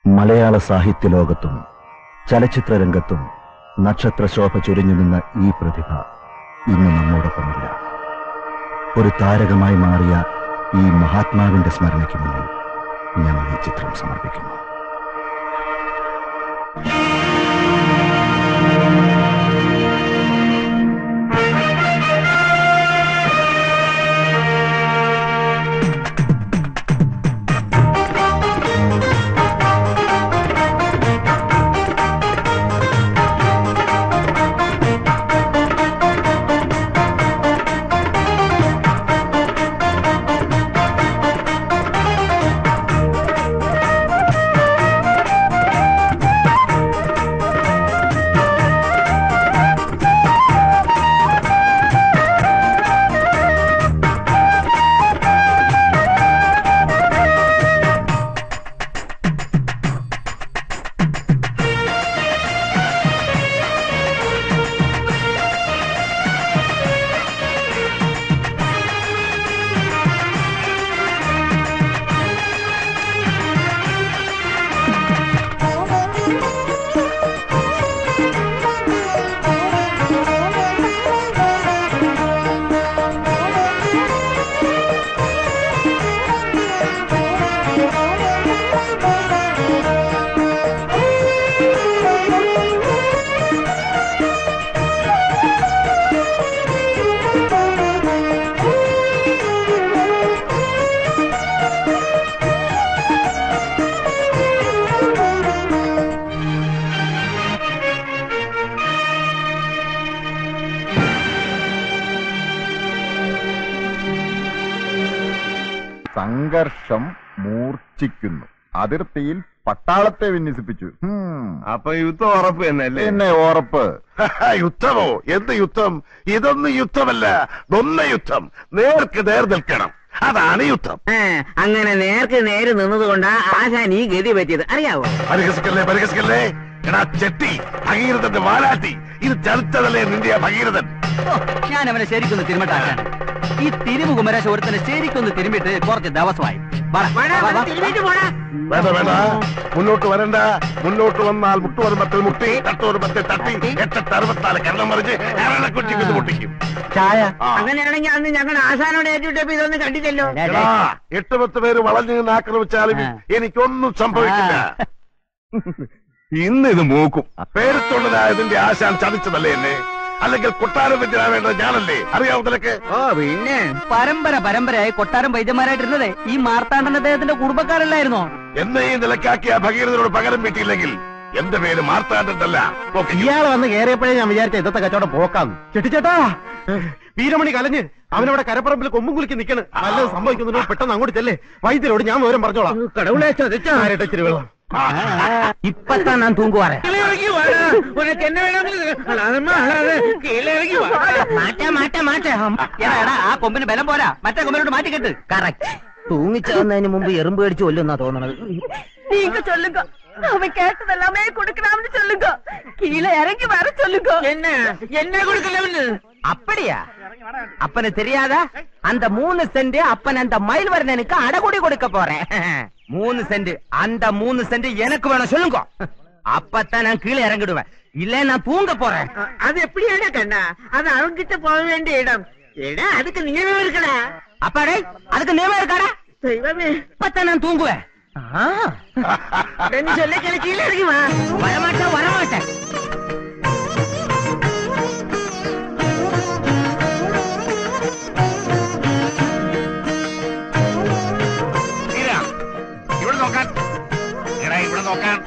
മലയാള സാഹിത്യ ലോകത്തും ചലച്ചിത്ര രംഗത്തും നക്ഷത്രശോഭ ചൊരിഞ്ഞു നിന്ന ഈ പ്രതിഭ ഇന്ന് നമ്മോടൊപ്പമില്ല ഒരു താരകമായി മാറിയ ഈ മഹാത്മാവിന്റെ സ്മരണയ്ക്ക് മുന്നിൽ ഞങ്ങൾ ഈ ചിത്രം സമർപ്പിക്കുന്നു സംഘർഷം മൂർച്ഛിക്കുന്നു അതിർത്തിയിൽ പട്ടാളത്തെ വിന്യസിപ്പിച്ചു ഹും. അപ്പൊ യുദ്ധം ഉറപ്പ് തന്നെയല്ലേ പിന്നെ ഉറപ്പ് യുദ്ധമോ എന്ത് യുദ്ധം ഇതൊന്നും യുദ്ധമല്ല ഒന്ന യുദ്ധം നേർക്ക് നേർ നിൽക്കണം അതാണ് യുദ്ധം ആ, അങ്ങനെ നേർക്ക് നേര് നിന്നതുകൊണ്ടാ ആശാൻ ഈ ഗതി പറ്റിയത് അറിയാവോ പരിഹസിക്കല്ലേ പരിഹസിക്കല്ലേ എടാ ചെട്ടി ഭഗീരഥന്റെ വാലാട്ടി ഇത് ചലിച്ചതല്ലേ നിന്റെ ആ ഭഗീരഥൻ ഞാൻ അവനെ ശരിക്കൊന്ന് തിരുമട്ടാക്കാൻ ഈ തിരുമു കുമരേശ ഒരുത്തനെ ശരിക്കൊന്ന് തിരുമ്മിട്ട് കുറച്ച് ദിവസമായി വാടാ, വാടാ, വാ, വാ, തിരുമ്മിട്ട് പോടാ. വേണ്ട വേണ്ട മുന്നോട്ട് വരണ്ട മുന്നോട്ട് വന്നാൽ മുട്ടുവരുമ്പത്തിൽ മുട്ടി തട്ടുവരുമ്പത്തിൽ തട്ടി എട്ടെട്ട് അറുപത്തിനാല് കരണം മറിച്ച് എറണക്കുറ്റി കുത്തി പൊട്ടിക്കും ചായ ആ. അങ്ങനെയാണെങ്കിൽ അന്ന് ഞങ്ങൾ ആശാനോട് ഏറ്റുവിട്ടപ്പോ ഇതൊന്നും കണ്ടില്ലല്ലോ എടാ, എട്ട് പത്ത് പേര് വളഞ്ഞു നിന്ന് ആക്രമിച്ചാലും ആ. എനിക്കൊന്നും സംഭവിക്കില്ല ഇന്ന് ഇത് മൂക്കും പേരുത്തുള്ളതായതിന്റെ ആശാൻ ചതിച്ചതല്ലേ എന്നെ അല്ലെങ്കിൽ കൊട്ടാരം വെച്ചിടാവേണ്ടത് ഞാനല്ലേ അറിയാവോ നിനക്ക് ഓ പിന്നെ പരമ്പര പരമ്പരയായി കൊട്ടാരം വൈദ്യന്മാരായിട്ടിരുന്നതേ ഈ മാർത്താണ്ഡൻ അദ്ദേഹത്തിന്റെ കുടുംബക്കാരല്ലായിരുന്നോ എന്നെ ഈ നിലക്കാക്കിയ ഭഗീരഥനോട് പകരം വീട്ടിയില്ലെങ്കിൽ എന്റെ പേര് മാർത്താണ്ടല്ല ഇയാള് വന്ന് കയറിയപ്പോഴേ ഞാൻ വിചാരിച്ച ഇന്നത്തെ കച്ചവടം പോക്കാന്ന് ചെട്ടിച്ചേട്ടാ വീരമണി കലഞ്ഞ് അവനവിടെ കരപ്പറമ്പിൽ കൊമ്പും കുലുക്കി നിക്കണ് നല്ലത് സംഭവിക്കുന്നതിനോ പെട്ടെന്ന് അങ്ങോട്ട് ചെല്ലേ വൈദ്യരോട് ഞാൻ വിവരം പറഞ്ഞോളാം കടവുളെ ചതിച്ചാ ആരട്ടെ ഇച്ചിരി വെള്ളം ഇപ്പത്താ ഞാൻ തൂங்குവാറേ ഇറങ്ങി വാടാ ഉനക്ക് എന്നെ വേണമെങ്കിൽ അളാതെ അളാതെ കീഴെ ഇറങ്ങി വാടാ മാറ്റാ മാറ്റാ മാറ്റാ എടാ എടാ ആ കൊമ്പിന് ബലം പോരാ മറ്റേ കൊമ്പിനോട് മാറ്റിക്കെട്ട് കറക്റ്റ് തൂങ്ങിച്ചാവുന്നതിന് മുമ്പ് എറുമ്പ് കടിച്ചു കൊല്ലുന്നാ തോന്നണത് நீங்க சொல்லுங்க அவன் கேட்டது எல்லாமே கொடுக்கலாம்னு சொல்லுங்க கீழே இறங்கி வர சொல்லுங்க என்ன என்ன கொடுக்கலன்னு அப்படியா அப்பனு தெரியாதா அந்த மூணு சென்ட் அப்பன் அந்த மயில் வர்ணனுக்கு அடகுடி கொடுக்க போறேன் மூணு சென்ட் அந்த மூணு சென்ட் எனக்கு வேணும் சொல்லுங்க அப்பத்தான் நான் கீழே இறங்கிடுவேன் இல்ல நான் தூங்க போறேன் அது எப்படியான கண்ணா அது அவங்கிட்ட போக வேண்டிய இடம் ஏடா அதுக்கு நியமம் இருக்கடா அப்பாடே அதுக்கு நியமம் இருக்காடா தெய்வமே அப்பத்தான் நான் தூங்குவேன் ஆ, ரெண்டு சொல்ல கிளை கீழே இறங்கி வா வரமாட்டேன் வரமாட்டேன் ഇവിടെ നോക്കാൻ എടാ ഇവിടെ നോക്കാൻ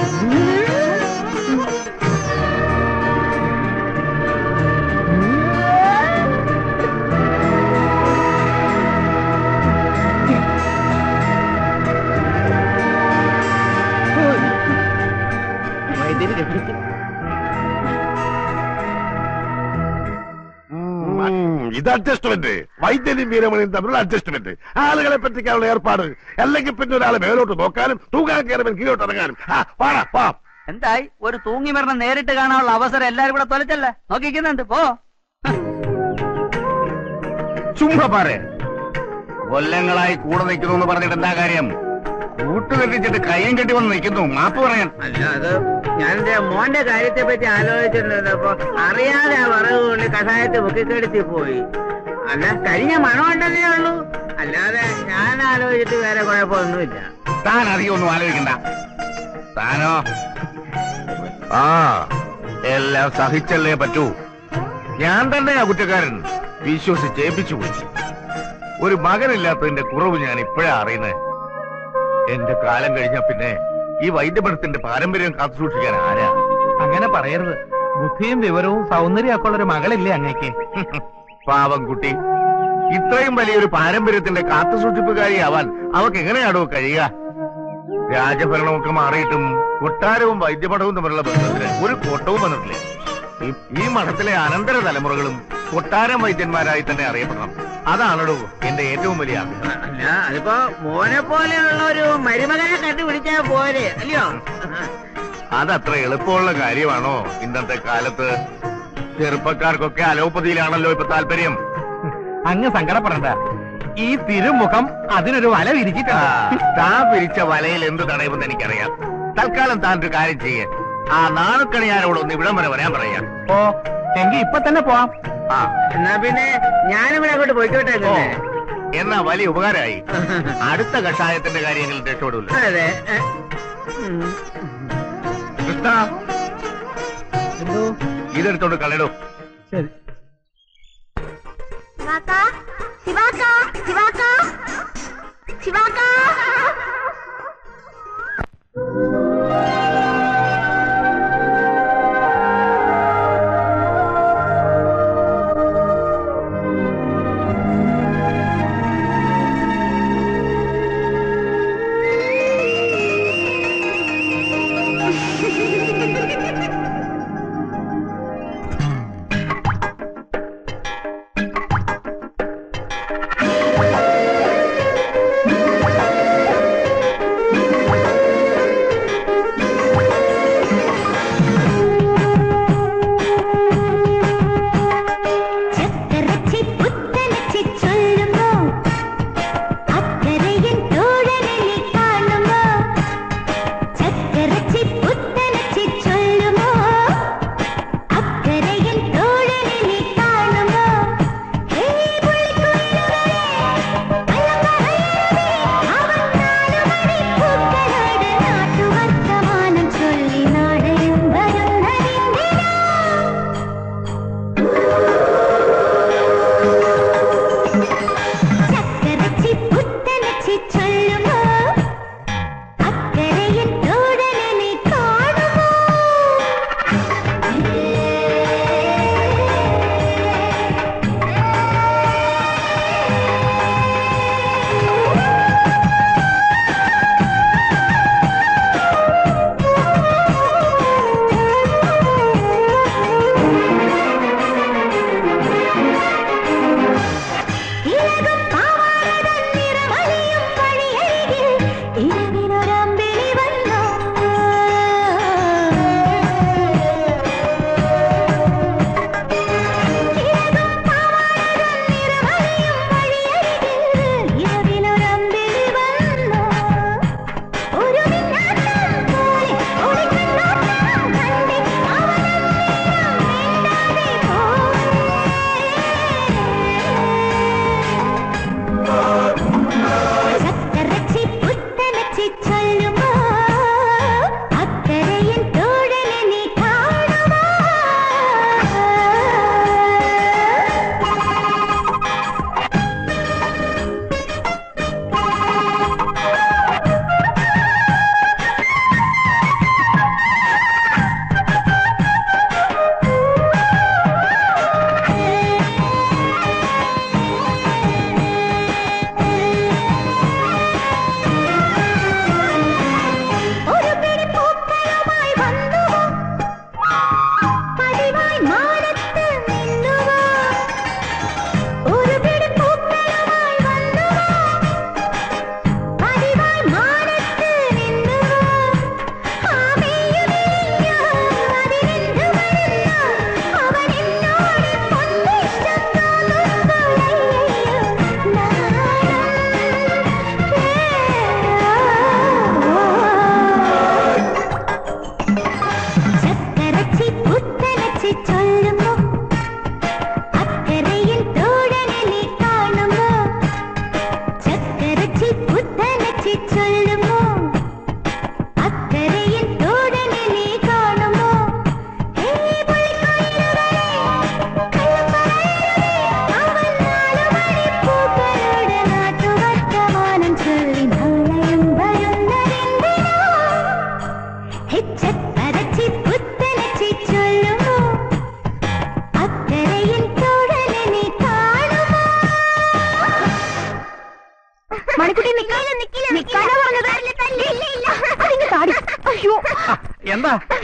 വൈദ്യുതി രക്ഷിച്ചു ഉം, ഇത് അഡ്ജസ്റ്റ്മെന്റ് വൈദ്യനും വീരമണിയും തമ്മിലുള്ള അഡ്ജസ്റ്റ്മെന്റ് ആളുകളെ പറ്റിക്കാനുള്ള ഏർപ്പാട് അല്ലെങ്കിൽ പിന്നെ ഒരാളെ മേലോട്ട് നോക്കാനും തൂക്കാൻ കയറുമ്പോൾ കീഴോട്ട് ഇറങ്ങാനും ആ, വാടാ വാ എന്തായി ഒരു തൂങ്ങി മരണം നേരിട്ട് കാണാനുള്ള അവസരം എല്ലാരും കൂടെ തൊലച്ചല്ലേ നോക്കിക്കുന്നുണ്ട് പോ ചുമ്മാ പറ കൊല്ലങ്ങളായി കൂടെ നിൽക്കുന്നു എന്ന് പറഞ്ഞിട്ട് എന്താ കാര്യം കൂട്ടുകെട്ടിച്ചിട്ട് കയ്യും കെട്ടി വന്ന് നിൽക്കുന്നു മാപ്പ് പറയാൻ അല്ല അത് ഞാൻ എന്റെ മോന്റെ കാര്യത്തെ പറ്റി ആലോചിച്ചിട്ടുണ്ടപ്പോ അറിയാതെ ആ വറവ് കൊണ്ട് കഷായത്തെ മുക്കിക്കെടുത്തി പോയി അല്ല കഴിഞ്ഞ മണം ഉണ്ടെന്നേ ഉള്ളൂ അല്ലാതെ ഞാൻ ആലോചിച്ചിട്ട് വേറെ കുഴപ്പമൊന്നുമില്ല താൻ അധികം ഒന്നും ആലോചിക്കണ്ട താനോ ആ എല്ലാം സഹിച്ചല്ലേ പറ്റൂ ഞാൻ തന്നെയാ കുറ്റക്കാരൻ വിശ്വസിച്ചേപ്പിച്ചു പോയി ഒരു മകനില്ലാത്തതിന്റെ കുറവ് ഞാൻ ഇപ്പോഴാ അറിയുന്നത് എന്റെ കാലം കഴിഞ്ഞ പിന്നെ ഈ വൈദ്യമഠത്തിന്റെ പാരമ്പര്യം കാത്തു സൂക്ഷിക്കാൻ ആരാ അങ്ങനെ പറയരുത് ബുദ്ധിയും വിവരവും സൗന്ദര്യമൊക്കെ ഉള്ള ഒരു മകളില്ലേ അങ്ങേക്ക് പാവം കുട്ടി ഇത്രയും വലിയൊരു പാരമ്പര്യത്തിന്റെ കാത്തു സൂക്ഷിപ്പുകാരിയാവാൻ അവക്ക് എങ്ങനെയാണോ കഴിയുക രാജഭരണമൊക്കെ മാറിയിട്ടും കൊട്ടാരവും വൈദ്യമഠവും തമ്മിലുള്ള ബന്ധത്തിന് ഒരു കോട്ടവും വന്നിട്ടില്ല ഈ- ഈ മഠത്തിലെ അനന്തര തലമുറകളും കൊട്ടാരം വൈദ്യന്മാരായി തന്നെ അറിയപ്പെടണം അതാണല്ലോ എന്റെ ഏറ്റവും വലിയ ആഗ്രഹം അല്ല അതിപ്പോ മോനെ പോലെയുള്ള ഒരു മരുമകനെ കണ്ടുപിടിച്ചാ പോരെ അല്ലയോ അതത്ര എളുപ്പമുള്ള കാര്യമാണോ ഇന്നത്തെ കാലത്ത് ചെറുപ്പക്കാർക്കൊക്കെ അലോപ്പതിയിലാണല്ലോ ഇപ്പൊ താല്പര്യം അങ്ങ് സങ്കടപ്പെടണ്ട ഈ തിരുമുഖം അതിനൊരു വല ആ, വിരിച്ചിട്ടുണ്ട് താൻ പിരിച്ച വലയിൽ എന്ത് തടയുമെന്ന് എനിക്കറിയാം തൽക്കാലം താൻ ഒരു കാര്യം ചെയ്യേ ആ നാണുക്കണിയാരോട് ഒന്ന് ഇവിടം വരെ വരാൻ പറയാം ഓ എങ്കി ഇപ്പൊ തന്നെ പോവാം ആ എന്നാ പിന്നെ ഞാനിവിടെ അങ്ങോട്ട് പോയിക്കോട്ടെ ഓ അല്ലേ? എന്നാ വലിയ ഉപകാരമായി അടുത്ത കഷായത്തിന്റെ കാര്യങ്ങളിൽ രക്ഷപ്പെടില്ല അതെ ഉം. കൃഷ്ണ ഇതെടുത്തോണ്ട് കളയിടൂ ശിവാക്ക ശിവാക്ക ശിവാക്ക ശിവാക്ക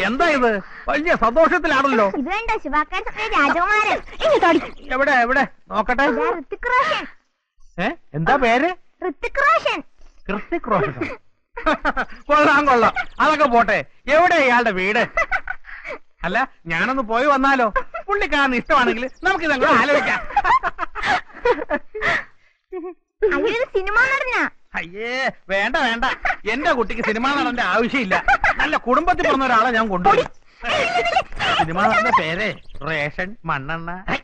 എന്താ ഇത് വലിയ സന്തോഷത്തിലാണല്ലോ ഇത് വേണ്ട ശുഭാക്കാർ രാജകുമാരൻ ഇങ്ങോട്ടോടി എവിടെ എവിടെ നോക്കട്ടെ ഇതാ ഋത്തിക് റോഷൻ ഏ എന്താ പേര് ഋത്തിക് റോഷൻ കൃത്തിക് റോഷൻ കൊള്ളാം കൊള്ളാം അതൊക്കെ പോട്ടെ എവിടെ ഇയാളുടെ വീട് അല്ല ഞാനൊന്ന് പോയി വന്നാലോ പുള്ളിക്കാരന് ഇഷ്ടമാണെങ്കിൽ നമുക്ക് ഇതങ്ങ് ആലോചിക്കാം അങ്ങനെ സിനിമ നടനാ അയ്യേ വേണ്ട വേണ്ട എന്റെ കുട്ടിക്ക് സിനിമാ നടന്റെ ആവശ്യമില്ല നല്ല കുടുംബത്തിൽ പറഞ്ഞ ഒരാളെ ഞാൻ കൊണ്ടുപോയി സിനിമാ നടന്റെ പേര് റേഷൻ മണ്ണെണ്ണ ഹൈ.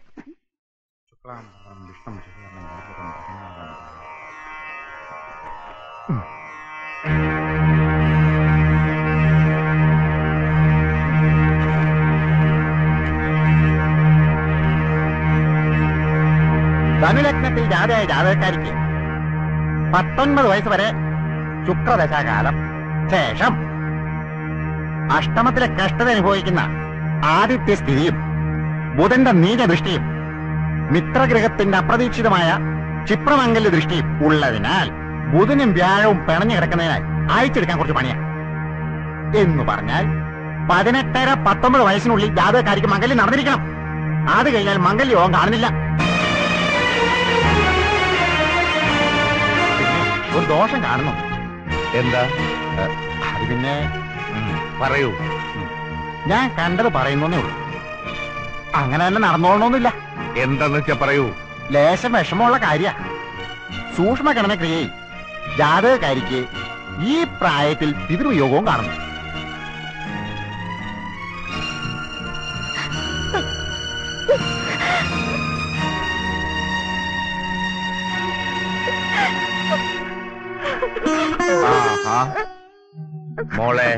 ധനുലഗ്നത്തിൽ ജാതയായ ജാതകക്കാരിക്ക് പത്തൊൻപത് വയസ്സ് വരെ ശുക്രദശാകാലം ശേഷം അഷ്ടമത്തിലെ കഷ്ടത അനുഭവിക്കുന്ന ആദിത്യ സ്ഥിതിയും ബുധന്റെ നീചദൃഷ്ടിയും മിത്രഗ്രഹത്തിന്റെ അപ്രതീക്ഷിതമായ ക്ഷിപ്രമംഗല്യ ദൃഷ്ടിയും ഉള്ളതിനാൽ ബുധനും വ്യാഴവും പിണഞ്ഞു കിടക്കുന്നതിനാൽ അയച്ചെടുക്കാൻ കുറച്ച് പണിയാണ് എന്ന് പറഞ്ഞാൽ പതിനെട്ടര പത്തൊമ്പത് വയസ്സിനുള്ളിൽ ജാതകക്കാരിക്ക് മംഗല്യം നടന്നിരിക്കണം അത് കഴിഞ്ഞാൽ മംഗല്യവും കാണുന്നില്ല ഒരു ദോഷം കാണുന്നു എന്താ ഏഹ്, അത് പിന്നെ ഉം, പറയൂ ഞാൻ കണ്ടത് പറയുന്നേ ഉള്ളൂ അങ്ങനെ തന്നെ നടന്നോളണമെന്നില്ല എന്താന്ന് വെച്ചാ പറയൂ ലേശം വിഷമമുള്ള കാര്യ സൂക്ഷ്മ ക്രിയയിൽ ജാതകക്കാരിക്ക് ഈ പ്രായത്തിൽ പിതൃയോഗവും കാണുന്നു ആഹാ. മോളെ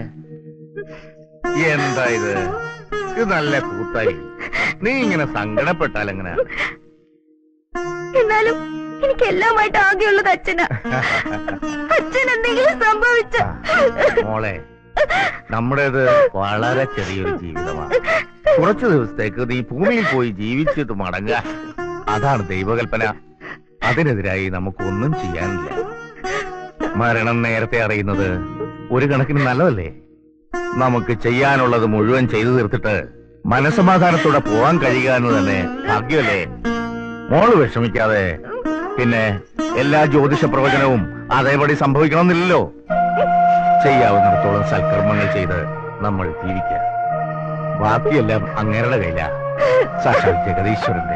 എന്താ ഇത് ഇത് നല്ല കൂത്തായി നീ ഇങ്ങനെ സങ്കടപ്പെട്ടാൽ എങ്ങനെ എന്നാലും എനിക്ക് എല്ലാമായിട്ട് ആകെയുള്ളത് അച്ഛനാ അച്ഛൻ എന്തെങ്കിലും സംഭവിച്ച മോളെ നമ്മുടേത് വളരെ ചെറിയൊരു ജീവിതമാണ് കുറച്ചു ദിവസത്തേക്ക് നീ ഭൂമിയിൽ പോയി ജീവിച്ചിട്ട് മടങ്ങുക അതാണ് ദൈവകൽപ്പന അതിനെതിരായി നമുക്കൊന്നും ചെയ്യാനില്ല മരണം നേരത്തെ അറിയുന്നത് ഒരു കണക്കിന് നല്ലതല്ലേ നമുക്ക് ചെയ്യാനുള്ളത് മുഴുവൻ ചെയ്തു തീർത്തിട്ട് മനസമാധാനത്തോടെ പോവാൻ കഴിയുക എന്ന് തന്നെ ഭാഗ്യമല്ലേ മോള് വിഷമിക്കാതെ പിന്നെ എല്ലാ ജ്യോതിഷ പ്രവചനവും അതേപടി സംഭവിക്കണമെന്നില്ലല്ലോ ചെയ്യാവുന്നിടത്തോളം സൽക്കർമ്മങ്ങൾ ചെയ്ത് നമ്മൾ ജീവിക്കുക ബാക്കിയെല്ലാം അങ്ങേരുടെ കയ്യില സാക്ഷാൽ ജഗദീശ്വരന്റെ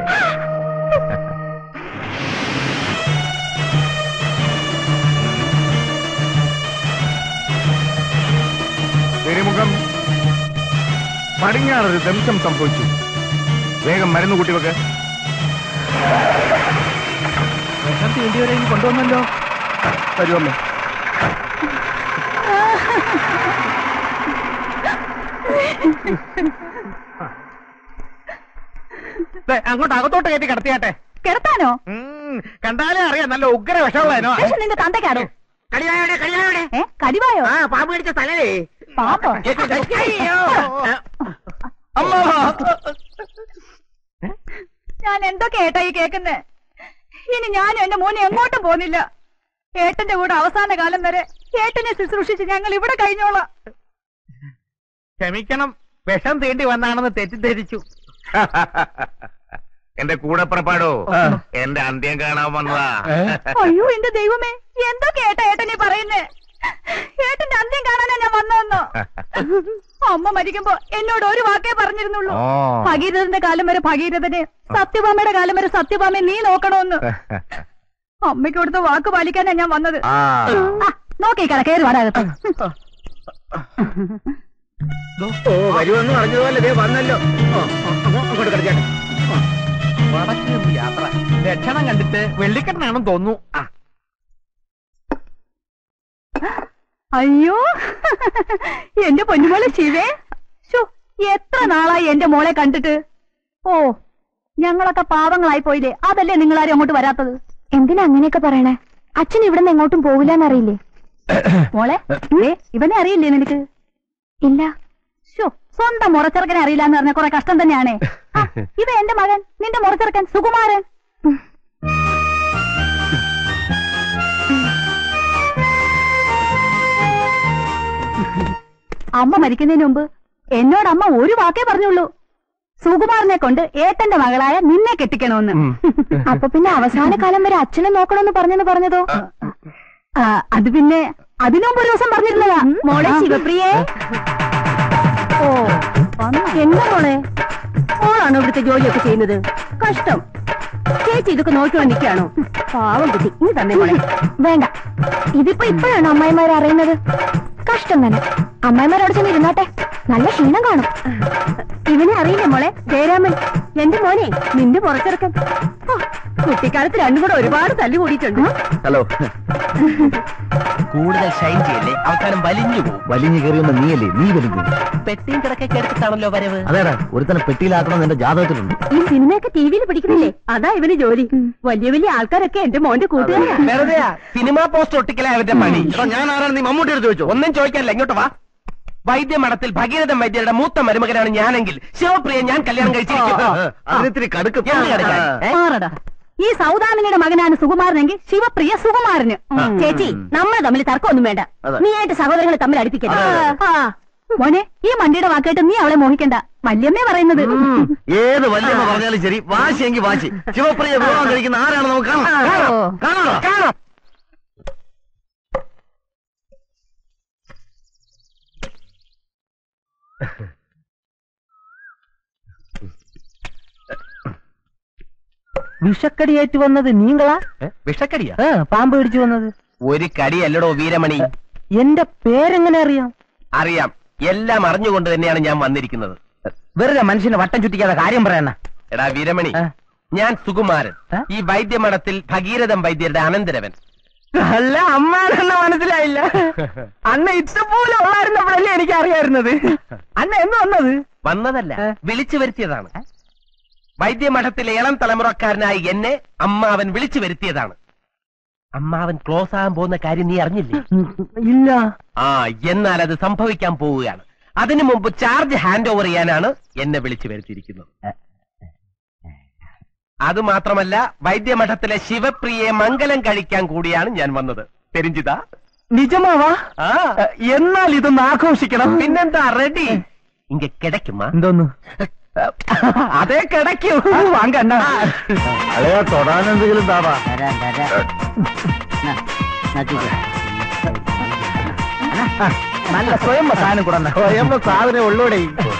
പെരുമുഖം പടിഞ്ഞാറൊരു ദംശം സംഭവിച്ചു വേഗം മരുന്ന് കൂട്ടിവെക്ക് വിഷം തീണ്ടിയവരെ കൊണ്ടുവന്നല്ലോ വരുമല്ലോ ദേ, അങ്ങോട്ട് അകത്തോട്ട് കയറ്റി കിടത്തിയാട്ടെ കിടത്താനോ ഉം, കണ്ടാലേ അറിയാം നല്ല ഉഗ്ര വിഷമുള്ളതിനോ പക്ഷെ നിന്റെ തന്തയ്ക്കാണോ കടിവായോടെ കടിവായോടെ ഏ കടിവായോ ആ പാമ്പ് കടിച്ച സ്ഥലേ പാമ്പോ അയ്യോ ഞാൻ എന്തൊക്കെ ഏട്ടാ ഈ കേക്കുന്നേ ഇനി ഞാനും എന്റെ മോനെ എങ്ങോട്ടും പോകുന്നില്ല ഏട്ടന്റെ കൂടെ അവസാന കാലം വരെ ഏട്ടനെ ശുശ്രൂഷിച്ച് ഞങ്ങൾ ഇവിടെ കഴിഞ്ഞോളാം ക്ഷമിക്കണം വിഷം തീണ്ടി വന്നാണെന്ന് തെറ്റിദ്ധരിച്ചു എന്റെ കൂടെ പുറപ്പാടോ എന്റെ അന്ത്യം കാണാൻ വന്നതാ അയ്യോ എന്റെ ദൈവമേ എന്തൊക്കെ ഏട്ടാ ഏട്ടനീ പറയുന്നേ ഏട്ടന്റെ അന്ത്യം കാണാനാ ഞാൻ വന്നതെന്നോ അമ്മ മരിക്കുമ്പോ എന്നോട് ഒരു വാക്കേ പറഞ്ഞിരുന്നുള്ളൂ ഓ. ഭഗീരഥന്റെ കാലം വരെ ഭഗീരഥനെ സത്യഭാമയുടെ കാലം വരെ സത്യഭാമയെ നീ നോക്കണോന്ന് അമ്മയ്ക്ക് കൊടുത്ത വാക്ക് പാലിക്കാനാ ഞാൻ വന്നത് ആ ആ, നോക്കിക്കട കയറി വാടാകത്ത് ഓ വരുമെന്ന് പറഞ്ഞതുപോലെ ദേ വന്നല്ലോ ഓ, ഓ, അങ്ങോ- അങ്ങോട്ട് കളിച്ചാട്ടെ വടക്ക് നിന്ന് യാത്ര ലക്ഷണം കണ്ടിട്ട് വെള്ളിക്കെട്ടനാണെന്ന് തോന്നുന്നു ആ അയ്യോ എന്റെ പൊന്നുമോളെ ശിവേ ശോ, എത്ര നാളായി എന്റെ മോളെ കണ്ടിട്ട് ഓ ഞങ്ങളൊക്കെ പാവങ്ങളായി പോയില്ലേ അതല്ലേ നിങ്ങളാരും അങ്ങോട്ട് വരാത്തത് എന്തിനാ അങ്ങനെയൊക്കെ പറയണേ അച്ഛൻ ഇവിടെ നിന്ന് എങ്ങോട്ടും പോവില്ലെന്നറിയില്ലേ മോളെ ഏ ഇവനെ അറിയില്ലേ നിനക്ക് ഇല്ല ശോ സ്വന്തം മുറച്ചെറുക്കനെ അറിയില്ല എന്ന് പറഞ്ഞ കുറെ കഷ്ടം തന്നെയാണേ ആ, ഇവ എന്റെ മകൻ നിന്റെ മുറച്ചെറുക്കൻ സുകുമാരൻ അമ്മ മരിക്കുന്നതിന് മുമ്പ് എന്നോട് അമ്മ ഒരു വാക്കേ പറഞ്ഞുള്ളൂ സുകുമാരനെ കൊണ്ട് ഏട്ടന്റെ മകളായ നിന്നെ കെട്ടിക്കണമെന്ന് അപ്പൊ പിന്നെ അവസാന കാലം വരെ അച്ഛനെ നോക്കണമെന്ന് പറഞ്ഞെന്ന് പറഞ്ഞതോ ആ, അത് പിന്നെ അതിനു മുമ്പ് ഒരു ദിവസം പറഞ്ഞിരുന്നതാ മോളെ ശിവപ്രിയേ ഓ എന്താ മോളെ മോളാണോ ഇവിടുത്തെ ജോലിയൊക്കെ ചെയ്യുന്നത് കഷ്ടം ചേച്ചി ഇതൊക്കെ നോക്കിക്കൊണ്ട് നിൽക്കുകയാണോ പാവം കുട്ടി നീ തന്നെ മോളെ വേണ്ട ഇതിപ്പോ ഇപ്പോഴാണോ അമ്മായിമാരെ അറിയുന്നത് കഷ്ടം തന്നെ അമ്മായിമാരോട് ചെന്ന് ഇരുന്നാട്ടെ നല്ല ക്ഷീണം കാണും ഇവനെ അറിയില്ലേ മോളെ ജയരാമൻ എന്റെ മോനെ നിന്റെ പുറത്തിറക്കാൻ കുട്ടിക്കാലത്ത് രണ്ടും കൂടെ ഒരുപാട് തല്ലു കൂടിയിട്ടുണ്ട് ഹലോ കൂടുതൽ ഷൈൻ ചെയ്യല്ലേ അവസാനം വലിഞ്ഞു പോകും വലിഞ്ഞു കയറിയുന്ന നീയല്ലേ നീ വലിഞ്ഞു പെട്ടിയും കിടക്കൊക്കെ എടുത്തിട്ടാണല്ലോ വരവ് അതേടാ ഒരുത്തനെ പെട്ടിയിലാക്കണം എന്റെ ജാതകത്തിലുണ്ട് ഈ സിനിമയൊക്കെ ടി വിയിൽ പിടിക്കുന്നില്ലേ അതാ ഇവന് ജോലി വലിയ വലിയ ആൾക്കാരൊക്കെ എന്റെ മോന്റെ കൂട്ടുകാരാ വെറുതെ സിനിമാ പോസ്റ്റ് ഒട്ടിക്കലേ അവരുടെ പണി ഞാൻ ആരാണ് നീ മമ്മൂട്ടി എടുത്ത് ചോദിച്ചോ ഒന്നും ചോദിക്കാനില്ല ഇങ്ങോട്ട് വാ വൈദ്യമഠത്തിൽ ഭഗീരഥൻ വൈദ്യരുടെ മൂത്ത മരുമകനാണ് ഞാനെങ്കിൽ ശിവപ്രിയ ഞാൻ കല്യാണം കഴിച്ചിരിക്കും അതിനിത്തിരി കടുക്ക് ഞാൻ കിടക്കാൻ. ഏ? മാറടാ ഈ സൗദാമിനിയുടെ മകനാണ് സുകുമാരനെങ്കിൽ ശിവപ്രിയ സുകുമാരന് ചേച്ചി നമ്മൾ തമ്മിൽ തർക്കമൊന്നും വേണ്ട അതെ. നീ ആയിട്ട് സഹോദരങ്ങൾ തമ്മിൽ അടുപ്പിക്കരുത് ആ. മോനെ ഈ മണ്ടിയുടെ വാക്കായിട്ട് നീ അവളെ മോഹിക്കണ്ട വല്യമ്മേ പറയുന്നത് ഏത് വല്യമ്മ പറഞ്ഞാലും ശരി വാശിയെങ്കിൽ വാശി ശിവപ്രിയ വിവാഹം കഴിക്കുന്ന ആരാണ് നമുക്ക് കാണാം ഓ. കാണാം കാണാം വിഷക്കടിയേറ്റ് വന്നത് നീങ്ങളാ വിഷക്കടിയാ ഏ, പാമ്പ് പിടിച്ചു വന്നത് ഒരു കടിയല്ലടോ വീരമണി എന്റെ പേരെങ്ങനെ അറിയാം അറിയാം എല്ലാം അറിഞ്ഞുകൊണ്ട് തന്നെയാണ് ഞാൻ വന്നിരിക്കുന്നത് വെറുതെ മനുഷ്യനെ വട്ടം ചുറ്റിക്കാതെ കാര്യം പറയണ എടാ വീരമണി ഏ? ഞാൻ സുകുമാരൻ ഏ? ഈ വൈദ്യമഠത്തിൽ ഭഗീരഥൻ വൈദ്യരുടെ അനന്തരവൻ അല്ല അമ്മാനെന്ന മനസ്സിലായില്ല അന്ന ഇഷ്ടപോലെ ഉള്ളായിരുന്നപ്പോഴല്ലേ എനിക്ക് അറിയായിരുന്നത് അന്ന എന്ന് വന്നത് വന്നതല്ല ഏ? വിളിച്ചു വരുത്തിയതാണ് വൈദ്യമഠത്തിലെ ഇളം തലമുറക്കാരനായി എന്നെ അമ്മാവൻ വിളിച്ചു വരുത്തിയതാണ് അമ്മാവൻ ക്ലോസ് ആകാൻ പോകുന്ന കാര്യം നീ അറിഞ്ഞില്ലേ ഇല്ല ആ എന്നാൽ അത് സംഭവിക്കാൻ പോവുകയാണ് അതിനു മുമ്പ് ചാർജ് ഹാൻഡ് ഓവർ ചെയ്യാനാണ് എന്നെ വിളിച്ചു വരുത്തിയിരിക്കുന്നത് അത് മാത്രമല്ല വൈദ്യമഠത്തിലെ ശിവപ്രിയെ മംഗലം കഴിക്കാൻ കൂടിയാണ് ഞാൻ വന്നത് പെരിഞ്ചിത നിജമാവാ ആ എന്നാൽ ഇതൊന്ന് ആഘോഷിക്കണം പിന്നെന്താ റെഡി ഇങ്ങ കിടക്കുമാ എന്തോന്നു അതേ കിടക്കൂ വാങ്ങണ്ട അളയാ തൊടാൻ എന്തെങ്കിലും താടാ നല്ല സ്വയം സാധനം കൂടെ സ്വയംഭ സാധനം ഉള്ളൂടെ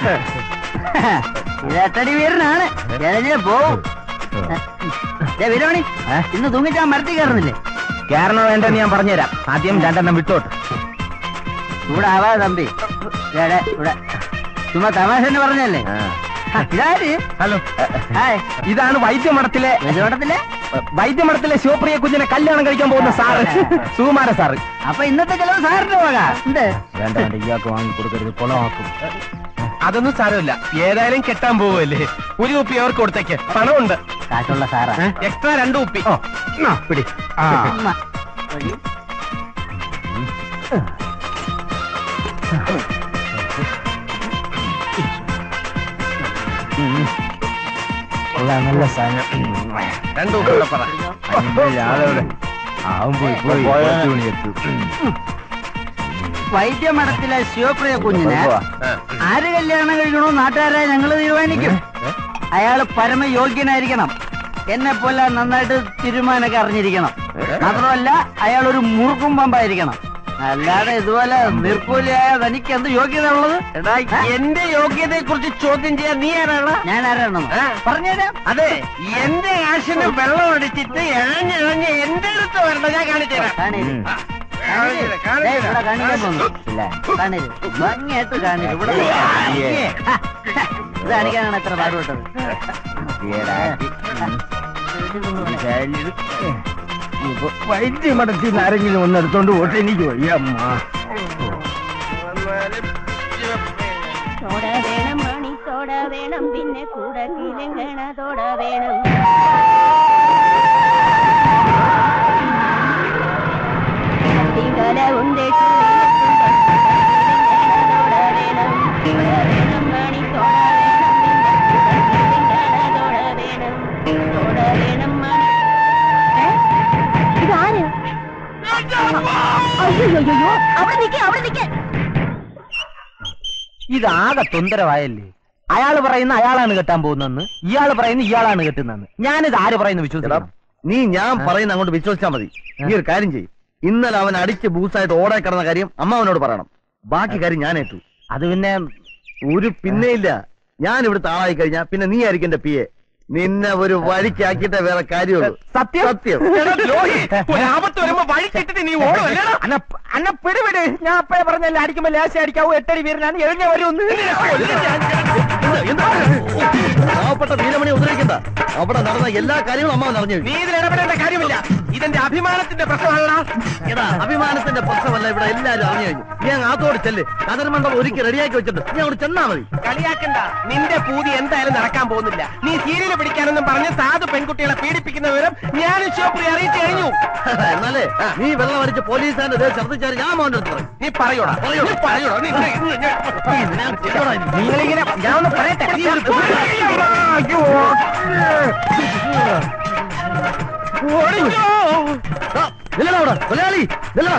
ഇരട്ടടി വീരനാണ് ജലഞ്ഞ പോവും വീരമണി ഇന്ന് തൂങ്ങിച്ചാൻ മരത്തിൽ കയറുന്നില്ലേ കയറണോ വേണ്ടെന്ന് ഞാൻ പറഞ്ഞുതരാം ആദ്യം രണ്ടെണ്ണം വിട്ടോട്ട് ഇവിടെ ആവാ തമ്പി ഇവിടെ ഇവിടെ ചുമ്മാ തമാശ എന്ന് പറഞ്ഞല്ലേ ഇതാര് ഹലോ ഹായ് ഇതാണ് വൈദ്യമഠത്തിലെ ഗജവട്ടത്തിലെ വൈദ്യമഠത്തിലെ ശിവപ്രിയ കുഞ്ഞിനെ കല്യാണം കഴിക്കാൻ പോകുന്ന സാറ് സുകുമാര സാറ് അപ്പൊ ഇന്നത്തെ ചെലവ് സാറിന്റെ വക ഉണ്ട് വേണ്ട വേണ്ട ഇയാൾക്ക് വാങ്ങി കൊടുക്കരുത് കൊളമാക്കും അതൊന്നും സാരമില്ല ഏതായാലും കെട്ടാൻ പോവല്ലേ ഒരു കുപ്പി അവർക്ക് കൊടുത്തേക്ക് പണമുണ്ട് കാശുള്ള സാറാ എക്സ്ട്രാ രണ്ട് കുപ്പി പിടി ഉമ്മ. ഒഴി. നല്ല സാധനം രണ്ട് കുപ്പി കൂടെ പറ വൈദ്യമഠത്തിലെ ശിവപ്രിയ കുഞ്ഞിന് ആ. ആര് കല്യാണം കഴിക്കണോ നാട്ടുകാരെ ഞങ്ങൾ തീരുമാനിക്കും അയാള് പരമയോഗ്യനായിരിക്കണം എന്നെ പോലെ നന്നായിട്ട് തീരുമാനമൊക്കെ അറിഞ്ഞിരിക്കണം മാത്രമല്ല അയാൾ ഒരു മുറുക്കും പമ്പായിരിക്കണം അല്ലാതെ ഇതുപോലെ നിർക്കൂലിയായ തനിക്ക് എന്ത് യോഗ്യത ഉള്ളത് എടാ എന്റെ യോഗ്യതയെ കുറിച്ച് ചോദ്യം ചെയ്യാൻ നീ ആരാണ് ഞാൻ ആരാണെന്നോ ആ. പറഞ്ഞുതരാം അതെ എന്റെ ആശന് വെള്ളം അടിച്ചിട്ട് എഴഞ്ഞിഴഞ്ഞ് എന്റെ അടുത്ത് വരണ്ട ഞാൻ കാണിച്ചു തരാം കാണരുത് ആ. കാണിച്ചുതരാം, കാണിച്ചുതരാം. ഇവിടെ കാണിക്കാൻ പോകുന്നു ഇല്ല കാണരുത് ഭംഗിയായിട്ട് കാണരുത് ഇവിടെ ഇത് കാണിക്കാനാണ് എത്ര പാടുപെട്ടത് വൈദ്യമടത്തിൽ ആരെങ്കിലും ഒന്ന് എടുത്തോണ്ട് പോട്ടെ എനിക്ക് വയ്യമ്മ തോട വേണം മണിത്തോട വേണം പിന്നെ കൂടെ കിലങ്ങണ തോട വേണം തിങ്കല ഉണ്ട് തോട വേണം തോട വേണം മണിത്തോട വേണം പിന്നെ കൂടെ കിലങ്ങണ തോട വേണം തോട വേണം മണി ഏ? ഇതാര് അയ്യോ അയ്യോ അവിടെ നിൽക്കേ അവിടെ നിൽക്കേ ഇതാകെ തൊന്തരവായല്ലേ അയാൾ പറയുന്ന അയാളാണ് കെട്ടാൻ പോകുന്നതെന്ന് ഇയാൾ പറയുന്ന ഇയാളാണ് കെട്ടുന്നതെന്ന് ഞാനിത് ആര് പറയുന്ന വിശ്വസിക്കണം നീ ഞാൻ പറയുന്ന അങ്ങോട്ട് വിശ്വസിച്ചാ മതി നീ ഒരു കാര്യം ചെയ്യും ഇന്നലെ അവൻ അടിച്ച് ബൂസായിട്ട് ഓടാൻ കിടന്ന കാര്യം അമ്മാവനോട് പറയണം ബാക്കി കാര്യം ഞാൻ ഏറ്റു അത് പിന്നെ ഒരു പിന്നെ ഇല്ല ഞാൻ ഇവിടുത്തെ ആളായി കഴിഞ്ഞാ പിന്നെ നീ ആയിരിക്കും എന്റെ പി എ നിന്നെ ഒരു വഴിക്കാക്കിയിട്ടേ വേറെ കാര്യമുള്ളൂ സത്യം സത്യം ആപത്ത് വരുമ്പോ വഴി കെട്ടിട്ട് നീ ഓടും അന്ന പിടിവിട് ഞാൻ അപ്പഴേ പറഞ്ഞല്ലേ അടിക്കുമ്പോ ലേശം അടിക്കാവൂ എട്ടടി വീരനാണ് എഴുന്ന വരുമെന്ന് പാവപ്പെട്ട വീരമണി ഉദ്ധരിക്കണ്ട അവിടെ നടന്ന എല്ലാ കാര്യങ്ങളും അമ്മാവൻ അറിഞ്ഞു നീ ഇതിൽ ഇടപെടേണ്ട കാര്യമില്ല ഇതെന്റെ അഭിമാനത്തിന്റെ പ്രശ്നമല്ല എടാ അഭിമാനത്തിന്റെ പ്രശ്നമല്ല ഇവിടെ എല്ലാരും അറിഞ്ഞു കഴിഞ്ഞു നീ അങ്ങ് ആത്തോട് ചെല്ല് കതിർമണ്ഡലം ഒരുക്കി റെഡിയാക്കി വെച്ചിട്ടുണ്ട് നീ അവിടെ ചെന്നാ മതി കളിയാക്കണ്ട നിന്റെ പൂതി എന്തായാലും നടക്കാൻ പോകുന്നില്ല നീ സീരിയല് പിടിക്കാനെന്നും പറഞ്ഞ് സാധു പെൺകുട്ടികളെ പീഡിപ്പിക്കുന്ന വിവരം ഞാൻ ശിവപ്രിയ അറിയിച്ചു കഴിഞ്ഞു എന്നാലേ നീ വെള്ളം അടിച്ച് പോലീസുകാരന്റെ ദേഹം ഛർദ്ദിച്ചാൽ ഞാൻ മോന്റെ അടുത്ത് പറയും നീ പറയൂടാ പറയൂ. നീ പറയൂടാ നീ ഞാൻ ചെയ്തോളാം ഇനി. നിങ്ങളിങ്ങനെ ഞാൻ ഒന്ന് പറയട്ടെ നീ ഒരു ആ, നില്ലെടാ അവിടെ കൊലയാളി നില്ലടാ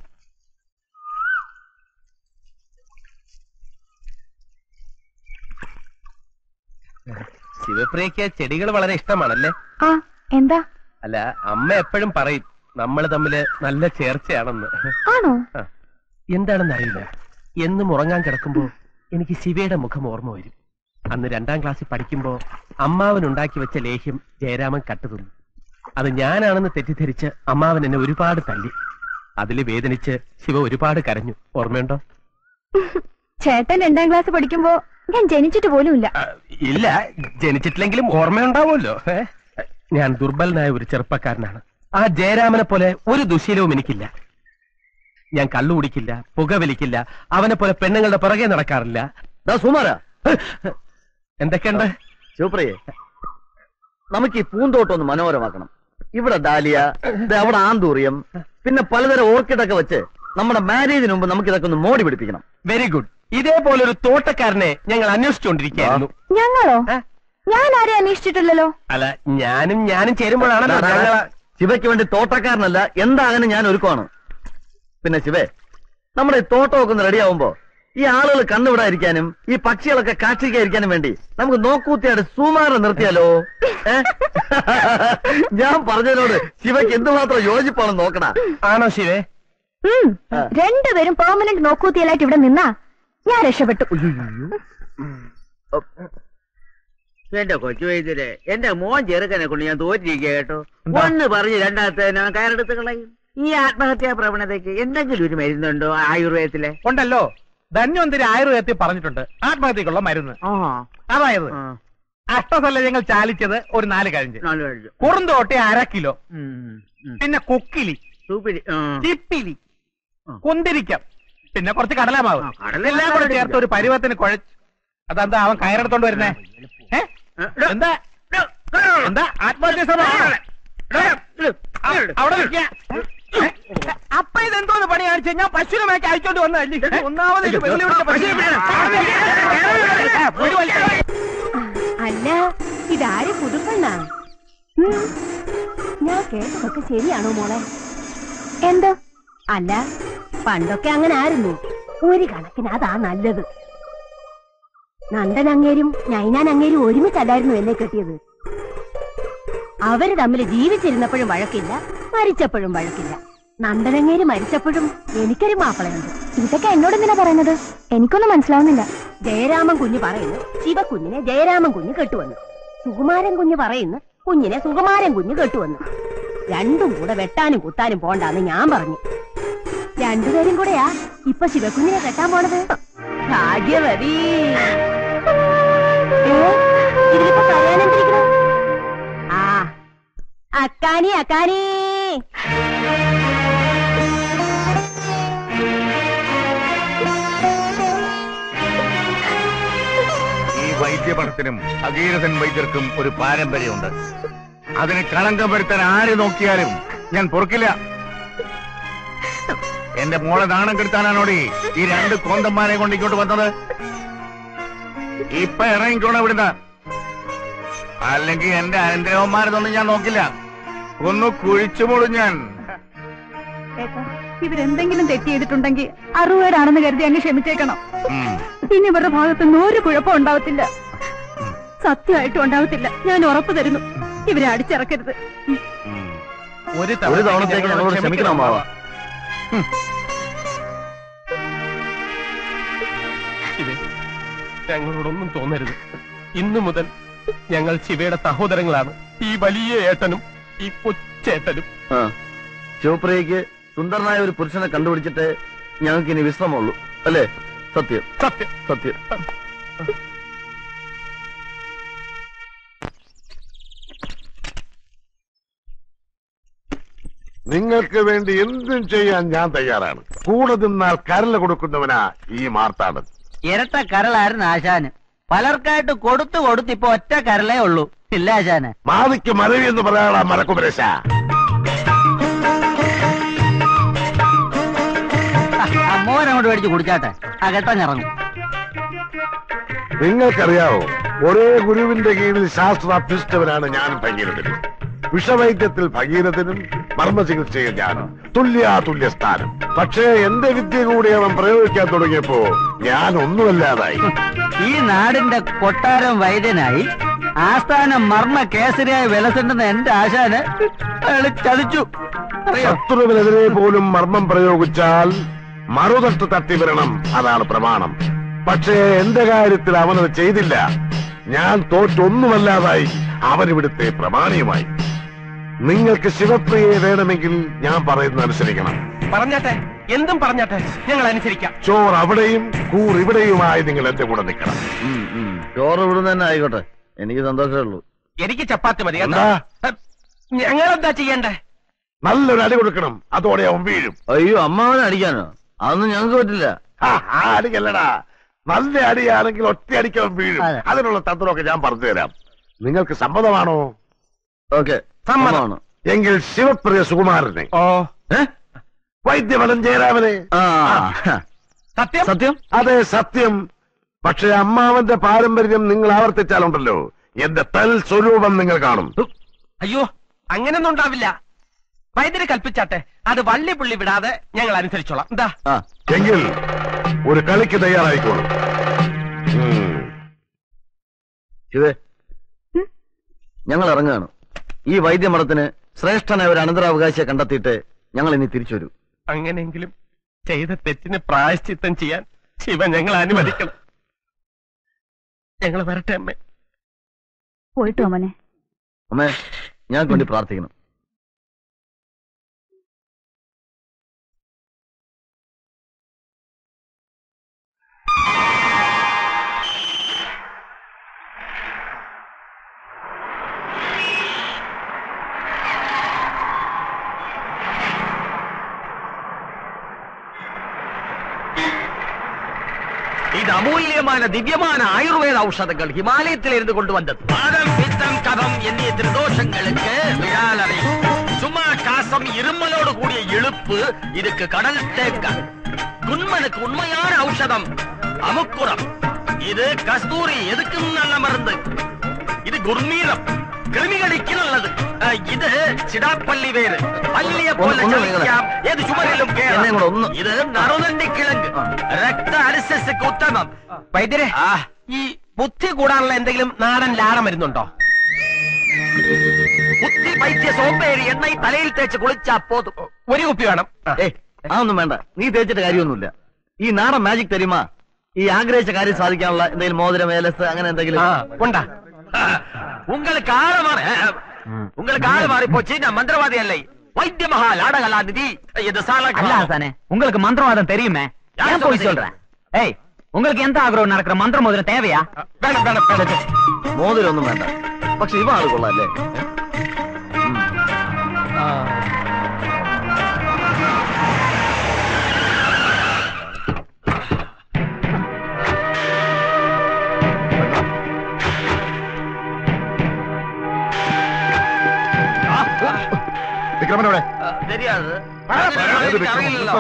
ശിവപ്രിയക്ക് ചെടികൾ വളരെ ഇഷ്ടമാണല്ലേ ആ എന്താ അല്ല അമ്മ എപ്പോഴും പറയും നമ്മൾ തമ്മില് നല്ല ചേർച്ചയാണെന്ന് ആണോ എന്താണെന്ന് അറിയില്ല എന്നും ഉറങ്ങാൻ കിടക്കുമ്പോ എനിക്ക് ശിവയുടെ മുഖം ഓർമ്മ വരും അന്ന് രണ്ടാം ക്ലാസ്സിൽ പഠിക്കുമ്പോ അമ്മാവൻ ഉണ്ടാക്കി വെച്ച ലേഹ്യം ജയരാമൻ കട്ടുതിന്നു അത് ഞാനാണെന്ന് തെറ്റിദ്ധരിച്ച് അമ്മാവൻ എന്നെ ഒരുപാട് തല്ലി അതിൽ വേദനിച്ച് ശിവ ഒരുപാട് കരഞ്ഞു ഓർമ്മയുണ്ടോ ചേട്ടൻ രണ്ടാം ക്ലാസ് പഠിക്കുമ്പോ ഞാൻ ജനിച്ചിട്ട് പോലും ഇല്ല ആ, ഇല്ല ജനിച്ചിട്ടില്ലെങ്കിലും ഓർമ്മയുണ്ടാവുമല്ലോ ഏ? ഞാൻ ദുർബലനായ ഒരു ചെറുപ്പക്കാരനാണ് ആ ജയരാമനെ പോലെ ഒരു ദുശീലവും എനിക്കില്ല ഞാൻ കള്ളു കുടിക്കില്ല പുകവലിക്കില്ല അവനെ പോലെ പെണ്ണുങ്ങളുടെ പുറകെ നടക്കാറില്ല ദാ സുമാരാ എന്തൊക്കെയുണ്ട് ശിവപ്രിയെ നമുക്ക് ഈ പൂന്തോട്ടം ഒന്ന് മനോഹരമാക്കണം ഇവിടെ ഡാലിയ ദേ അവിടെ ആന്തൂറിയം പിന്നെ പലതരം ഓർക്കിഡൊക്കെ വെച്ച് നമ്മുടെ മാരേജിന് മുമ്പ് നമുക്ക് ഇതൊക്കെ ഒന്ന് മോടി പിടിപ്പിക്കണം വെരി ഗുഡ് ഇതേപോലെ ഒരു തോട്ടക്കാരനെ ഞങ്ങൾ അന്വേഷിച്ചുകൊണ്ടിരിക്കുകയായിരുന്നു ഞങ്ങളോ ഏ? ഞാൻ ആരെ അന്വേഷിച്ചിട്ടില്ലല്ലോ അല്ല ഞാനും ഞാനും ചേരുമ്പോഴാണല്ലോ ഡാ, ഡാ, ഞങ്ങൾ ഡാ. ശിവയ്ക്ക് വേണ്ടി തോട്ടക്കാരനല്ല എന്താകാനും ഞാൻ ഒരുക്കമാണ് പിന്നെ ശിവേ നമ്മുടെ ഈ തോട്ടമൊക്കെ ഒന്ന് റെഡിയാവുമ്പോ ഈ ആളുകൾ കണ്ണുവിടാതിരിക്കാനും ഈ പക്ഷികളൊക്കെ കാക്ഷിക്കാതിരിക്കാനും വേണ്ടി നമുക്ക് നോക്കൂത്തിയായിട്ട് സുമാറ് നിർത്തിയാലോ ഏ? ഞാൻ പറഞ്ഞതിനോട് ശിവയ്ക്ക് എന്തുമാത്രം യോജിപ്പാണെന്ന് നോക്കണ ആണോ ശിവേ ഉം. രണ്ടുപേരും പെർമനന്റ് നോക്കൂത്തിയലായിട്ട് ഇവിടെ നിന്നാ ഞാൻ രക്ഷപ്പെട്ടു എന്റെ കൊച്ചു വൈദ്യരെ എന്റെ മോൻ ചെറുക്കനെ കൊണ്ട് ഞാൻ തോറ്റിരിക്കുക കേട്ടോ ഒന്ന് പറഞ്ഞ് രണ്ടാമത്തെ ഞാൻ കയറെടുത്ത് കളയും ഈ ആത്മഹത്യാ പ്രവണതയ്ക്ക് എന്തെങ്കിലും ഒരു മരുന്നുണ്ടോ ആയുർവേദത്തിലെ ഉണ്ടല്ലോ ധന്വന്തിരി ആയുർവേദത്തിൽ പറഞ്ഞിട്ടുണ്ട് ആത്മഹത്യക്കുള്ള മരുന്ന് ആ അതായത് ആ, അഷ്ടസല്ലജങ്ങൾ ചാലിച്ചത് ഒരു നാല് കഴിഞ്ഞ് നാല് കഴിഞ്ഞു. കുറുന്തോട്ടി അര കിലോ ഉം, ഉം. പിന്നെ കൊക്കിലി സൂപ്പിരി ആ. ചിപ്പിലി ആ. കുന്തിരിക്കം പിന്നെ കുറച്ച് കടലമാവ് ആ, കടലമാവ് എല്ലാം കൂടെ ചേർത്ത് ഒരു പരുവത്തിന് കുഴച്ച് അതെന്താ അവൻ കയറെടുത്തോണ്ട് വരുന്നേ ഏ? എന്താ എന്താ ആത്മഹത്യ ശ്രമം അവിടെ നിൽക്ക. അപ്പൊ ഇതെന്തോന്ന് പണി കാണിച്ചു ഞാൻ പശുവിനെ മേക്ക് അയച്ചോണ്ട് വന്നതല്ലേ ഒന്നാമത് ഇത് വെള്ളി പിടിച്ച പശുവിനെ വീട് വലിക്കാൻ. അല്ല ഇതാര് പുതുപ്പെണ്ണാ ഞാൻ കേട്ടതൊക്കെ ശരിയാണോ മോളെ എന്ത് അല്ല പണ്ടൊക്കെ അങ്ങനെ ആയിരുന്നു ഒരു കണക്കിന് അതാ നല്ലത് നന്ദൻ അങ്ങേരും നൈനാൻ അങ്ങേരും ഒരുമിച്ചല്ലായിരുന്നു എന്നെ കെട്ടിയത് അവര് തമ്മിൽ ജീവിച്ചിരുന്നപ്പോഴും വഴക്കില്ല മരിച്ചപ്പോഴും വഴക്കില്ല നന്ദനങ്ങേര് മരിച്ചപ്പോഴും എനിക്കൊരു മാപ്പിളയുണ്ട് ഇതൊക്കെ എന്നോട് എന്തിനാ പറയുന്നത് എനിക്കൊന്നും മനസ്സിലാവുന്നില്ല ജയരാമൻ കുഞ്ഞ് പറയുന്നു ശിവകുഞ്ഞിനെ ജയരാമൻ കുഞ്ഞ് കെട്ടുവന്നു സുകുമാരൻ കുഞ്ഞ് പറയുന്നു കുഞ്ഞിനെ സുകുമാരൻ കുഞ്ഞ് കെട്ടുവന്നു രണ്ടും കൂടെ വെട്ടാനും കുത്താനും പോണ്ടാന്ന് ഞാൻ പറഞ്ഞു രണ്ടുപേരും കൂടെയാ ഇപ്പൊ ശിവകുഞ്ഞിനെ കെട്ടാൻ പോണത് ഭാഗ്യവതി ഏ, ഇതിലിപ്പോ പറയാനെന്തിരിക്കണു ആ അക്കാനി അക്കാനി ഈ വൈദ്യപഠത്തിനും ഭഗീരഥൻ വൈദ്യർക്കും ഒരു പാരമ്പര്യമുണ്ട് അതിന് കളങ്കം വരുത്താൻ ആര് നോക്കിയാലും ഞാൻ പൊറുക്കില്ല എന്റെ മോളെ നാണം കെടുത്താനാണോടി ഈ രണ്ട് കോന്തന്മാരെ കൊണ്ട് ഇങ്ങോട്ട് വന്നത് ഇപ്പൊ ഇറങ്ങിക്കോണം ഇവിടുന്ന് അല്ലെങ്കിൽ എന്റെ അനന്തരവന്മാരതൊന്നും ഞാൻ നോക്കില്ല ഒന്ന് കുഴിച്ചുമൂടും ഞാൻ ഇവരെന്തെങ്കിലും തെറ്റ് ചെയ്തിട്ടുണ്ടെങ്കിൽ അറുപേരാണെന്ന് കരുതി അങ്ങ് ക്ഷമിച്ചേക്കണം ഉം. ഇനി ഇവരുടെ ഭാഗത്തുനിന്ന് ഒരു കുഴപ്പം ഉണ്ടാവത്തില്ല സത്യമായിട്ടും ഉണ്ടാവത്തില്ല ഞാൻ ഉറപ്പു തരുന്നു ഇവരെ അടിച്ചിറക്കരുത് ഒരു ഒരു തവണത്തേക്ക് ഞങ്ങളോട് ക്ഷമിക്കണം മാവ ശിവേ ഞങ്ങളോടൊന്നും തോന്നരുത് ഇന്നു മുതൽ ഞങ്ങൾ ശിവയുടെ സഹോദരങ്ങളാണ് ഈ വലിയ ഏട്ടനും ഈ കൊച്ചേട്ടനും ശിവപ്രിയക്ക് സുന്ദരനായ ഒരു പുരുഷനെ കണ്ടുപിടിച്ചിട്ട് ഞങ്ങൾക്ക് ഇനി വിശ്രമമുള്ളൂ അല്ലേ സത്യം സത്യം സത്യം നിങ്ങൾക്ക് വേണ്ടി എന്തും ചെയ്യാൻ ഞാൻ തയ്യാറാണ് കൂടെ നിന്നാൽ കരല കൊടുക്കുന്നവനാ ഈ മാർത്താടൻ ഇരട്ട കരളായിരുന്നു ആശാന് പലർക്കായിട്ട് കൊടുത്തു കൊടുത്ത് ഇപ്പൊ ഒറ്റ കരളേ ഉള്ളൂ ഇല്ല ആശാന് മാതിക്ക് മരവി എന്ന് പറയാനുള്ള മരക്കുപരശ മോൻ അങ്ങോട്ട് മേടിച്ച് കുടിച്ചാട്ടെ അകത്തങ്ങിറങ്ങും നിങ്ങൾക്കറിയാവോ ഒരേ ഗുരുവിന്റെ കീഴിൽ ശാസ്ത്ര അഭ്യസ്തവനാണ് ഞാൻ ഭഗീരഥനും വിഷവൈദ്യത്തിൽ ഭഗീരഥനും മർമ്മചികിത്സയിൽ ഞാൻ തുല്യാതുല്യ സ്ഥാനം പക്ഷേ എന്റെ വിദ്യ കൂടി അവൻ പ്രയോഗിക്കാൻ തുടങ്ങിയപ്പോ ഞാൻ ഒന്നുമല്ലാതായി ഈ നാടിന്റെ കൊട്ടാരം വൈദ്യനായി ആസ്ഥാനം മർമ്മ കേസരിയായി വിലസുണ്ടെന്ന് എന്റെ ആശാന് അയാള് ചതിച്ചു അറിയോ ശത്രുവിനെതിരെ പോലും മർമ്മം പ്രയോഗിച്ചാൽ മറുതട്ട് തട്ടി വരണം അതാണ് പ്രമാണം പക്ഷേ എന്റെ കാര്യത്തിൽ അവനത് ചെയ്തില്ല ഞാൻ തോറ്റൊന്നുമല്ലാതായി അവനിവിടുത്തെ പ്രമാണിയുമായി നിങ്ങൾക്ക് ശിവപ്രിയയെ വേണമെങ്കിൽ ഞാൻ പറയുന്നത് അനുസരിക്കണം പറഞ്ഞാട്ടെ എന്തും പറഞ്ഞാട്ടെ ഞങ്ങൾ അനുസരിക്കാം ചോർ അവിടെയും കൂർ ഇവിടെയുമായി നിങ്ങൾ എന്റെ കൂടെ നിൽക്കണം ചോറ് ഇവിടുന്ന് തന്നെ ആയിക്കോട്ടെ എനിക്ക് സന്തോഷമേ ഉള്ളൂ എനിക്ക് ചപ്പാത്തി മതി കേട്ടോ എന്താ? ഞങ്ങൾ എന്താ ചെയ്യണ്ടേ നല്ലൊരു അടി കൊടുക്കണം അതോടെ അവൻ വീഴും അയ്യോ അമ്മാവനെ അടിക്കാനോ അതൊന്നും ഞങ്ങൾക്ക് പറ്റില്ല ആ, ആ അടിക്കല്ലടാ നല്ല അടിയാണെങ്കിൽ ഒറ്റ അടിക്കവൻ വീഴും അതെ. അതിനുള്ള തന്ത്രമൊക്കെ ഞാൻ പറഞ്ഞു തരാം നിങ്ങൾക്ക് സമ്മതമാണോ ഓക്കെ സമ്മതം. എങ്കിൽ ശിവപ്രിയ സുകുമാരനെ ഓ വൈദ്യമലൻ ജയരാമനെ ആ സത്യം സത്യം അതെ സത്യം പക്ഷെ അമ്മാവന്റെ പാരമ്പര്യം നിങ്ങൾ ആവർത്തിച്ചാലുണ്ടല്ലോ എന്റെ തൽ സ്വരൂപം നിങ്ങൾ കാണും അയ്യോ അങ്ങനെയൊന്നും ഉണ്ടാവില്ല വൈദ്യര് കൽപ്പിച്ചാട്ടെ അത് വള്ളി പുള്ളി വിടാതെ ഞങ്ങൾ അനുസരിച്ചോളാം എന്താ ആ എങ്കിൽ ഒരു കളിക്ക് തയ്യാറായിക്കോളും ഉം. ശിവേ ഞങ്ങൾ ഇറങ്ങുകയാണ് ഈ വൈദ്യമഠത്തിന് ശ്രേഷ്ഠനായ ഒരു അനന്തരാവകാശിയെ കണ്ടെത്തിയിട്ട് ഞങ്ങൾ ഇനി തിരിച്ചു വരൂ അങ്ങനെയെങ്കിലും ചെയ്ത തെറ്റിന് പ്രായശ്ചിത്തം ചെയ്യാൻ ശിവ ഞങ്ങൾ അനുവദിക്കണം ഞങ്ങൾ വരട്ടെ അമ്മേ പോയിട്ട് അമ്മനെ അമ്മേ ഞങ്ങൾക്ക് വേണ്ടി പ്രാർത്ഥിക്കണം ഇത് അമൂല്യമായ ദിവ്യமான ആയുർവേദ ഔഷധങ്ങൾ ഹിമാലയത്തിലിരുന്ന് കൊണ്ടുവന്നത് വാദം പിത്തം കഫം എന്നീ ത്രിദോഷங்களுக்கு വിഴാലറിയും சும்மா காசம் இருமலோடு கூடிய இழுப்பு இதுக்கு கடல் தேக்க குன்மனுக்கு உண்மையான ஔஷதம் அமுக்குரம் இது கஸ்தூரி எதுக்கும் நல்ல மருந்து இது குர்மீரம் கிருமிகளுக்கு நல்லது அஹ், இது சிடாப்பள்ளி வேறு பள்ளிய போல ഒന്ന് ഒന്ന് ചലിക്കാം ഏത് ചുമരിലും എന്നെ കൂടെ ഒന്ന് കേറാം ഇത് നറുതണ്ടി കിഴങ്ങ് രക്ത അരിസസ്ക്ക് ഉത്തമം വൈദ്യരെ ഈ ബുദ്ധി കൂടാനുള്ള എന്തെങ്കിലും നാടൻ ലാടം വരുന്നുണ്ടോ ബുദ്ധി പൈത്യ സോപ്പേരി എണ്ണ തലയിൽ തേച്ച് കുളിച്ചാ പോതും ഒരു കുപ്പി വേണം ആ. ഏ അതൊന്നും വേണ്ട നീ തേച്ചിട്ട് കാര്യമൊന്നുമില്ല ഈ നാടൻ മാജിക് തരുമാ ഈ ആഗ്രഹിച്ച കാര്യം സാധിക്കാനുള്ള എന്തെങ്കിലും മോതിരം ഏലസ് അങ്ങനെ എന്തെങ്കിലും ആ ഉണ്ടാ உங்களுக்கு ஆள மாறி உங்களுக்கு ஆள மாறி போச்சு நான் மந்திரவாதி அல்ல வைத்திய மகா லாடகலா நிதி இது சால அல்ல ஆசானே உங்களுக்கு மந்திரவாதம் தெரியுமே யார் ஏன் போய் சொல்றது? சொல்றேன் ஏய் உங்களுக்கு எந்த ஆഗ്രഹம் நடக்கிற மந்திரம் முதல்ல தேவையா വേണം വേണം വേണം മോതിരം ഒന്നും വേണ്ട പക്ഷെ ഇവ ആള് കൊള്ളാം അല്ലേ വിക്രമനോടെ தெரியாது അറിയില്ലല്ലോ.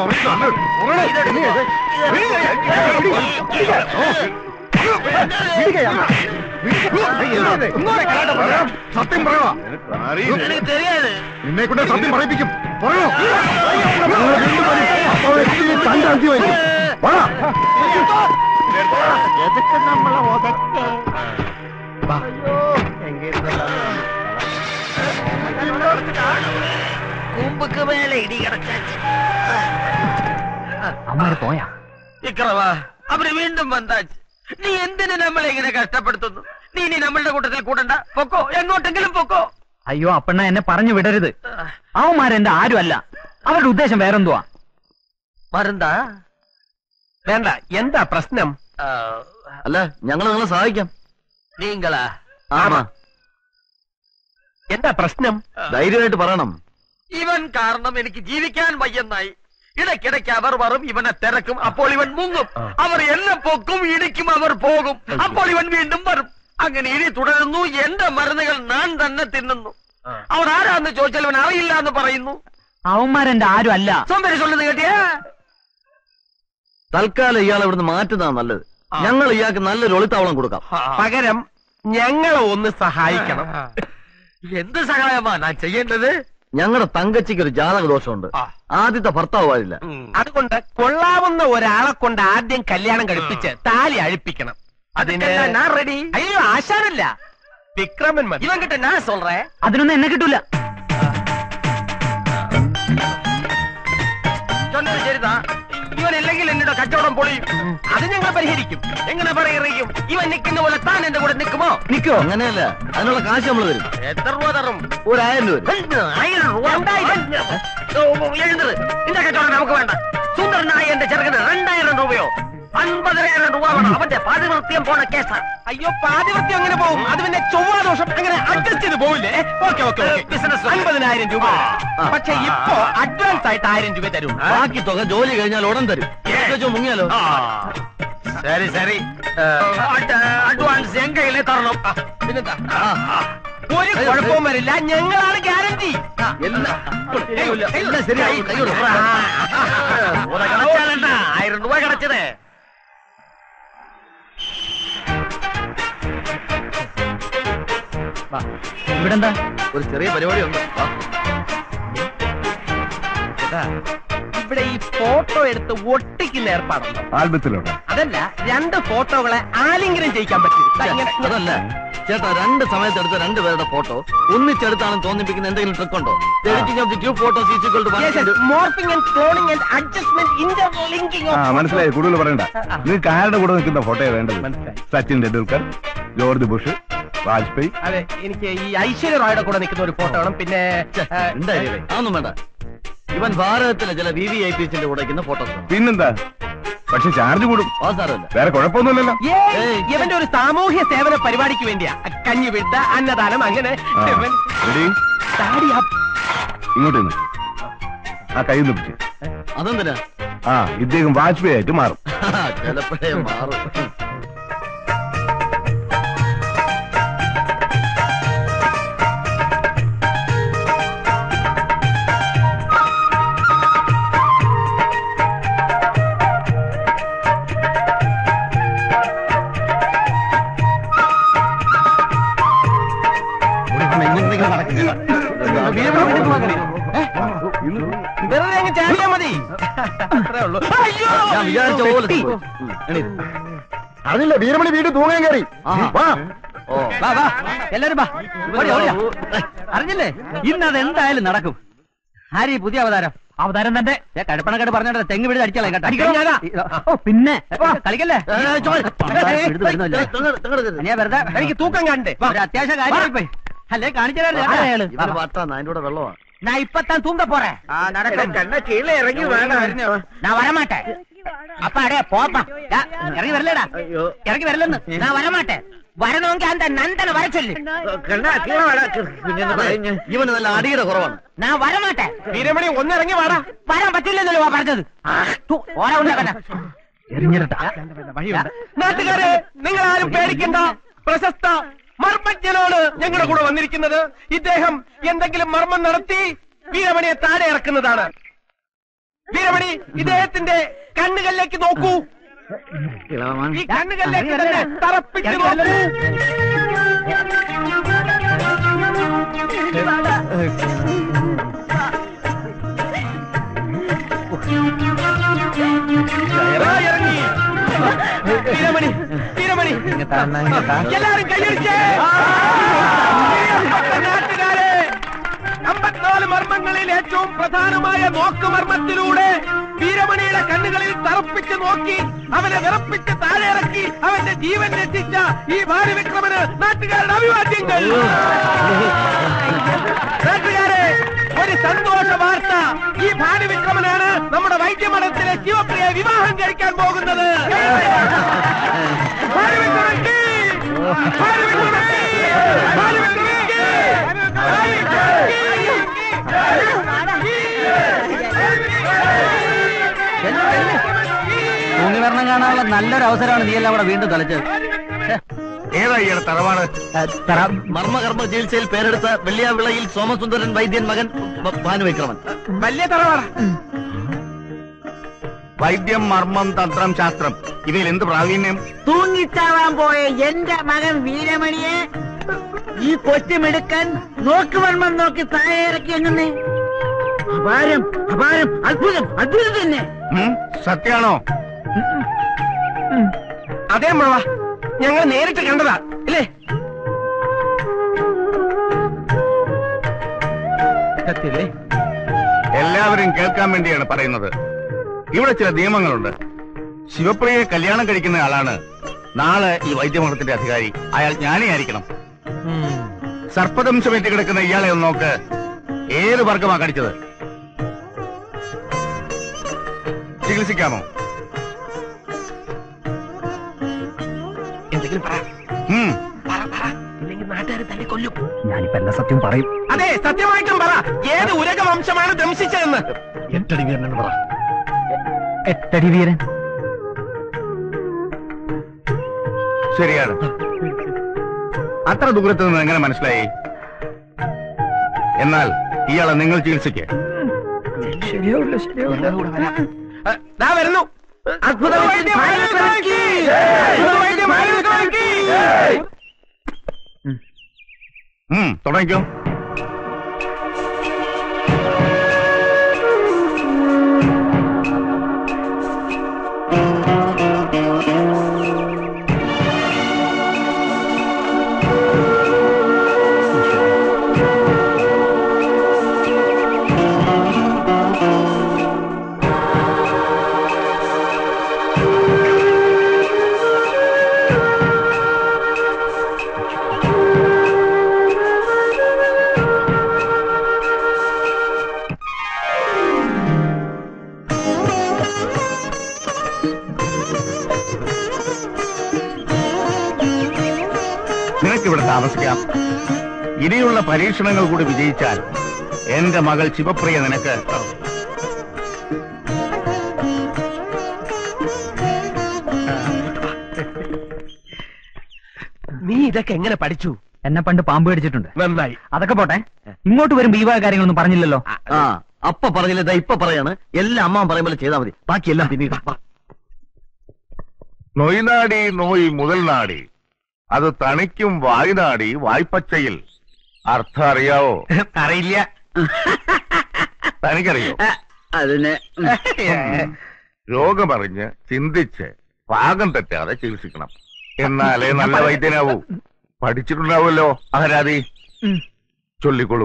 സത്യം പറയണോ எனக்கு தெரியாது നിന്നെ കൊണ്ട് സത്യം പറയിപ്പിക്കും പറയോ അപ്പോൾ എത്തി തന്റെ അന്ത്യമായിരിക്കും പറ എതൊക്കെ നമ്മളെ ഒതക്കെ മുമ്പക്ക് മേലെ ഇടി കിടക്കാച്ച് അമ്മ പോയാ വിക്രമ അവര് വീണ്ടും വന്നാച്ച് നീ എന്തിനു നമ്മളെ ഇങ്ങനെ കഷ്ടപ്പെടുത്തുന്നു നീ ഇനി നമ്മളുടെ കൂട്ടത്തിൽ കൂടണ്ട പൊക്കോ എങ്ങോട്ടെങ്കിലും പൊക്കോ അയ്യോ അപ്പണ്ണ എന്നെ പറഞ്ഞു വിടരുത് അവന്മാരെന്റെ ആരുമല്ല അവരുടെ ഉദ്ദേശം വേറെന്തുവാ മരുന്നാ വേണ്ട എന്താ പ്രശ്നം അല്ല ഞങ്ങൾ നിങ്ങളെ സഹായിക്കാം നീങ്കളാ ആമാ എന്താ പ്രശ്നം ധൈര്യമായിട്ട് പറയണം ഇവൻ കാരണം എനിക്ക് ജീവിക്കാൻ വയ്യെന്നായി ഇടയ്ക്കിടയ്ക്ക് അവർ വരും ഇവനെ തിരക്കും അപ്പോൾ ഇവൻ മുങ്ങും അവർ എന്നെ പൊക്കും ഇടിക്കും അവർ പോകും അപ്പോൾ ഇവൻ വീണ്ടും വരും അങ്ങനെ ഇനി തുടരുന്നു എന്റെ മരുന്നുകൾ ഞാൻ തന്നെ തിന്നുന്നു അവർ ആരാന്ന് ചോദിച്ചാൽ ഇവൻ അറിയില്ല എന്ന് പറയുന്നു അവന്മാരെന്റെ ആരും അല്ല സോമ്പരി ചൊല്ലുന്നത് കേട്ടിയാ തൽക്കാലം ഇയാൾ ഇവിടുന്ന് മാറ്റുന്നതാണ് നല്ലത് ഞങ്ങൾ ഇയാൾക്ക് നല്ലൊരു ഒളിത്താവളം കൊടുക്കാം പകരം ഞങ്ങളെ ഒന്ന് സഹായിക്കണം എന്ത് സഹായമാ ഞാൻ ചെയ്യേണ്ടത് ഞങ്ങളുടെ തങ്കച്ചിക്ക് ഒരു ജാതക ദോഷമുണ്ട് ആദ്യത്തെ ഭർത്താവ് പാടില്ല അതുകൊണ്ട് കൊള്ളാവുന്ന ഒരാളെ കൊണ്ട് ആദ്യം കല്യാണം കഴിപ്പിച്ച് താലി അഴിപ്പിക്കണം അതിന് ഞാൻ റെഡി അയ്യോ ആശാനല്ല വിക്രമൻ മതി ഇവൻ കിட்ட ഞാൻ சொல்றே അതിനൊന്നും എന്നെ കിട്ടൂല சொன்னது சரிதான் ഇവൻ ഇല്ലെങ്കിൽ എന്നോട് കച്ചവടം പൊളിയും അത് ഞങ്ങൾ പരിഹരിക്കും എങ്ങനെ പറയും ഇവൻ നിൽക്കുന്ന പോലെ താൻ എന്റെ കൂടെ നിൽക്കുമോ നിക്കോ അങ്ങനെയല്ല അതിനുള്ള കാശ് നമ്മൾ തരും എത്ര രൂപ തരും ഒരായിരം രൂപ തരും. ആയിരം രൂപ എഴുന്നത് നിന്റെ കച്ചവടം നമുക്ക് വേണ്ട സുന്ദരനായ എന്റെ ചെറുക്കന് രണ്ടായിരം രൂപയോ അൻപതിനായിരം രൂപ വേണം അവന്റെ പാതിവൃത്യം പോണ കേസാ അയ്യോ പാതിവൃത്തി അങ്ങനെ പോകും അത് പിന്നെ ചൊവ്വാദോഷം അങ്ങനെ അഡ്ജസ്റ്റ് ചെയ്ത് പോവില്ലേ ഓക്കെ ഓക്കെ Business. അൻപതിനായിരം രൂപ ആ. പക്ഷെ ഇപ്പോ അഡ്വാൻസ് ആയിട്ട് ആയിരം രൂപ തരും ബാക്കി തുക ജോലി കഴിഞ്ഞാൽ ഉടൻ തരും വെച്ചോ മുങ്ങിയാലോ ആ. சரி சரி அட்வான்ஸ் என் கையில தரணும் പിന്നെന്താ ഒരു കുഴപ്പവും വരില്ല ഞങ്ങളാണ് ഗ്യാരണ്ടി എല്ലാം എല്ലാം ശരിയായി കൈ കൊടുക്ക്. ஆயிரம் ரூபாய் கிடைச்சது ഇവിടെന്താ ഒരു ചെറിയ പരിപാടി ഉണ്ട് വാ. ഇവിടെ ഈ ഫോട്ടോ എടുത്ത് ഒട്ടിക്കുന്ന ഏർപ്പാടുണ്ടോ ആൽബത്തിലുണ്ട് അതല്ല രണ്ട് ഫോട്ടോകളെ ആലിംഗനം ചെയ്യിക്കാൻ പറ്റും ദാ ഇങ്ങനെ- ഇങ്ങനെ- അതല്ല ചേട്ടാ രണ്ട് സമയത്ത് എടുത്ത രണ്ട് പേരുടെ ഫോട്ടോ ഒന്നിച്ചെടുത്താണെന്ന് തോന്നിപ്പിക്കുന്ന എന്തെങ്കിലും ട്രിക്ക് ഉണ്ടോ editing of the two photos is equal to Yes, yes. Morphing and cloning and adjustment, interlinking of ആ മനസ്സിലായി കൂടുതൽ പറയണ്ട നിങ്ങൾക്ക് ആരുടെ കൂടെ നിൽക്കുന്ന ഫോട്ടോയാ വേണ്ടത് മനസ്സിലായി. സച്ചിൻ ടെണ്ടുൽക്കർ ജോർജ് ബുഷ് വാജ്പേയി അതെ എനിക്ക് ഈ ഐശ്വര്യ റോയുടെ കൂടെ നിൽക്കുന്ന ഒരു ഫോട്ടോ വേണം പിന്നെ ഏ, എന്തായാലും അതൊന്നും വേണ്ട ഇവൻ ഭാരതത്തിലെ ചില വി വി ഐ പിസിന്റെ കൂടെ നിൽക്കുന്ന ഫോട്ടോസ് പിന്നെന്താ പക്ഷെ ചാർജ് കൂടും ആ സാരമല്ല വേറെ കുഴപ്പമൊന്നുമില്ലല്ലോ ഏയ്, ഏയ്. ഇവന്റെ ഒരു സാമൂഹ്യ സേവന പരിപാടിക്ക് വേണ്ടിയാ കഞ്ഞി വിട്ട അന്നദാനം അങ്ങനെ ആ. ഇവൻ റെഡി താടി ആ- ഇങ്ങോട്ട് നിന്ന് ആ കൈ ഒന്ന് പിടിച്ച് അതെന്തിനാ ആ ഇദ്ദേഹം വാജ്പേയി ആയിട്ട് മാറും ചിലപ്പോഴേ മാറും വെറുതെ അങ്ങ് ചാടിയാ മതി അത്രേ ഉള്ളൂ അയ്യോ ഞാൻ വിചാരിച്ച പോലെ സംഭവിച്ചു. ഉം, എണീറ്റ്. അറിഞ്ഞില്ല വീരമണി വീട് തൂങ്ങാൻ കയറി ആഹാ. വാ ഓ വാ വാ എല്ലാരും വാ ഓടി, ഓടിയാ. അറിഞ്ഞില്ലേ ഇന്ന് അത് എന്തായാലും നടക്കും ആര് ഈ പുതിയ അവതാരം അവതാരം തന്നെ കടുപ്പണക്കെട്ട് പറഞ്ഞോട്ടെ തെങ്ങ് വീട് അടിച്ചാലേ അടിക്കാൻ ഞാനാ. ഓ പിന്നെ കളിക്കല്ലേ ഏ, ഏ, ചോയ്. എടുത്ത് വരുന്നല്ലേ? തെങ്ങ്, തെങ്ങ് എടുക്കരുത്. അനിയാ വെറുതെ എനിക്ക് തൂക്കം കാണണ്ടേ വാ. ഒരു അത്യാവശ്യ കാര്യമായി പോയി അല്ലേ കാണിച്ചു ഇവന് വട്ടാന്ന് അതിന്റെ കൂടെ വെള്ളമാണ് ഞാൻ ഇപ്പത്താൻ തൂങ്ക പോറേ கண்ண கீழே இறங்கி வேணாம் ഞാൻ വരമാട്ടെ അപ്പ അടേ പോപ്പാ ദാ, ഇറങ്ങി വരല്ലേടാ ഇറങ്ങി വരല്ലെന്ന് ഞാൻ വരമാട്ടെ വരണമെങ്കിൽ അന്ത നന്ദന വരച്ചൊല്ലു கண்ணா கீழே வேணா പിന്നെ പറഞ്ഞു ഇവന് നല്ല അടിയുടെ കുറവാണ് ഞാൻ വരമാട്ടെ വീരമണി ഒന്നിറങ്ങി വാടാ വരാൻ പറ്റില്ലെന്നല്ലോ വാ പറഞ്ഞത് ആ, തു, ഓര ഉണ്ടാക്കണ്ട എറിഞ്ഞിരട്ടാ നാട്ടുകാരെ നിങ്ങൾ ആരും പേടിക്കണ്ട പ്രശസ്ത മർമ്മജ്ഞനാണ് ഞങ്ങളുടെ കൂടെ വന്നിരിക്കുന്നത് ഇദ്ദേഹം എന്തെങ്കിലും മർമ്മം നടത്തി വീരമണിയെ താഴെ ഇറക്കുന്നതാണ് വീരമണി ഇദ്ദേഹത്തിന്റെ കണ്ണുകളിലേക്ക് നോക്കൂ ഈ കണ്ണുകളിലേക്ക് തന്നെ തറപ്പിച്ച് നോക്കൂ ദാ ഇറങ്ങി വീരമണി എല്ലാരും കൈയടിച്ചേ നാട്ടുകാരെ അമ്പത്തിനാല് മർമ്മങ്ങളിൽ ഏറ്റവും പ്രധാനമായ നോക്കുമർമ്മത്തിലൂടെ വീരമണിയുടെ കണ്ണുകളിൽ തറപ്പിച്ച് നോക്കി അവനെ വിറപ്പിച്ച് താഴെ ഇറക്കി അവന്റെ ജീവൻ രക്ഷിച്ച ഈ ഭാര്യവിക്രമന് നാട്ടുകാരുടെ അഭിവാദ്യങ്ങൾ നാട്ടുകാരെ ഒരു സന്തോഷ വാർത്ത ഈ ഭാര്യവിക്രമനാണ് നമ്മുടെ വൈദ്യമഠത്തിലെ ശിവപ്രിയ വിവാഹം കഴിക്കാൻ പോകുന്നത് ഭാര്യവിക്രമൻ കീ! ഭാര്യവിക്രമൻ കീ! ഭാര്യവിക്രമൻ കീ! ഭാര്യവിക്രമൻ തൂങ്ങിവരണം കാണാനുള്ള നല്ലൊരു അവസരമാണ് നീ എല്ലാം അവിടെ വീണ്ടും കളിച്ചത് ഏതാ ഇയാളെ തറവാണ് മർമ്മകർമ്മ ചികിത്സയിൽ പേരെടുത്ത വെള്ളിയാവിളയിൽ സോമസുന്ദരൻ വൈദ്യൻ മകൻ ഭ- ഭാനുവിക്രമൻ വലിയ തറവാട വൈദ്യം മർമ്മം തന്ത്രം ശാസ്ത്രം ഇവയിൽ എന്ത് പ്രാവീണ്യം തൂങ്ങിച്ചാവാൻ പോയ എന്റെ മകൻ വീരമണിയെ ഈ കൊച്ചുമെടുക്കാൻ നോക്കുവണ്ണം നോക്കി താഴെ ഇറക്കി എങ്ങനെ അപാരം അപാരം അത്ഭുതം അത്ഭുതം തന്നെ ഉം? സത്യാണോ അതേ മഴ ഞങ്ങൾ നേരിട്ട് കണ്ടതാ ഇല്ലേ സത്യല്ലേ എല്ലാവരും കേൾക്കാൻ വേണ്ടിയാണ് പറയുന്നത് ഇവിടെ ചില നിയമങ്ങളുണ്ട് ശിവപ്രിയയെ കല്യാണം കഴിക്കുന്ന ആളാണ് നാളെ ഈ വൈദ്യമഠത്തിന്റെ അധികാരി അയാൾ ജ്ഞാനിയായിരിക്കണം സർപ്പദംശമേറ്റ് കിടക്കുന്ന ഇയാളെ ഒന്ന് നോക്ക് ഏത് വർഗമാ കടിച്ചത് ചികിത്സിക്കാമോ എന്തെങ്കിലും പറ ഉം. പറ പറ ഇല്ലെങ്കിൽ നാട്ടുകാർ തന്നെ കൊല്ലും ഞാനിപ്പോ എല്ലാ സത്യം പറയും അതെ സത്യമായിട്ടും പറ ഏത് ഉരക വംശമാണ് ദംശിച്ചതെന്ന് എട്ടടി വീരൻ പറ എട്ടടി വീരൻ ശരിയാണ് അത്ര ദൂരത്ത് നിന്ന് എങ്ങനെ മനസ്സിലായി എന്നാൽ ഇയാളെ നിങ്ങൾ ചികിത്സിക്ക് ആ, ദാ വരുന്നു അത്ഭുതം ഉം, തുടങ്ങിക്കോ നിനക്കിവിടെ താമസിക്കാം ഇനിയുള്ള പരീക്ഷണങ്ങൾ കൂടി വിജയിച്ചാൽ എന്റെ മകൾ ശിവപ്രിയ നിനക്ക് നീ ഇതൊക്കെ എങ്ങനെ പഠിച്ചു എന്നെ പണ്ട് പാമ്പ് കടിച്ചിട്ടുണ്ട് നന്നായി അതൊക്കെ പോട്ടെ ഇങ്ങോട്ട് വരുമ്പോ ഈ വക കാര്യങ്ങളൊന്നും പറഞ്ഞില്ലല്ലോ ആ അപ്പ പറഞ്ഞില്ല ദാ ഇപ്പൊ പറയാണ് എല്ലാം അമ്മ പറയുമ്പോൾ ചെയ്താൽ മതി ബാക്കിയെല്ലാം പിന്നീട് വാ. നൊയ്നാടി നോയ് മുതൽ നാടി അത് തണിക്കും വായ്നാടി വായ്പച്ചയിൽ അർത്ഥം അറിയാവോ അറിയില്ല തനിക്കറിയോ അതിന് രോഗമറിഞ്ഞ് ചിന്തിച്ച് പാകം തെറ്റാതെ ചികിത്സിക്കണം എന്നാലേ നല്ല വൈദ്യനാവൂ പഠിച്ചിട്ടുണ്ടാവുമല്ലോ അഹരാതി ചൊല്ലിക്കൊള്ളൂ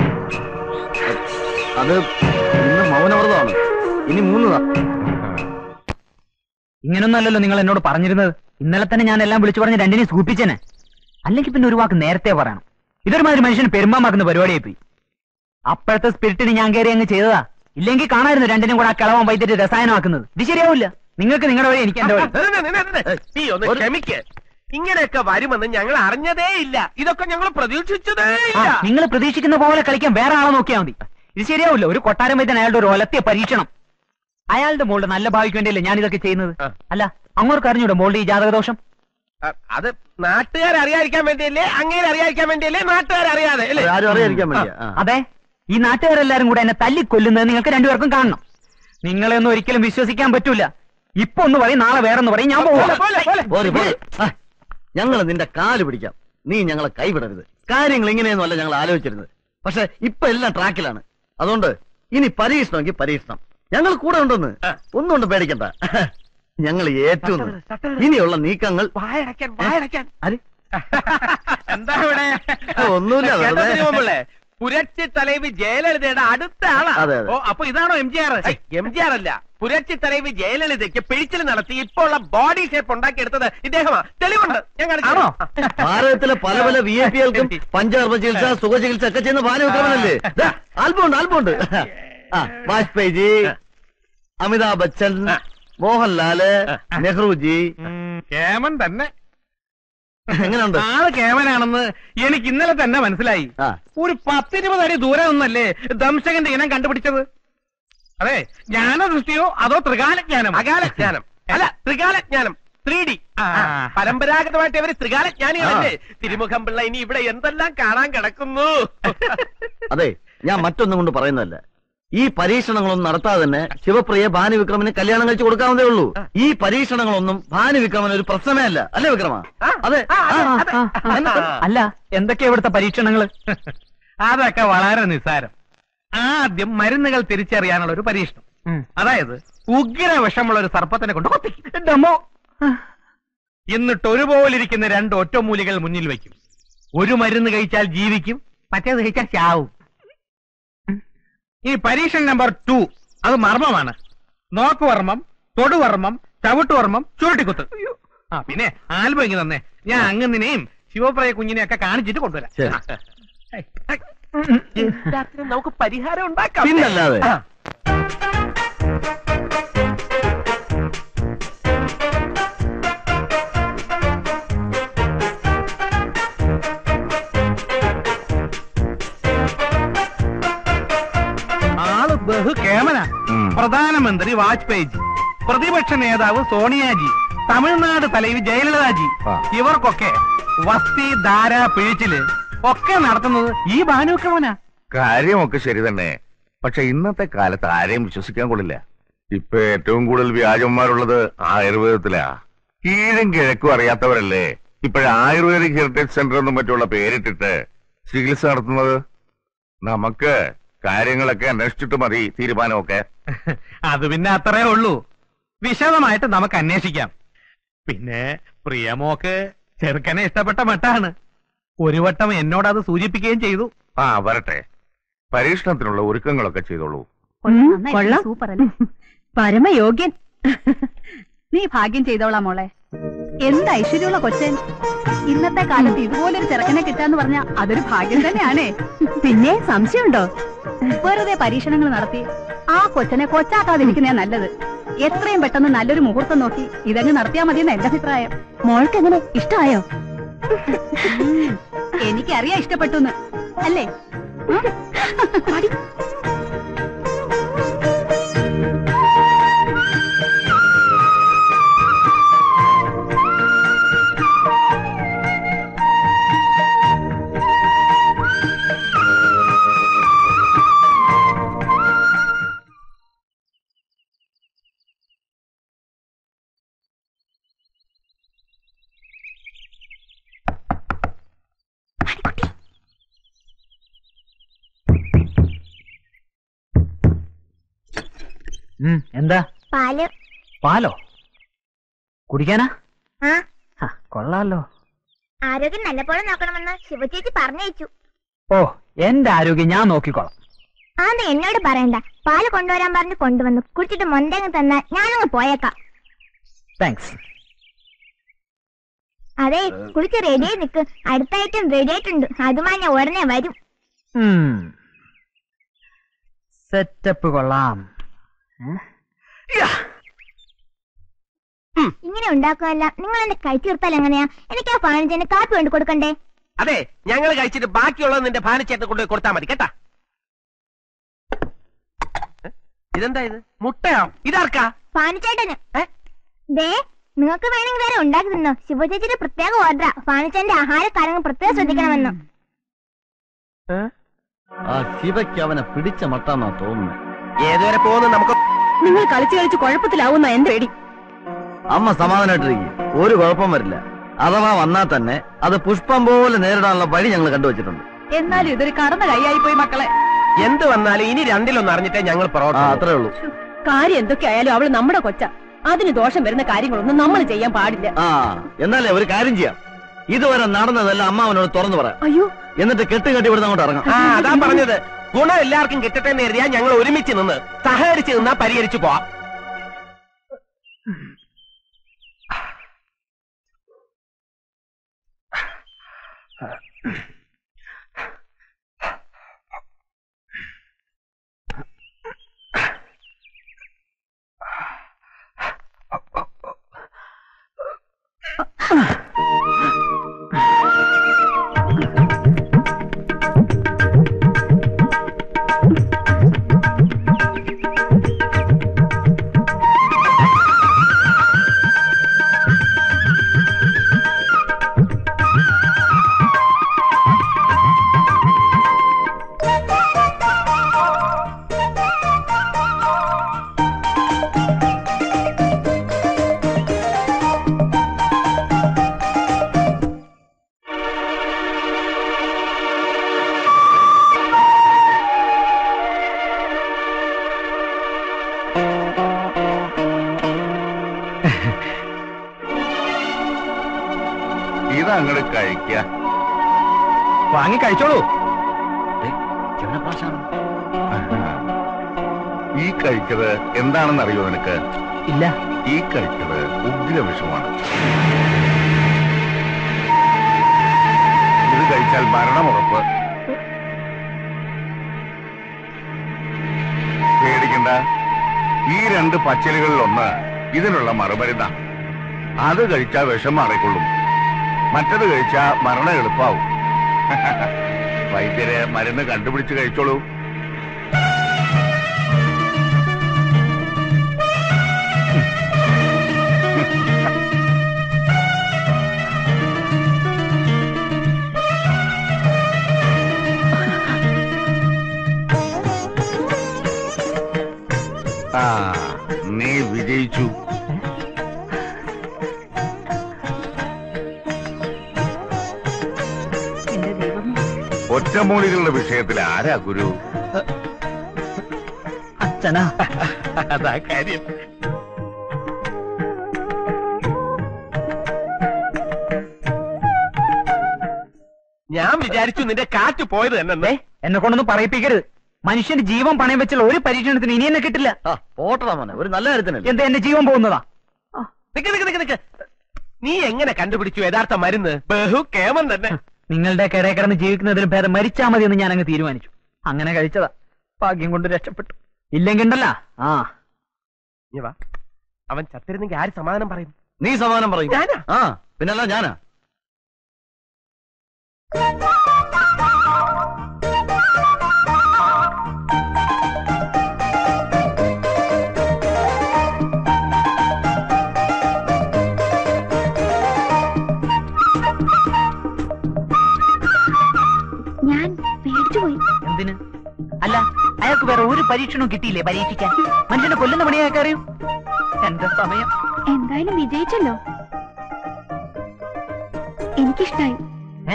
അത് ഇന്ന് മൗനവ്രതമാണ് ഇനി മൂന്നതാ ഇങ്ങനൊന്നല്ലല്ലോ നിങ്ങൾ എന്നോട് പറഞ്ഞിരുന്നത് ഇന്നലെ തന്നെ ഞാൻ എല്ലാം വിളിച്ചു പറഞ്ഞ് രണ്ടിനെ സൂപ്പിച്ചേനെ അല്ലെങ്കിൽ പിന്നെ ഒരു വാക്ക് നേരത്തെ പറയണം ഇതൊരുമാതിരി മനുഷ്യന് പെരുമാമാക്കുന്ന പരിപാടിയായി പോയി അപ്പോഴത്തെ സ്പിരിറ്റിന് ഞാൻ കയറി അങ്ങ് ചെയ്തതാ ഇല്ലെങ്കിൽ കാണായിരുന്നു രണ്ടിനും കൂടെ ആ കിളവൻ വൈദ്യുതി രസായനമാക്കുന്നത് ഇത് ശരിയാവില്ല നിങ്ങൾക്ക് നിങ്ങളുടെ വഴി എനിക്ക് എന്റെ വഴി നിന്ന്, നിന്ന്, നിന്ന്. നീ ഒന്ന് ക്ഷമിക്ക് ഇങ്ങനെയൊക്കെ വരുമെന്ന് ഞങ്ങൾ അറിഞ്ഞതേ ഇല്ല ഇതൊക്കെ ഞങ്ങൾ പ്രതീക്ഷിച്ചതേ ഇല്ല നിങ്ങൾ പ്രതീക്ഷിക്കുന്ന പോലെ കളിക്കാൻ വേറെ ആളെ നോക്കിയാൽ മതി ഇത് ശരിയാവില്ല ഒരു കൊട്ടാരം വൈദ്യൻ അയാളുടെ ഒരു ഒലത്തിയ പരീക്ഷണം അയാളുടെ മോളുടെ നല്ല ഭാവിക്ക് വേണ്ടിയല്ലേ ഞാൻ ഇതൊക്കെ ചെയ്യുന്നത് ആ. അല്ല അങ്ങോട്ട് അറിഞ്ഞൂടെ മോളുടെ ഈ ജാതകദോഷം അ- അത് നാട്ടുകാർ അറിയാതിരിക്കാൻ വേണ്ടിയല്ലേ അങ്ങേരെ അറിയാതിരിക്കാൻ വേണ്ടിയല്ലേ നാട്ടുകാർ അറിയാതെ അല്ലേ ആരും അറിയാതിരിക്കാൻ വേണ്ടിയാ ആ. അതെ ഈ നാട്ടുകാരെല്ലാരും കൂടെ എന്നെ തല്ലിക്കൊല്ലുന്നത് നിങ്ങൾക്ക് രണ്ടുപേർക്കും കാണണം നിങ്ങളെ ഒന്നും ഒരിക്കലും വിശ്വസിക്കാൻ പറ്റൂല ഇപ്പൊ ഒന്ന് പറയും നാളെ വേറൊന്ന് പറയും ഞാൻ പോവാ പോലെ, പോലെ. പോര്, പോര്. ആ, ഞങ്ങള് നിന്റെ കാല് പിടിക്കാം നീ ഞങ്ങളെ കൈവിടരുത് കാര്യങ്ങൾ ഇങ്ങനെയൊന്നും അല്ല ഞങ്ങൾ ആലോചിച്ചിരുന്നത് പക്ഷെ ഇപ്പൊ എല്ലാം ട്രാക്കിലാണ് അതുകൊണ്ട് ഇനി പരീക്ഷണമെങ്കിൽ പരീക്ഷണം ഞങ്ങൾ കൂടെ ഉണ്ടെന്ന് ഒന്നും കൊണ്ട് പേടിക്കണ്ട ഞങ്ങൾ ഏറ്റവും ഇനിയുള്ള നീക്കങ്ങൾ വായടയ്ക്കാൻ വായടയ്ക്കാൻ ആര്? എന്താ ഇവിടെ ഒന്നുമില്ല, വെറുതെ. കേട്ടോ തിരുവമ്പിള്ളേ? പുരട്சி തലൈവി ജയലളിതയുടെ അടുത്ത ആളാ അതെ, അതെ. ഓ അപ്പൊ ഇതാണോ M G R M G R അല്ല പുരട്சி തലൈവി ജയലളിതയ്ക്ക് പിഴിച്ചിൽ നടത്തി ഇപ്പോൾ ഉള്ള ബോഡി ഷേപ്പ് ഉണ്ടാക്കിയെടുത്തത് ഇദ്ദേഹമാ തെളിവുണ്ട് ഞാൻ കാണിച്ചു ആണോ? തരാം. ഭാരതത്തിലെ പല പല വി ഐ പികൾക്കും പഞ്ചകർമ്മ ചികിത്സ സുഖ ചികിത്സ ഒക്കെ ചെയ്യുന്ന ഭാനുവിക്രമനല്ലേ ആൽബമുണ്ട് ആൽബമുണ്ട് ആ വാജ്പേയിജി അമിതാഭ് ബച്ചൻ മോഹൻലാല് നെഹ്റുജി കേമൻ തന്നെ എങ്ങനെയുണ്ട് ആള് കേമനാണെന്ന് എനിക്ക് ഇന്നലെ തന്നെ മനസ്സിലായി ആ ഒരു പത്തിരുപത് അടി ദൂരെ നിന്നല്ലേ ദംശകന്റെ ഇനം കണ്ടുപിടിച്ചത് അതെ ജ്ഞാനദൃഷ്ടിയോ അതോ ത്രികാലജ്ഞാനം അകാലജ്ഞാനം അല്ല ത്രികാലജ്ഞാനം ത്രീ ഡി പരമ്പരാഗതമായിട്ട് ഇവര് ത്രികാലജ്ഞാനികളല്ലേ തിരുമുഖം പിള്ള ഇനി ഇവിടെ എന്തെല്ലാം കാണാൻ കിടക്കുന്നു അതെ ഞാൻ മറ്റൊന്നും കൊണ്ട് പറയുന്നതല്ല ഈ പരീക്ഷണങ്ങളൊന്നും നടത്താതെ തന്നെ ശിവപ്രിയ ഭാനുവിക്രമന് കല്യാണം കഴിച്ചു കൊടുക്കാവുന്നതേ ഉള്ളൂ ഈ പരീക്ഷണങ്ങളൊന്നും ഭാനുവിക്രമന് ഒരു പ്രശ്നമേ അല്ല അല്ലേ വിക്രമ അതെ ആ, അതെ, അതെ. അല്ല എന്തൊക്കെയാ ഇവിടുത്തെ പരീക്ഷണങ്ങള് അതൊക്കെ വളരെ നിസ്സാരം ആദ്യം മരുന്നുകൾ തിരിച്ചറിയാനുള്ള ഒരു പരീക്ഷണം അതായത് ഉഗ്ര വിഷമുള്ള ഒരു സർപ്പത്തിനെ കൊണ്ട് കൊത്തിക്കും ഡമോ എന്നിട്ട് ഒരുപോലിരിക്കുന്ന രണ്ട് ഒറ്റമൂലികൾ മുന്നിൽ വയ്ക്കും ഒരു മരുന്ന് കഴിച്ചാൽ ജീവിക്കും മറ്റേത് കഴിച്ചാൽ ചാവും ഈ പരീക്ഷണം നമ്പർ ടു അത് മർമ്മമാണ് നോക്കുവർമ്മം തൊടുവർമ്മം ചവിട്ടുവർമ്മം ചുരുട്ടിക്കുത്ത് ആ പിന്നെ ആൽബം ഇങ്ങനെ തന്നെ ഞാൻ അങ്ങനെയും ശിവപ്രയ കുഞ്ഞിനെ ഒക്കെ കാണിച്ചിട്ട് കൊണ്ടുവരാം ശരി. എല്ലാത്തിനും നമുക്ക് പരിഹാരം ഉണ്ടാക്കാം പിന്നല്ലാതെ. ആ. ആള് ബഹുകേമന ഉം. പ്രധാനമന്ത്രി വാജ്പേയിജി പ്രതിപക്ഷ നേതാവ് സോണിയാജി തമിഴ്നാട് തലവി ജയലളിതാജി ആ. ഇവർക്കൊക്കെ വസ്തി ധാര പിഴിച്ചില് ഒക്കെ നടത്തുന്നത് ഈ ഭാനുക്രമനാ കാര്യമൊക്കെ ശരി തന്നെ പക്ഷെ ഇന്നത്തെ കാലത്ത് ആരെയും വിശ്വസിക്കാൻ കൊള്ളില്ല ഇപ്പൊ ഏറ്റവും കൂടുതൽ വ്യാജന്മാരുള്ളത് ആയുർവേദത്തിലാ കീഴും കിഴക്കും അറിയാത്തവരല്ലേ ഇപ്പോഴ ആയുർവേദിക് ഹെറിറ്റേജ് സെന്റർ എന്നും മറ്റുള്ള പേരിട്ടിട്ട് ചികിത്സ നടത്തുന്നത് നമുക്ക് കാര്യങ്ങളൊക്കെ അന്വേഷിച്ചിട്ട് മതി തീരുമാനമൊക്കെ അത് പിന്നെ അത്രേ ഉള്ളൂ വിശദമായിട്ട് നമുക്ക് അന്വേഷിക്കാം പിന്നെ പ്രിയമോക്ക് ചെറുക്കനെ ഇഷ്ടപ്പെട്ട മട്ടാണ് ഒരു വട്ടം എന്നോട് അത് സൂചിപ്പിക്കുകയും ചെയ്തു ആ വരട്ടെ പരീക്ഷണത്തിനുള്ള ഒരുക്കങ്ങളൊക്കെ ചെയ്തോളൂ കൊള്ളാം സൂപ്പർ അല്ലേ പരമയോഗ്യൻ നീ ഭാഗ്യം ചെയ്തോളാം മോളെ എന്ത് ഐശ്വര്യമുള്ള കൊച്ചൻ ഇന്നത്തെ കാലത്ത് ഇതുപോലൊരു ചെറുക്കനെ കിട്ടാന്ന് പറഞ്ഞാ അതൊരു ഭാഗ്യം തന്നെയാണേ പിന്നെ സംശയമുണ്ടോ വെറുതെ പരീക്ഷണങ്ങൾ നടത്തി ആ കൊച്ചനെ കൊച്ചാക്കാതിരിക്കുന്നേ നല്ലത് എത്രയും പെട്ടെന്ന് നല്ലൊരു മുഹൂർത്തം നോക്കി ഇതങ്ങ് നടത്തിയാ മതിയെന്ന് എന്റെ അഭിപ്രായം മോൾക്ക് എങ്ങനെ ഇഷ്ടമായോ എനിക്കറിയാം ഇഷ്ടപ്പെട്ടു അല്ലേ ഉം? പാടി. എന്താ പാല് പാലോ കുടിക്കാനാ ആ ഹ, കൊള്ളാലോ ആരോഗ്യം നല്ലപോലെ നോക്കണമെന്ന് ശിവചേച്ചി പറഞ്ഞയച്ചു ഓ എന്റെ ആരോഗ്യം ഞാൻ നോക്കിക്കോളാം ആന്ന് എന്നോട് പറയണ്ട പാല് കൊണ്ടുവരാൻ പറഞ്ഞ് കൊണ്ടുവന്നു കുടിച്ചിട്ട് മൊന്തങ്ങ് തന്നാൽ ഞാനങ്ങ് പോയേക്കാം താങ്ക്സ് അതെ കുടിച്ച് റെഡിയായി നിക്ക് അടുത്ത ഐറ്റം റെഡി ആയിട്ടുണ്ട് അതുമായി ഞാൻ ഉടനെ വരും സെറ്റപ്പ് കൊള്ളാം ഇങ്ങനെ ഉണ്ടാക്കുകയല്ല നിങ്ങൾ എന്നെ കൈ തീർത്താൽ എങ്ങനെയാ എനിക്ക് ആ പാണിച്ചേന് കാപ്പി കൊണ്ട് കൊടുക്കണ്ടേ അതെ ഞങ്ങൾ കഴിച്ചിട്ട് ബാക്കിയുള്ളത് നിന്റെ ഭാനച്ചേട്ടനെ കൊണ്ടുപോയി കൊടുത്താൽ മതി കേട്ടാ ഏ? ഇതെന്താ ഇത് മുട്ടയോ ഇതാർക്കാ പാണിച്ചേട്ടന് ഏ? ദേ നിങ്ങൾക്ക് വേണമെങ്കിൽ വേറെ ഉണ്ടാക്കി തിന്നോ ശിവചേച്ചിയുടെ പ്രത്യേക ഓർഡറാ പാണിച്ചേന്റെ ആഹാരക്കാരങ്ങൾ പ്രത്യേകം ശ്രദ്ധിക്കണമെന്ന് ആ ശിവയ്ക്ക് അവനെ പിടിച്ച മട്ടാന്നാ തോന്നുന്നത് ഏതുവരെ പോകുന്നു നമുക്ക് നിങ്ങൾ കളിച്ചു കളിച്ച് കുഴപ്പത്തിലാവുന്ന എന്റെ പേടി അമ്മ സമാധാനമായിട്ടിരിക്കും ഒരു കുഴപ്പം വരില്ല അഥവാ വന്നാൽ തന്നെ അത് പുഷ്പം പോലെ നേരിടാനുള്ള വഴി ഞങ്ങൾ കണ്ടുവച്ചിട്ടുണ്ട് എന്നാലും ഇതൊരു കടന്ന കൈയായി പോയി മക്കളെ എന്ത് വന്നാലും ഇനി രണ്ടിലൊന്നും അറിഞ്ഞിട്ടേ ഞങ്ങൾ ആ പുറകോട്ട് അത്രേ ഉള്ളൂ കാര്യം എന്തൊക്കെ ആയാലും അവള് നമ്മുടെ കൊച്ച അതിന് ദോഷം വരുന്ന കാര്യങ്ങളൊന്നും നമ്മൾ ചെയ്യാൻ പാടില്ല ആ എന്നാലേ ഒരു കാര്യം ചെയ്യാം ഇതുവരെ നടന്നതെല്ലാം അമ്മാവനോട് തുറന്നു പറയാം അയ്യോ എന്നിട്ട് കെട്ട് കെട്ടി ഇവിടുന്ന് അങ്ങോട്ട് ഇറങ്ങാം ആ അതാ പറഞ്ഞത് ഗുണം എല്ലാവർക്കും കിട്ടട്ടെ എന്ന് കരുതിയാ ഞങ്ങൾ ഒരുമിച്ച് നിന്ന് സഹകരിച്ച് നിന്നാ പരിഹരിച്ചു പോവാം ഇതങ്ങട് കഴിക്ക വാങ്ങി കഴിച്ചോളൂ ഈ കഴിച്ചത് എന്താണെന്ന് അറിയോ നിനക്ക് ഇല്ല ഈ കഴിച്ചത് ഉഗ്രവിഷമാണ് ഇത് കഴിച്ചാൽ മരണമുറപ്പ് പേടിക്കണ്ട ഈ രണ്ട് പച്ചലുകളിൽ ഒന്ന് ഇതിനുള്ള മറുമരുന്ന അത് കഴിച്ചാൽ വിഷം മാറിക്കൊള്ളും മറ്റത് കഴിച്ചാ മരണം എളുപ്പാവും വൈദ്യര് മരുന്ന് കണ്ടുപിടിച്ച് കഴിച്ചോളൂ ആ നീ വിജയിച്ചു എന്റെ ദൈവം ഒറ്റമൂലികളുടെ വിഷയത്തിൽ ആരാ ഗുരു അച്ഛനാ അതാ കാര്യം ഞാൻ വിചാരിച്ചു നിന്റെ കാറ്റ് പോയത് തന്നെ എന്നെ കൊണ്ടൊന്നും പറയിപ്പിക്കരുത് മനുഷ്യന്റെ ജീവൻ പണയം വെച്ചുള്ള ഒരു പരീക്ഷണത്തിന് ഇനി എന്നെ കിട്ടില്ല ആ പോട്ടടാ മോനെ ഒരു നല്ല കാര്യത്തിനല്ലേ എന്താ എന്റെ ജീവൻ പോകുന്നതാ നിക്ക് നിക്ക് നിക്ക് നിക്ക് നീ എങ്ങനെ കണ്ടുപിടിച്ചു യഥാർത്ഥ മരുന്ന് ബഹു കേമം തന്നെ നിങ്ങളുടെ കിടയിൽ കിടന്ന് ജീവിക്കുന്നതിന് ഭേദം മരിച്ചാ മതി എന്ന് ഞാൻ അങ്ങ് തീരുമാനിച്ചു അങ്ങനെ കഴിച്ചതാ ഭാഗ്യം കൊണ്ട് രക്ഷപ്പെട്ടു ഇല്ലെങ്കിൽ ഉണ്ടല്ല ആ നീ വാ അവൻ ചത്തിരുന്നെങ്കിൽ ആര് സമാധാനം പറയും നീ സമാനം പറയും ഞാനാ? ആ പിന്നല്ല ഞാനാ ഞാൻ പേടിച്ചുപോയി എന്തിന് അല്ല അയാൾക്ക് വേറെ ഒരു പരീക്ഷണവും കിട്ടിയില്ലേ പരീക്ഷിക്കാൻ മനുഷ്യനെ കൊല്ലുന്ന പണിയൊക്കെ അറിയൂ എന്റെ സമയം എന്തായാലും വിജയിച്ചല്ലോ എനിക്കിഷ്ടായി ഏ?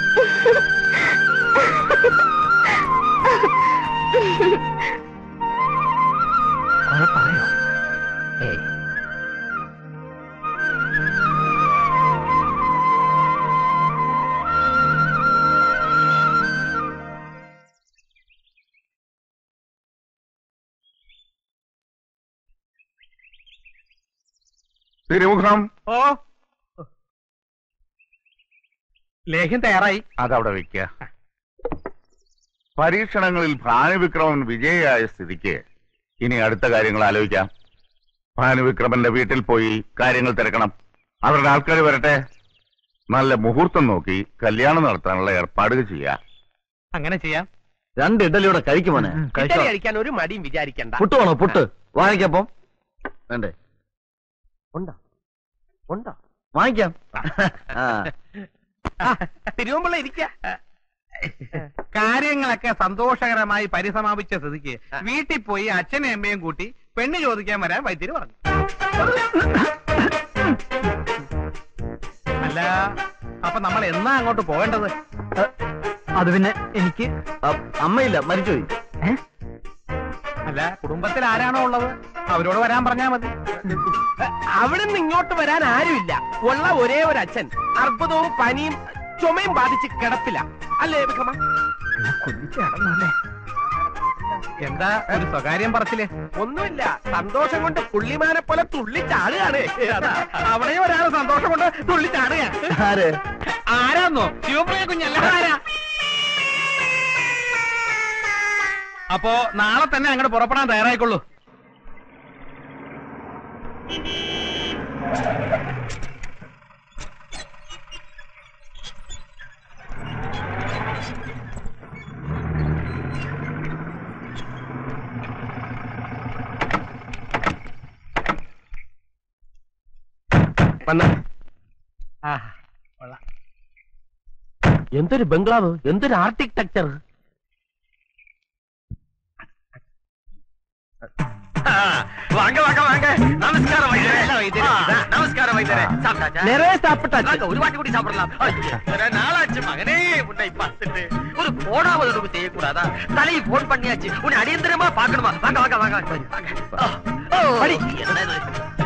കുഴപ്പമായോ ഏയ് തിരുമുഖം ഓ ലേഖ്യം തയ്യാറായി അതവിടെ വെക്ക പരീക്ഷണങ്ങളിൽ ഭാനുവിക്രമൻ വിജയിയായ സ്ഥിതിക്ക് ഇനി അടുത്ത കാര്യങ്ങൾ ആലോചിക്കാം ഭാനുവിക്രമന്റെ വീട്ടിൽ പോയി കാര്യങ്ങൾ തിരക്കണം അവരുടെ ആൾക്കാർ വരട്ടെ നല്ല മുഹൂർത്തം നോക്കി കല്യാണം നടത്താനുള്ള ഏർപ്പാടുകൾ ചെയ്യാം അങ്ങനെ ചെയ്യാം രണ്ട് ഇഡലിയോടെ കഴിക്കും മോനെ കഴിച്ചോ ഇഡലി കഴിക്കാൻ ഒരു മടിയും വിചാരിക്കണ്ട പുട്ട് വേണോ പുട്ട് വാങ്ങിക്കപ്പം വേണ്ടേ ഉണ്ടോ ഉണ്ടോ വാങ്ങിക്കാം ആ തിരുവമ്പിള്ള ഇരിക്ക കാര്യങ്ങളൊക്കെ സന്തോഷകരമായി പരിസമാപിച്ച സ്ഥിതിക്ക് വീട്ടിൽ പോയി അച്ഛനും അമ്മയും കൂട്ടി പെണ്ണ് ചോദിക്കാൻ വരാൻ വൈദ്യര് പറഞ്ഞു അല്ല അപ്പൊ നമ്മൾ എന്നാ അങ്ങോട്ട് പോകേണ്ടത് അത് പിന്നെ എനിക്ക് അ- അമ്മയില്ല മരിച്ചുപോയി അല്ല കുടുംബത്തിൽ ആരാണോ ഉള്ളത് അവരോട് വരാൻ പറഞ്ഞാ മതി അവിടെ നിന്ന് ഇങ്ങോട്ട് വരാൻ ആരുമില്ല ഉള്ള ഒരേ ഒരു അച്ഛൻ അർബുദവും പനിയും ചുമയും ബാധിച്ച് കിടപ്പില്ല അല്ലേ വിക്രമ എന്താ ഒരു സ്വകാര്യം പറച്ചില് ഒന്നുമില്ല സന്തോഷം കൊണ്ട് പുള്ളിമാനെ പോലെ തുള്ളിച്ചാടുകയാണ് അതാ അവിടെ ഒരാൾ സന്തോഷം കൊണ്ട് തുള്ളിച്ചാടുകയാണ് ആര് ആരാന്നോ ശിവപ്രിയ കുഞ്ഞല്ല ആരാ അപ്പോ നാളെ തന്നെ അങ്ങോട്ട് പുറപ്പെടാൻ തയ്യാറായിക്കൊള്ളൂ വന്ന എന്തൊരു ബംഗ്ലാവ് എന്തൊരു ആർക്കിടെക്ചർ வாங்க வாங்க வாங்க நமஸ்காரம் வைத்தியரே ஆ, நமஸ்காரம் வைத்தியரே சாப்பிட்டாச்சா நிறைய சாப்பிட்டாச்சு வாங்க, ஒரு வாட்டி கூடி சாப்பிடலாம் ஐயோ, ஒரு நாளாச்சு மகனே உன்னை பார்த்துட்டு ஒரு போனாவது ஒன்று செய்யக்கூடாதா தலையை போன் பண்ணியாச்சு உன்னை அடியந்திரமா பார்க்கணுமா வாங்க வாங்க வாங்க வாங்க ஆ, ஓ, படி. என்ன இது?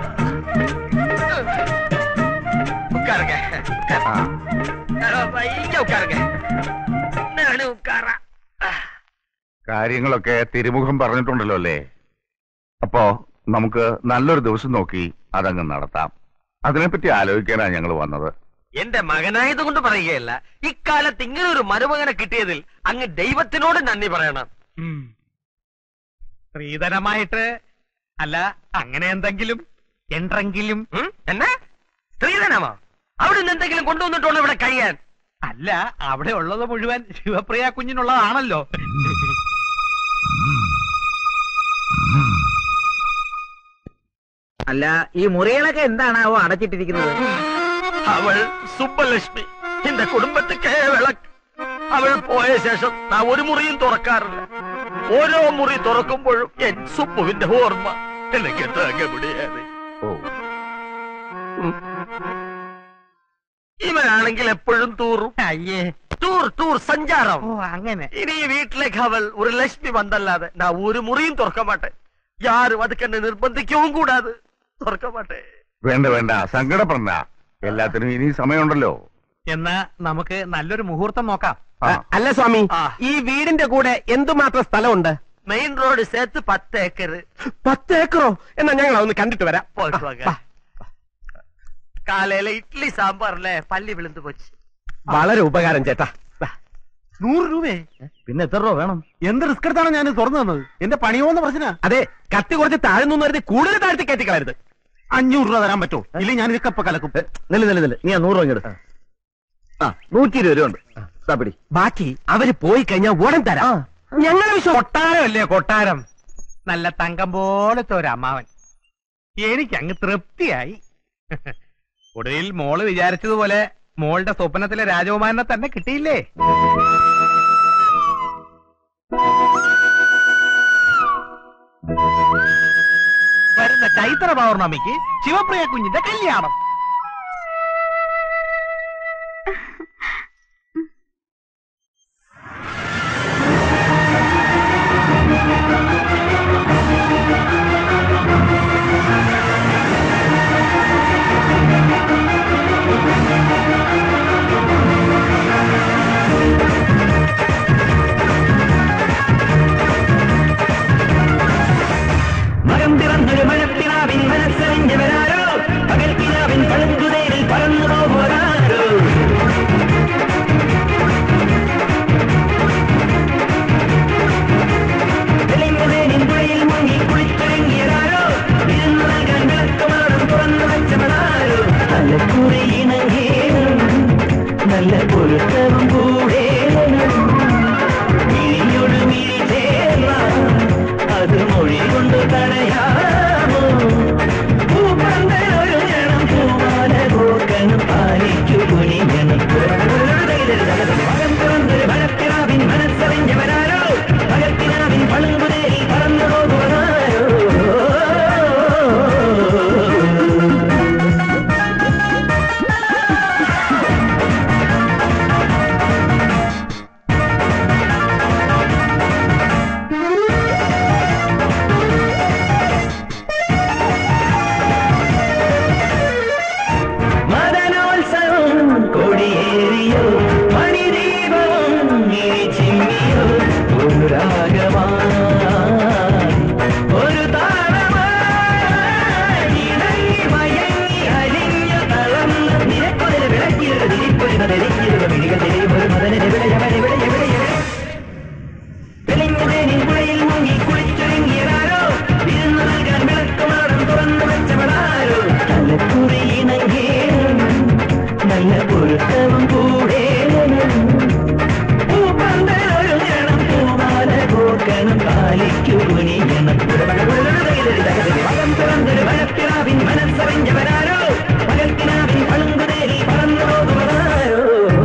உட்காருங்க உட்காருங்க. இங்க உட்காருங்க நானும் உட்காரா കാര്യങ്ങളൊക്കെ തിരുമുഖം പറഞ്ഞിട്ടുണ്ടല്ലോ അല്ലേ അപ്പോ നമുക്ക് നല്ലൊരു ദിവസം നോക്കി അതങ്ങ് നടത്താം അതിനെപ്പറ്റി ആലോചിക്കാനാണ് ഞങ്ങൾ വന്നത് എന്റെ മകനായതുകൊണ്ട് പറയുകയല്ല ഇക്കാലത്ത് ഇങ്ങനെ ഒരു മരുമകനെ കിട്ടിയതിൽ അങ്ങ് ദൈവത്തിനോട് നന്ദി പറയണം സ്ത്രീധനമായിട്ട് അല്ല അങ്ങനെ എന്തെങ്കിലും എന്തെങ്കിലും ഉം? എന്നാ സ്ത്രീധനമോ അവിടെ നിന്ന് എന്തെങ്കിലും കൊണ്ടുവന്നിട്ടുള്ളൂ ഇവിടെ കഴിയാൻ അല്ല അവിടെ ഉള്ളത് മുഴുവൻ ശിവപ്രിയ കുഞ്ഞിനുള്ളതാണല്ലോ അല്ല ഈ മുറികളൊക്കെ എന്താണാവോ അടച്ചിട്ടിരിക്കുന്നത് അവൾ സുബ്ബലക്ഷ്മി എന്റെ കുടുംബത്തിക്ക് വിളക്ക് അവൾ പോയ ശേഷം നാ ഒരു മുറിയും തുറക്കാറില്ല ഓരോ മുറി തുറക്കുമ്പോഴും എൻ സുബുവിന്റെ ഓർമ്മ എനിക്ക് താങ്ക മുടിയാതെ ഓ ഇവനാണെങ്കിൽ എപ്പോഴും തൂറും അയ്യേ ടൂർ ടൂർ സഞ്ചാരം ഓ അങ്ങനെ ഇനി ഈ വീട്ടിലേക്ക് അവൾ ഒരു ലക്ഷ്മി വന്നല്ലാതെ നാ ഒരു മുറിയും തുറക്ക മാട്ടെ യാരും അത് കണ്ട് നിർബന്ധിക്കവും കൂടാതെ തുറക്ക മാട്ടെ വേണ്ട വേണ്ട സങ്കടപ്പെടണ്ട എല്ലാത്തിനും ഇനി സമയമുണ്ടല്ലോ എന്നാ നമുക്ക് നല്ലൊരു മുഹൂർത്തം നോക്കാം ആ. അല്ല സ്വാമി ആ. ഈ വീടിന്റെ കൂടെ എന്തുമാത്രം സ്ഥലമുണ്ട് മെയിൻ റോഡ് ചേർത്ത് പത്ത് ഏക്കർ പത്ത് ഏക്കറോ എന്നാ ഞങ്ങൾ അതൊന്ന് കണ്ടിട്ട് വരാം പോയിട്ട് വാங்க. കാലയിലെ ഇഡ്ലി സാമ്പാറിലെ പല്ലി വിളുந்து പോச்சு വളരെ ഉപകാരം ചേട്ടാ നൂറ് രൂപയെ പിന്നെ എത്ര രൂപ വേണം എന്ത് റിസ്ക് എടുത്താണ് ഞാൻ തുറന്നു തന്നത് എന്റെ പണിയോന്ന് പ്രശ്ന അതെ കത്തി കുറച്ച് താഴ്ന്നു കരുതി കൂടുതൽ താഴ്ത്തി കയറ്റിക്കളരുത് അഞ്ഞൂറ് രൂപ തരാൻ പറ്റുമോ ഇല്ല ഞാൻ ഇതൊക്കെ ഇപ്പൊ കലക്കും നില്ല നില്ല നില്ല നീ ആ നൂറ് രൂപ ഇങ്ങട് ആ നൂറ്റി ഇരുപത് രൂപ ഉണ്ട് ദാ പിടി ബാക്കി അവര് പോയി കഴിഞ്ഞാൽ ഉടൻ തരാം ഞങ്ങളെ വിശ്വാസം കൊട്ടാരമല്ലേ കൊട്ടാരം നല്ല തങ്കം പോലത്തെ ഒരു അമ്മാവൻ എനിക്ക് അങ്ങ് തൃപ്തിയായി ഒടുവിൽ മോള് വിചാരിച്ചതുപോലെ മോളുടെ സ്വപ്നത്തിലെ രാജകുമാരനെ തന്നെ കിട്ടിയില്ലേ വരുന്ന ചൈത്ര പൗർണമിക്ക് ശിവപ്രിയ കുഞ്ഞിന്റെ കല്യാണം മകം പിറന്നൊരു മഴപ്പിനാവിൻ മനസ്സറിഞ്ഞവരാരോ പകൽക്കിനാവിൻ താലിക്കു കുനിയണം മകം പിറന്നൊരു മഴപ്പിറാവിൻ മനസ്സറിഞ്ഞവരാരോ പകൽക്കിനാവിൻ പളുങ്കുതേരി പറന്നു പോകുവതാരോ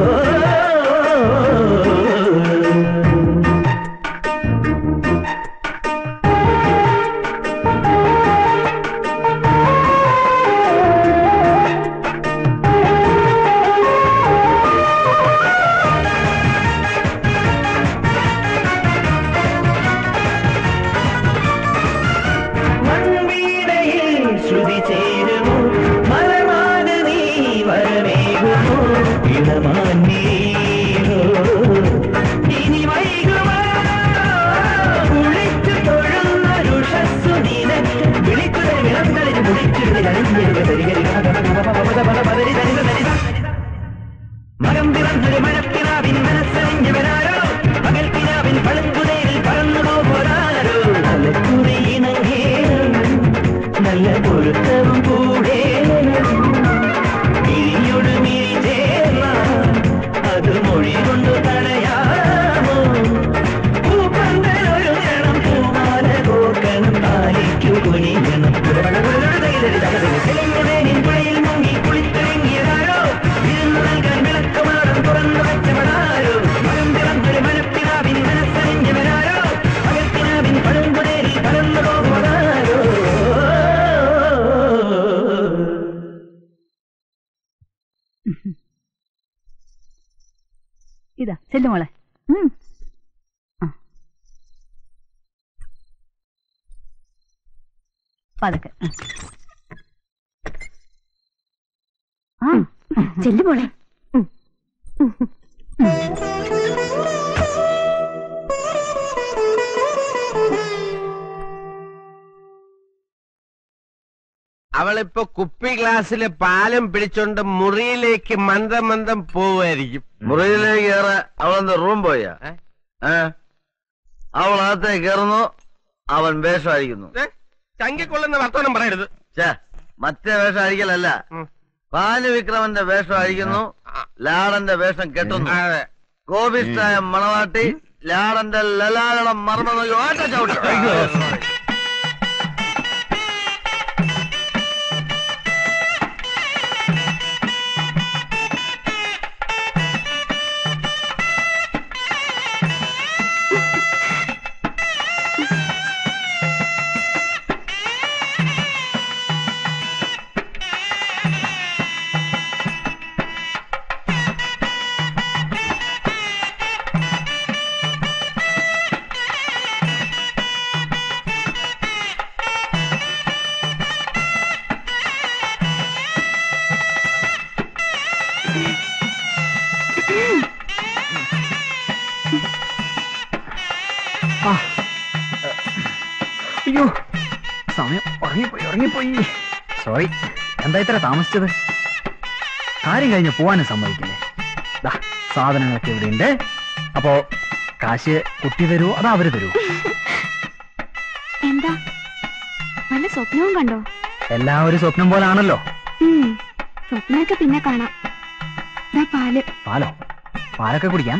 മൺവീണയിൽ ശ്രുതി ചേരുമോ മലമാന നീ വരമേകുമോ ഇടമാന്നീരോ ഇനി വൈകുമോ കുളിച്ചു തൊഴുന്ന രുഷസ്സു നിനക്ക് വിളിക്കുതൽ വിളന്തളിൽ മുടിച്ചുരുളി അണിഞ്ഞിരുക തരികരി പദരി തരിക തരിക മകം പിറന്നൊരു മഴപ്പിനാവിൻ മനസ്സറിഞ്ഞവരാരോ പകൽ പിനാവിൻ പളുങ്കുടയിൽ പറന്നു പോരാരോ തലക്കുറി ഇണങ്ങേണം നല്ല പൊരുത്തവും കൂടെ മിഴിയൊടു മിഴി ചേർന്ന അത് മൊഴി കൊണ്ടു തടയാമോ പൂപ്പന്തലൊരു ഗണം പൂമാല കോർക്കണം താലിക്കു കുനിയണം തെലുങ്കുടേനിൻ പുഴയിൽ മുങ്ങി കുളിത്തിറങ്ങിയതാരോ വിരുന്നു നൽകാൻ വിളക്കമാടം തുറന്നു വെച്ചവനാരോ മകം പിറന്നൊരു മനപ്പിനാവിൻ മനസ്സറിഞ്ഞവനാരോ പകൽപ്പിനാവിൻ പഴുങ്കുടേരിൽ പറന്നു പോകുവതാരോ ഇതാ ചെല്ലു മോളെ ഉം. ആ. പതുക്കെ ആ ചെല്ലു മോളെ അവളിപ്പോ കുപ്പി ഗ്ലാസ്സിലെ പാലും പിടിച്ചോണ്ട് മുറിയിലേക്ക് മന്ദം മന്ദം പോവുമായിരിക്കും മുറിയിലേക്ക് കയറാൻ അവളെന്താ റൂം പോയാ ഏ അവൾ അകത്തേക്ക് കയറുന്നു അവൻ വേഷം അഴിക്കുന്നു ചങ്കിക്കൊള്ളുന്ന വർത്തമാനം പറയരുത് ഛേ മറ്റേ വേഷം അഴിക്കലല്ല പാല് വിക്രമന്റെ വേഷം അഴിക്കുന്നു ലാടന്റെ വേഷം കെട്ടുന്നു കോപിഷ്ടായ മണവാട്ടി ലാടന്റെ ലലാലടം മർമ്മ നോക്കി ഒറ്റ ചവിട്ട്. അയ്യോ സമയം ഉറങ്ങിപ്പോയി ഉറങ്ങിപ്പോയി സോറി എന്താ ഇത്ര താമസിച്ചത് കാര്യം കഴിഞ്ഞ് പോവാനും സമ്മതിക്കില്ലേ ദാ സാധനങ്ങളൊക്കെ ഇവിടെയുണ്ട് അപ്പോ കാശ് കുട്ടി തരുമോ അതോ അവര് തരുമോ എന്താ വല്ല സ്വപ്നവും കണ്ടോ എല്ലാം ഒരു സ്വപ്നം പോലാണല്ലോ ഉം, സ്വപ്നമൊക്കെ പിന്നെ കാണാം ദാ പാല് പാലോ പാലൊക്കെ കുടിക്കാം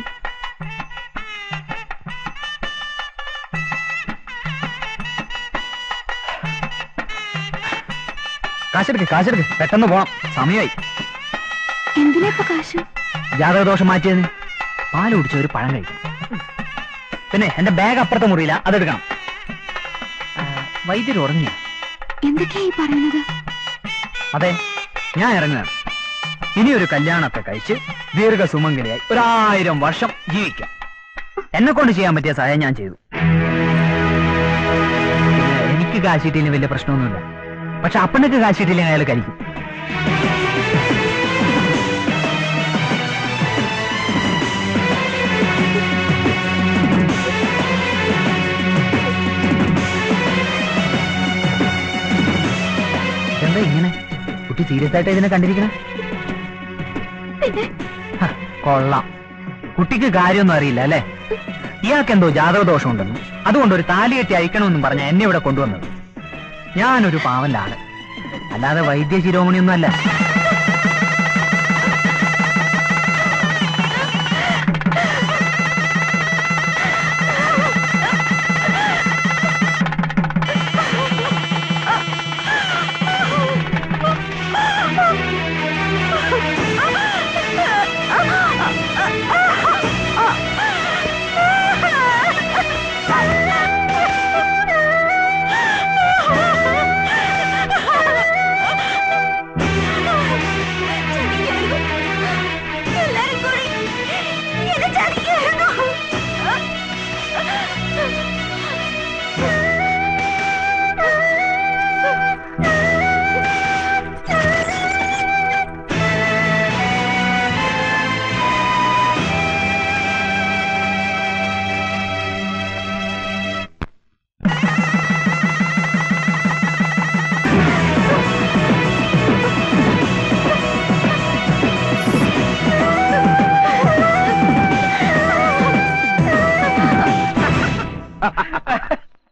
കാശെടുക്ക് കാശെടുക്ക് പെട്ടെന്ന് പോണം സമയമായി എന്തിനാ ഇപ്പൊ കാശ് ജാതകദോഷം മാറ്റിയതിന് പാല് കുടിച്ച ഒരു പഴം കഴിക്കും പിന്നെ എന്റെ ബാഗ് അപ്പുറത്തെ മുറിയില്ല അതെടുക്കണം ആ, വൈദ്യർ ഉറങ്ങിയ എന്തൊക്കെയാ ഈ പറയുന്നത് അതെ ഞാൻ ഇറങ്ങുകയാണ് ഇനി ഒരു കല്യാണമൊക്കെ കഴിച്ച് ദീർഘ സുമംഗലിയായി ഒരായിരം വർഷം ജീവിക്കാം എന്നെ കൊണ്ട് ചെയ്യാൻ പറ്റിയ സഹായം ഞാൻ ചെയ്തു പിന്നെ എനിക്ക് കാശിട്ടില്ലെങ്കിൽ വലിയ പ്രശ്നമൊന്നുമില്ല പക്ഷെ അപ്പനക്ക് കാശിട്ടില്ലെങ്കിൽ അയാൾ കഴിക്കും എന്താ ഇങ്ങനെ കുട്ടി സീരിയസ് ആയിട്ട് ഇതിനെ കണ്ടിരിക്കണേ ഹ, കൊള്ളാം കുട്ടിക്ക് കാര്യമൊന്നും അറിയില്ല അല്ലേ ഇയാൾക്ക് എന്തോ ജാതകദോഷം ഉണ്ടെന്നും അതുകൊണ്ട് ഒരു താലി കെട്ടി അയക്കണമെന്നും പറഞ്ഞ എന്നെ ഇവിടെ കൊണ്ടുവന്നത് ഞാനൊരു പാവന്റെ ആള് അല്ലാതെ വൈദ്യ ശിരോമണിയൊന്നും അല്ല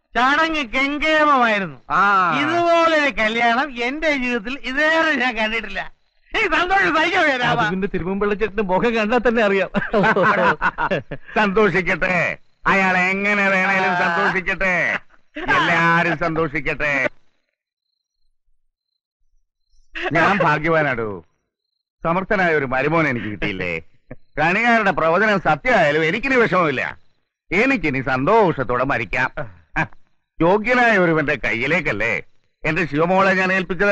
ചടങ്ങ് കെങ്കേമമായിരുന്നു ഇതുപോലൊരു കല്യാണം എന്റെ ജീവിതത്തിൽ ഇതേറെ ഞാൻ കണ്ടിട്ടില്ല ഈ സന്തോഷം സഹിക്കാൻ വരാമ അതിന്റെ തിരുമുമ്പിള്ളച്ചേട്ടന് മുഖം കണ്ടാൽ തന്നെ അറിയാം സന്തോഷിക്കട്ടെ അയാൾ എങ്ങനെ വേണേലും സന്തോഷിക്കട്ടെ എല്ലാരും സന്തോഷിക്കട്ടെ ഞാൻ ഭാഗ്യവാനാടോ സമർത്ഥനായ ഒരു മരുമോൻ എനിക്ക് കിട്ടിയില്ലേ കണികാരുടെ പ്രവചനം സത്യമായാലും എനിക്കിനി വിഷമമില്ല എനിക്കിനി സന്തോഷത്തോടെ മരിക്കാം ഹ, യോഗ്യനായ ഒരുവന്റെ കയ്യിലേക്കല്ലേ എന്റെ ശിവമോളെ ഞാൻ ഏൽപ്പിച്ചത്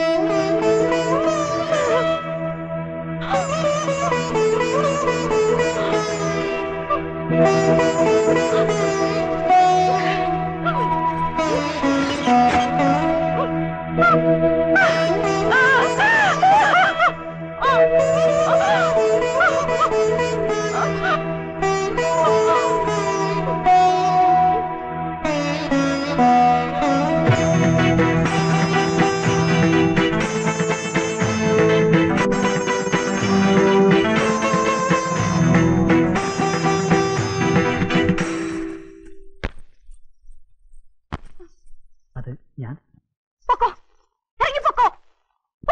അത് ഞാൻ പൊക്കോ ഇറങ്ങി പൊക്കോ പോ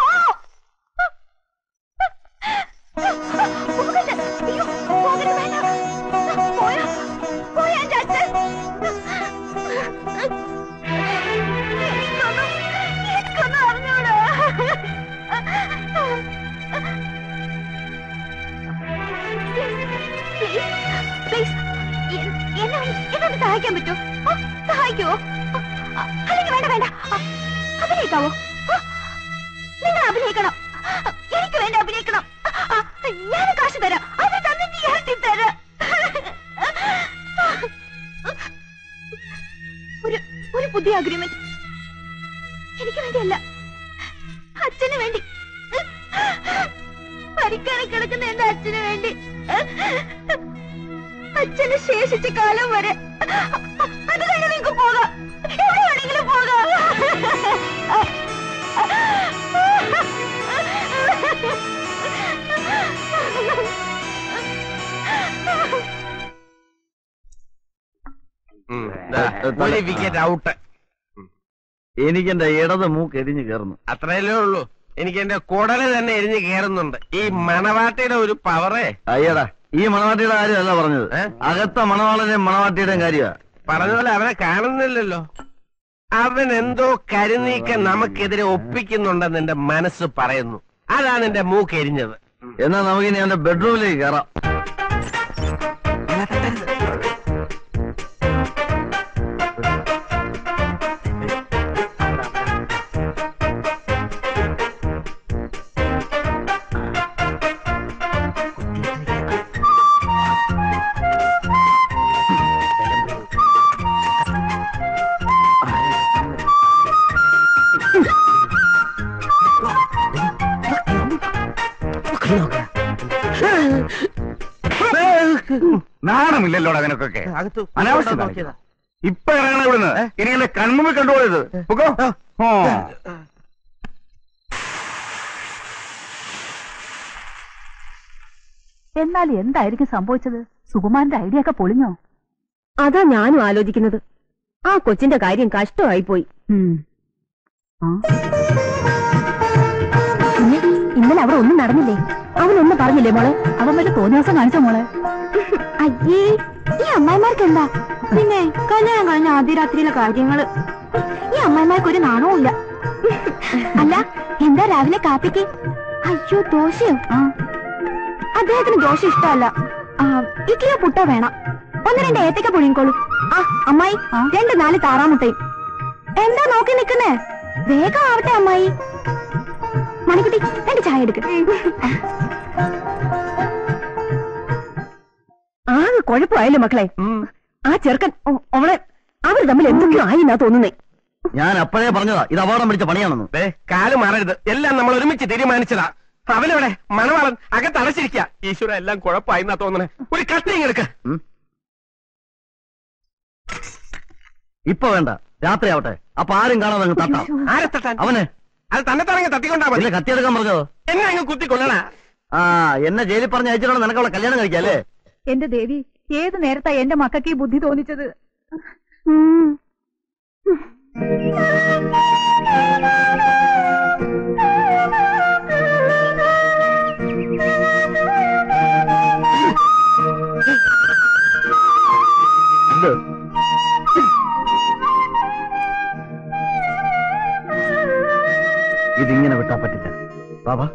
പോകരുത്. അയ്യോ, പോകരുത്, വേണ്ട. പോയോ? പോയോ എൻ്റെ അച്ഛൻ? എനിക്കൊന്നും എനിക്കൊന്നും അറിഞ്ഞൂടാ. Please, please, എ- എന്നെ ഒന്ന് എന്നെ ഒന്ന് സഹായിക്കാൻ പറ്റുമോ ആ, സഹായിക്കുമോ ആ, അല്ലെങ്കിൽ വേണ്ട വേണ്ട ആ, അഭിനയിക്കാവോ ആ, നിങ്ങൾ അഭിനയിക്കണം എനിക്ക് വേണ്ടി അഭിനയിക്കണം ആ, ഞാൻ കാശ് തരാം അത് തന്നിട്ട് ഇരട്ടി തരാം ഒരു ഒരു പുതിയ അഗ്രിമെന്റ് എനിക്ക് വേണ്ടിയല്ല അച്ഛന് വേണ്ടി പരിക്കാണ് കിടക്കുന്ന എന്റെ അച്ഛന് വേണ്ടി അച്ഛന് ശേഷിച്ച കാലം വരെ അത് കഴിഞ്ഞ് നിങ്ങൾക്ക് പോകാം എവിടെ വേണമെങ്കിലും പോകാം ഒരു വിക്കറ്റ് ഔട്ട് എനിക്ക് എന്റെ ഇടത് മൂക്ക് എരിഞ്ഞു കയറുന്നു അത്രയല്ലേ ഉള്ളൂ എനിക്ക് എന്റെ കുടല് തന്നെ എരിഞ്ഞ് കയറുന്നുണ്ട് ഈ മണവാട്ടിയുടെ ഒരു പവറേ അയ്യടാ ഈ മണവാട്ടിയുടെ കാര്യമല്ല പറഞ്ഞത് അകത്ത മണവാളന്റെയും മണവാട്ടിയുടെയും കാര്യമാ പറഞ്ഞ പോലെ അവനെ കാണുന്നില്ലല്ലോ അവൻ എന്തോ കരുനീക്കം നമുക്കെതിരെ ഒപ്പിക്കുന്നുണ്ടെന്ന് എന്റെ മനസ്സ് പറയുന്നു അതാണ് എന്റെ മൂക്ക് എരിഞ്ഞത് എന്നാ നമുക്കിനി അവന്റെ ബെഡ്റൂമിലേക്ക് കയറാം നാണമില്ലല്ലോടാ നിനക്കൊക്കെ അനാവശ്യം കാണിക്കുന്നു. ഇപ്പൊ ഇറങ്ങണ ഇവിടുന്ന് ഇനി എന്റെ കൺമുമ്പിൽ കണ്ടുപോയത് പൊക്കോ ഓ എന്നാൽ എന്തായിരിക്കും സംഭവിച്ചത് സുകുമാരന്റെ ഐഡിയ ഒക്കെ പൊളിഞ്ഞോ അതാ ഞാനും ആലോചിക്കുന്നത് ആ കൊച്ചിന്റെ കാര്യം കഷ്ടമായി പോയി പിന്നെ ഇന്നലെ അവിടെ ഒന്നും നടന്നില്ലേ അവനൊന്നും പറഞ്ഞില്ലേ മോളെ അവൻ വല്ല തോന്നിയാസം കാണിച്ചോ മോളെ അയ്യേ ഈ അമ്മായിമാർക്ക് എന്താ പിന്നെ കല്യാണം കഴിഞ്ഞ ആദ്യ രാത്രിയിലെ കാര്യങ്ങള് ഈ അമ്മായിമാർക്ക് ഒരു നാണവും ഇല്ല അല്ല എന്താ രാവിലെ കാപ്പിക്ക് അയ്യോ ദോശയോ അദ്ദേഹത്തിന് ദോശ ഇഷ്ടമല്ല ആ, ഇഡ്ഡലിയോ പുട്ടോ വേണം ഒന്ന് രണ്ട് ഏത്തക്ക പുഴുങ്ങിക്കോളൂ ആ അമ്മായി രണ്ട് നാല് താറാമുട്ടയും എന്താ നോക്കി നിക്കുന്നേ വേഗം ആവട്ടെ അമ്മായി മണിക്കുട്ടി രണ്ട് ചായ എടുക്ക ആകെ കുഴപ്പമായല്ലോ മക്കളെ ആ ചെറുക്കൻ ഓ, അവളെ അവർ തമ്മിൽ എന്തൊക്കെയോ ആയി എന്നാ തോന്നുന്നേ ഞാൻ അപ്പോഴേ പറഞ്ഞതാ ഇത് അപകടം പിടിച്ച പണിയാണെന്ന് ദേ, കാല് മാറരുത് എല്ലാം നമ്മൾ ഒരുമിച്ച് തീരുമാനിച്ചതാ അവനെവിടെ മണവാളൻ അകത്ത് അടച്ചിരിക്കുക ഈശ്വര എല്ലാം കുഴപ്പമായി എന്നാ തോന്നണേ ഒരു കട്ടിങ് എടുക്ക ഇപ്പൊ വേണ്ട രാത്രിയാവട്ടെ അപ്പൊ ആരും കാണാതെ അങ്ങ് തട്ടാം ആരെ തട്ടാൻ അവനെ അത് തന്നെ തന്നെ തട്ടിക്കൊണ്ടാ മതി പിന്നെ കത്തിയെടുക്കാൻ പറഞ്ഞോ എന്നെ അങ്ങ് കുത്തിക്കൊള്ളണ ആ എന്നെ ജയിലിൽ പറഞ്ഞ് അയച്ചിട്ടാണ് നിനക്കവളെ കല്യാണം കഴിക്കാം അല്ലേ എന്റെ ദേവി ഏത് നേരത്താ എന്റെ മക്കൾക്ക് ഈ ബുദ്ധി തോന്നിച്ചത് കൊടുക്കാൻ പറ്റില്ല ബാബാ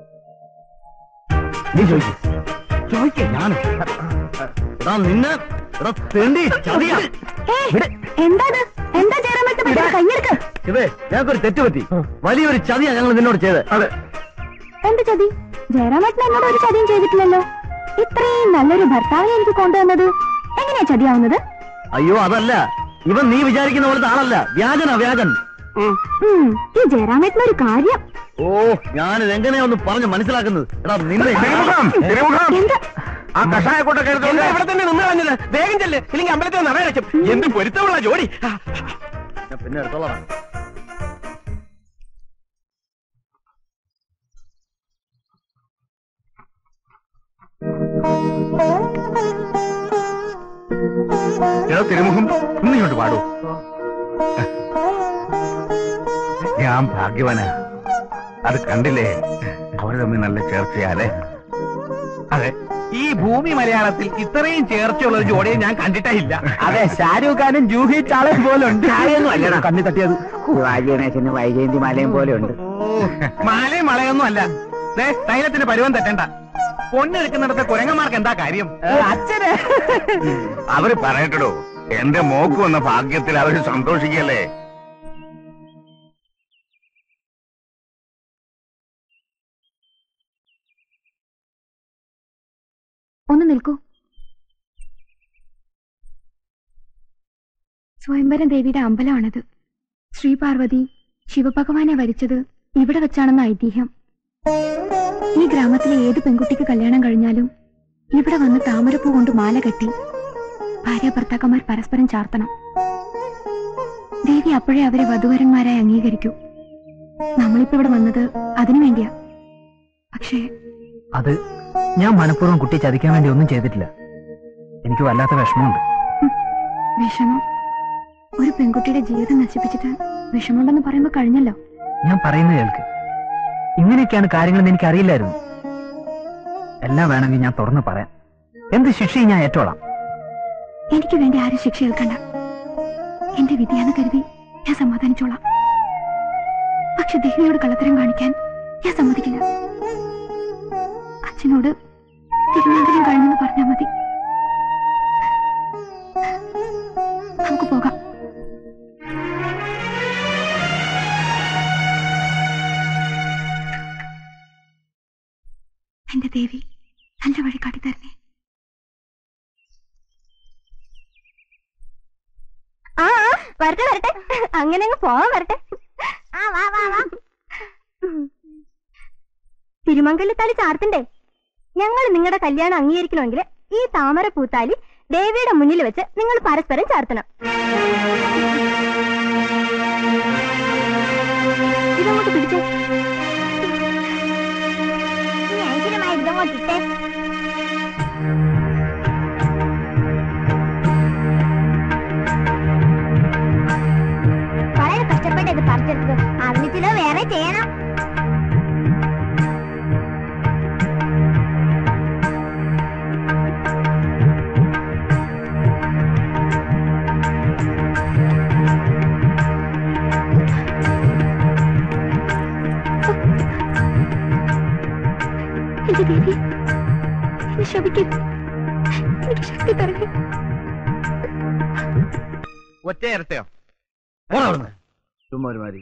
നീ ചോദിക്കും ചോദിക്കേ ഞാനും എടാ നിന്നെ എടാ തെണ്ടി ചതിയാ എന്താ എന്താ ജയറാമേട്ട കയ്യെടുക്ക ഇവേ ഞങ്ങൾക്കൊരു തെറ്റ് പറ്റി വലിയൊരു ചതിയാ ഞങ്ങൾ നിന്നോട് ചെയ്ത് അതെ എന്ത് ചതി ജയറാമേട്ടൻ എന്നോട് ഒരു ചതിയും ചെയ്തിട്ടില്ലല്ലോ ഇത്രയും നല്ലൊരു ഭർത്താവിനെ എനിക്ക് കൊണ്ടുവന്നത് എങ്ങനെയാ ചതിയാവുന്നത് അയ്യോ അതല്ല ഇവൻ നീ വിചാരിക്കുന്ന പോലത്തെ ആളല്ല വ്യാജനാ വ്യാജൻ ഉം, ഈ ജയറാമേട്ടൻ ഒരു കാര്യം ഓ ഞാനിത് എങ്ങനെയാ ഒന്ന് പറഞ്ഞ് മനസ്സിലാക്കുന്നത് എടാ നിന്നെ എന്താ ആ കഷായ കൊണ്ടൊക്കെ എന്താ ഇവിടെ തന്നെ നിന്ന് കളഞ്ഞത് വേഗം ചെല്ല് ഇല്ലെങ്കിൽ അമ്പലത്തിൽ നിറയടയ്ക്കും എന്ത് പൊരുത്തമുള്ള ജോഡി ആ, ഞാൻ പിന്നെ എടുത്തോളാം എടാ തിരുമുഖം ഒന്നിങ്ങോട്ട് പാടൂ ഞാൻ ഭാഗ്യവാനാ അത് കണ്ടില്ലേ അവർ തമ്മിൽ നല്ല ചേർച്ചയാലേ അതെ ഈ ഭൂമി മലയാളത്തിൽ ഇത്രയും ചേർച്ചയുള്ള ഒരു ജോഡിയെ ഞാൻ കണ്ടിട്ടേ ഇല്ല അതെ ഷാരൂഖ് ഖാനും ജൂഹി ചാളയും പോലെ ഉണ്ട് അല്ലടാ. കണ്ണി തട്ടിയത് ശിവാജി ഗണേശന് വൈജയന്തി മാലയും പോലെ ഉണ്ട് മാലയും മളയൊന്നും അല്ല ദേ തൈലത്തിന് പരുവം തെറ്റണ്ട പൊന്നെടുക്കുന്നിടത്ത് കുരങ്ങന്മാർക്ക് എന്താ കാര്യം അച്ഛനെ അവര് പറയട്ടോ എന്റെ മോക്ക് വന്ന ഭാഗ്യത്തിൽ അവര് സന്തോഷിക്കല്ലേ ഒന്ന് നിൽക്കൂ സ്വയംവരം ദേവിയുടെ അമ്പലമാണത് ശ്രീപാർവതി ശിവഭഗവാനെ വരിച്ചത് ഇവിടെ വെച്ചാണെന്ന് ഐതിഹ്യം ഈ ഗ്രാമത്തിലെ ഏത് പെൺകുട്ടിക്ക് കല്യാണം കഴിഞ്ഞാലും ഇവിടെ വന്ന് താമരപ്പൂ കൊണ്ട് മാല കെട്ടി ഭാര്യ ഭർത്താക്കന്മാർ പരസ്പരം ചാർത്തണം ദേവി അപ്പോഴേ അവരെ വധുവരന്മാരായി അംഗീകരിക്കൂ നമ്മളിപ്പോ ഇവിടെ വന്നത് അതിനു വേണ്ടിയാ പക്ഷേ അത് ഞാൻ മനഃപൂർവ്വം കുട്ടിയെ ചതിക്കാൻ വേണ്ടി ഒന്നും ചെയ്തിട്ടില്ല എനിക്ക് വല്ലാത്ത വിഷമമുണ്ട് വിഷമം ഒരു പെൺകുട്ടിയുടെ ജീവിതം നശിപ്പിച്ചിട്ട് വിഷമമുണ്ടെന്ന് പറയുമ്പോ കഴിഞ്ഞല്ലോ ഞാൻ പറയുന്നത് കേൾക്ക് ഇങ്ങനെയൊക്കെയാണ് കാര്യങ്ങളെന്ന് എനിക്ക് അറിയില്ലായിരുന്നു എല്ലാം വേണമെങ്കിൽ ഞാൻ തുറന്നു പറയാം എന്ത് ശിക്ഷയും ഞാൻ ഏറ്റോളാം എനിക്ക് വേണ്ടി ആരും ശിക്ഷ ഏൽക്കണ്ട എന്റെ വിധിയാന്ന് കരുതി ഞാൻ സമാധാനിച്ചോളാം പക്ഷെ ദേവിയോട് കള്ളത്തരം കാണിക്കാൻ ഞാൻ സമ്മതിക്കില്ല അച്ഛനോട് തിരുവനന്തപുരം കഴിഞ്ഞെന്ന് പറഞ്ഞാൽ മതി നമുക്ക് പോകാം എന്റെ ദേവി നല്ല വഴി കാട്ടിത്തരണേ ആ ആ, വരട്ടെ വരട്ടെ അങ്ങനെ അങ്ങ് പോവാൻ വരട്ടെ ആ വാ വാ വാ തിരുമംഗലത്താലി ചാർത്തണ്ടേ ഞങ്ങൾ നിങ്ങളുടെ കല്യാണം അംഗീകരിക്കണമെങ്കിൽ ഈ താമര പൂത്താലി ദേവിയുടെ മുന്നിൽ വെച്ച് നിങ്ങൾ പരസ്പരം ചാർത്തണം ഇതങ്ങോട്ട് പിടിച്ചേ ഈ ഐശ്വര്യമായി ഇതങ്ങോട്ട് ഇട്ടേ വളരെ കഷ്ടപ്പെട്ട് ഇത് പറിച്ചെടുത്തത് അതിനിച്ചിലോ വേറെ ചെയ്യണം എന്റെ ദേവി എന്നെ ശപിക്കരുത് എനിക്ക് ശക്തി തരണേ ഒറ്റ ഇരട്ടയോ ചുമ്മാ ഒരു മാതിരി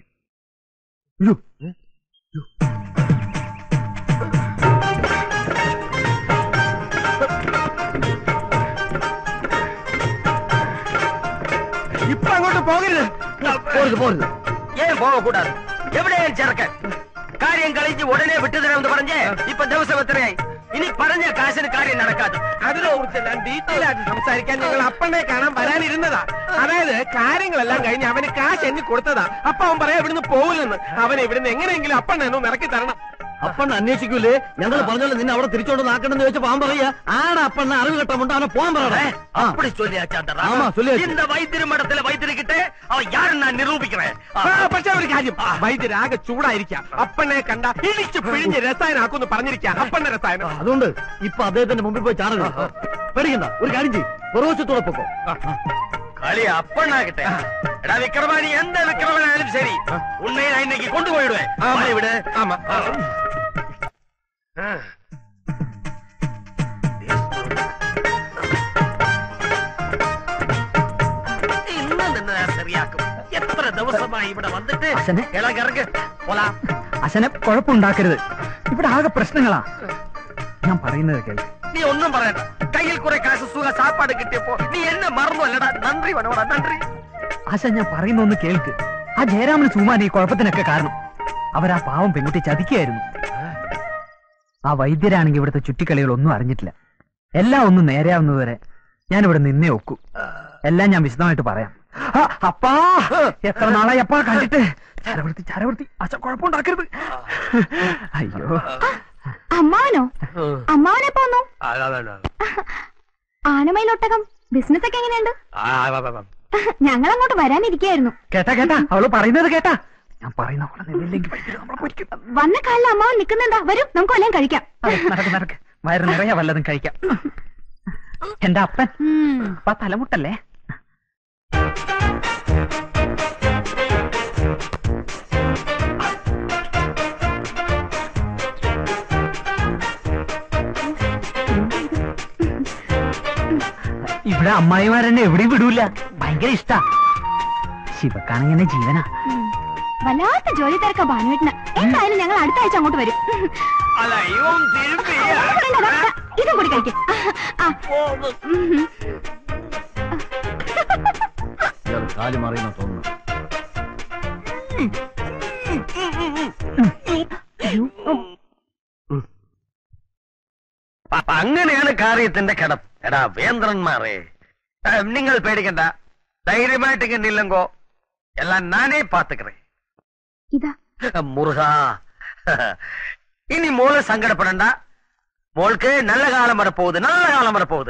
ഇപ്പൊ അങ്ങോട്ട് പോകരുത് പോരുത് പോരുത് ஏன் போக கூடாது எവിടെ என் சரக்கு காரியம் கழிஞ்சு உடனே விட்டு தரேன் പറഞ്ഞേ ഇപ്പൊ ദിവസം എത്രയായി ഇനി പറഞ്ഞ കാശിന് കാര്യം നടക്കാതെ അതിനെ കുറിച്ചെല്ലാം ഡീറ്റെയിൽ ആയിട്ട് സംസാരിക്കാൻ ഞങ്ങൾ അപ്പനെ കാണാൻ വരാനിരുന്നതാ അതായത് കാര്യങ്ങളെല്ലാം കഴിഞ്ഞ് അവന് കാശ് എണ്ണി കൊടുത്തതാ അപ്പൊ അവൻ പറയാ ഇവിടുന്ന് പോകില്ലെന്ന് അവനെ ഇവിടുന്ന് എങ്ങനെയെങ്കിലും അപ്പണ്ണ ഒന്ന് ഇറക്കി തരണം അപ്പണ്ണ അന്വേഷിക്കൂലേ ഞങ്ങൾ പറഞ്ഞോളൂ നിന്നെ അവിടെ തിരിച്ചോണ്ട് നാക്കണമെന്ന് ചോദിച്ചപ്പോ അവൻ പറയാ ആടെ അപ്പണ്ണ അറിവ് കെട്ടമുണ്ട് അവനെ പോകാൻ പറയണേ அப்படி சொல்லியாச்சு அந்த ஆமா, சொல்லியாச்சு. இந்த வைத்திரு மடத்துல வைத்திருக்கிட்டு அவன் யாருன்னு நான் நிரூபிக்கிறேன் ആ, പക്ഷെ ഒരു കാര്യം വൈദ്യരാകെ ചൂടായിരിക്കാം അപ്പനെ കണ്ട ഇടിച്ച് പിഴിഞ്ഞ് രസായനാക്കുമെന്ന് പറഞ്ഞിരിക്കാം അപ്പണ്ണ രസായനം അതുകൊണ്ട് ഇപ്പൊ അദ്ദേഹത്തിന്റെ മുമ്പിൽ പോയി ചാടരുത് പേടിക്കണ്ട ഒരു കാര്യം ചെയ്യും പുറവശത്തോടെ പൊക്കോ കളി അപ്പണ്ണാകട്ടെ എടാ വിക്രമാണി എന്ത് വിക്രമനായാലും ശരി ഉണ്ണയെ ഞാൻ ഇന്നേക്ക് കൊണ്ടുപോയിടുവേ ഇവിടെ ആമാ ഇന്ന് നിന്ന് ഞാൻ ശരിയാക്കും എത്ര ദിവസമായി ഇവിടെ വന്നിട്ട് അച്ഛനെ? ഇളകിറങ്ങ് പോലാ അച്ഛനെ കുഴപ്പമുണ്ടാക്കരുത് ഇവിടെ ആകെ പ്രശ്നങ്ങളാ ഞാൻ പറയുന്നത് കേൾക്ക് നീ ഒന്നും പറയണ്ട കയ്യിൽ കുറെ കാശ് സുഖ സാപ്പാട് കിട്ടിയപ്പോ നീ എന്നെ മറന്നു അല്ലടാ നന്ദി വേണോടാ നന്ദി ആശ ഞാൻ പറയുന്ന ഒന്ന് കേൾക്ക് ആ ജയരാമന് ചൂമാൻ ഈ കുഴപ്പത്തിനൊക്കെ കാരണം അവരാ പാവം പെൺകുട്ടി ചതിക്കായിരുന്നു ആ വൈദ്യരാണെങ്കിൽ ഇവിടുത്തെ ചുറ്റിക്കളികളൊന്നും അറിഞ്ഞിട്ടില്ല എല്ലാം ഒന്ന് നേരെയാവുന്നതുവരെ ഞാൻ ഇവിടെ നിന്നേ ഒക്കൂ എല്ലാം ഞാൻ വിശദമായിട്ട് പറയാം ആ, അപ്പാ എത്ര നാളായി അപ്പാ കണ്ടിട്ട് ചരവൃത്തി ചരവൃത്തി അച്ഛ കുഴപ്പമുണ്ടാക്കരുത് അയ്യോ അമ്മാവനോ അമ്മാവനെ പോന്നു ആനമയിലൊട്ടകം ബിസിനസ് ഒക്കെ എങ്ങനെയുണ്ട് ഞങ്ങൾ അങ്ങോട്ട് വരാനിരിക്കായിരുന്നു കേട്ടാ കേട്ടാ അവള് പറയുന്നത് കേട്ടാ ഞാൻ പറയുന്ന പോലെ നിന്നില്ലെങ്കിൽ വൈദ്യുതി നമ്മളെ പൊരിക്കും വന്ന കാലിൽ അമ്മാവൻ നിൽക്കുന്നുണ്ടാ വരും നമുക്ക് വല്ലതും കഴിക്കാം അതെ, നടക്ക് നടക്ക് വയറ് നിറയെ വല്ലതും കഴിക്കാം എന്റെ അപ്പൻ അപ്പ തലമുട്ടല്ലേ ഇവിടെ അമ്മായിമാരെന്നെ എവിടെയും വിടൂല ഭയങ്കര ഇഷ്ടാ ശിവക്കാണെങ്കിൽ എന്നെ ജീവനാ വല്ലാത്ത ജോലി തിരക്കാ ഭാനുവേട്ടന് എന്തായാലും ഞങ്ങൾ അടുത്ത ആഴ്ച അങ്ങോട്ട് വരും അല്ല ഇവൻ തിരുമ്പി വേണ്ട, വേണ്ട, ഇതും കൂടി കഴിക്കും കാലി മറിയുന്ന തോന്നുന്നു അപ്പൊ അങ്ങനെയാണ് കാര്യത്തിന്റെ കിടപ്പ് എടാ വേന്ദ്രന്മാരെ ഏ, നിങ്ങൾ പേടിക്കണ്ട ധൈര്യമായിട്ട് ഇങ്ങനെ നില്ലങ്കോ എല്ലാം നാനേ പാത്തുக்கிறேன் ഇതാ മുറുക ഇനി മോള് സങ്കടപ്പെടണ്ട മോൾക്ക് നല്ല കാലം വരപ്പോകുത് നല്ല കാലം വരപ്പോകുത്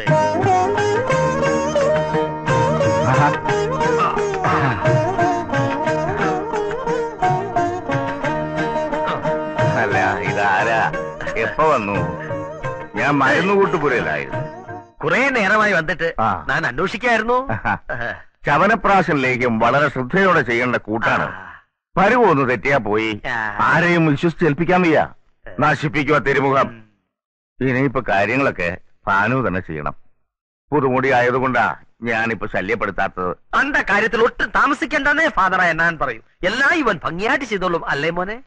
അല്ല ഇതാരാ എപ്പ വന്നു ഞാൻ മരുന്ന് കൂട്ടുപുരയിലായിരുന്നു കുറെ നേരമായി വന്നിട്ട് ആ. ഞാൻ അന്വേഷിക്കായിരുന്നു ചവനപ്രാശനിലേക്കും വളരെ ശ്രദ്ധയോടെ ചെയ്യേണ്ട കൂട്ടാണ് പരുവൊന്ന് തെറ്റിയാ പോയി ആരെയും വിശ്വസിച്ചേൽപ്പിക്കാൻ വയ്യ നശിപ്പിക്കുക തിരുമുഖം ഇനിയിപ്പോ കാര്യങ്ങളൊക്കെ ഭാനു തന്നെ ചെയ്യണം പുതുമുടി ആയതുകൊണ്ടാ ഞാനിപ്പോ ശല്യപ്പെടുത്താത്തത് അന്റെ കാര്യത്തിൽ ഒട്ടും താമസിക്കണ്ടെന്നേ ഫാദറായ ഞാൻ പറയും എല്ലാം ഇവൻ ഭംഗിയായിട്ട് ചെയ്തോളും അല്ലേ മോനെ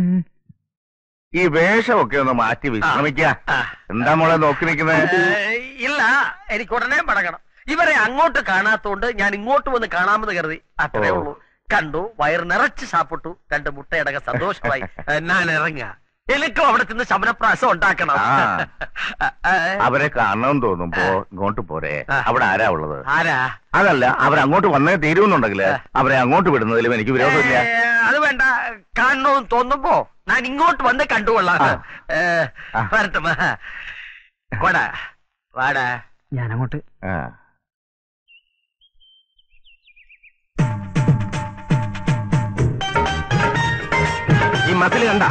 ഈ വേഷമൊക്കെ ഒന്ന് മാറ്റി വിശ്രമിക്ക എന്താ മോളെ നോക്കി നിൽക്കുന്നത് ഏ, ഇല്ല എനിക്ക് ഉടനെ മടങ്ങണം ഇവരെ അങ്ങോട്ട് കാണാത്തോണ്ട് ഞാൻ ഇങ്ങോട്ട് വന്ന് കാണാമെന്ന് കരുതി അത്രേ ഓ. ഉള്ളൂ കണ്ടു വയറ് നിറച്ച് സാപ്പിട്ടു രണ്ട് മുട്ടയടക്കം സന്തോഷമായി ഏ, ഞാൻ ഇറങ്ങുക എനിക്കും അവിടെ ചെന്ന് ശമനപ്രാസം ഉണ്ടാക്കണം ആ. അവരെ കാണണമെന്ന് തോന്നുമ്പോ ഇങ്ങോട്ട് പോരെ അവിടെ ആരാ ഉള്ളത് ആരാ അതല്ല അവരങ്ങോട്ട് വന്നേ തീരുമെന്നുണ്ടെങ്കിൽ അവരെ അങ്ങോട്ട് വിടുന്നതിലും എനിക്ക് വിരോധമില്ല ഏ, അത് വേണ്ട കാണണമെന്ന് തോന്നുമ്പോ ഞാൻ ഇങ്ങോട്ട് വന്ന് കണ്ടുകൊള്ളാം ഏ, വരട്ടുമാ കൊടാ വാടാ ഞാനങ്ങോട്ട് ആ. ഈ മസിൽ കണ്ട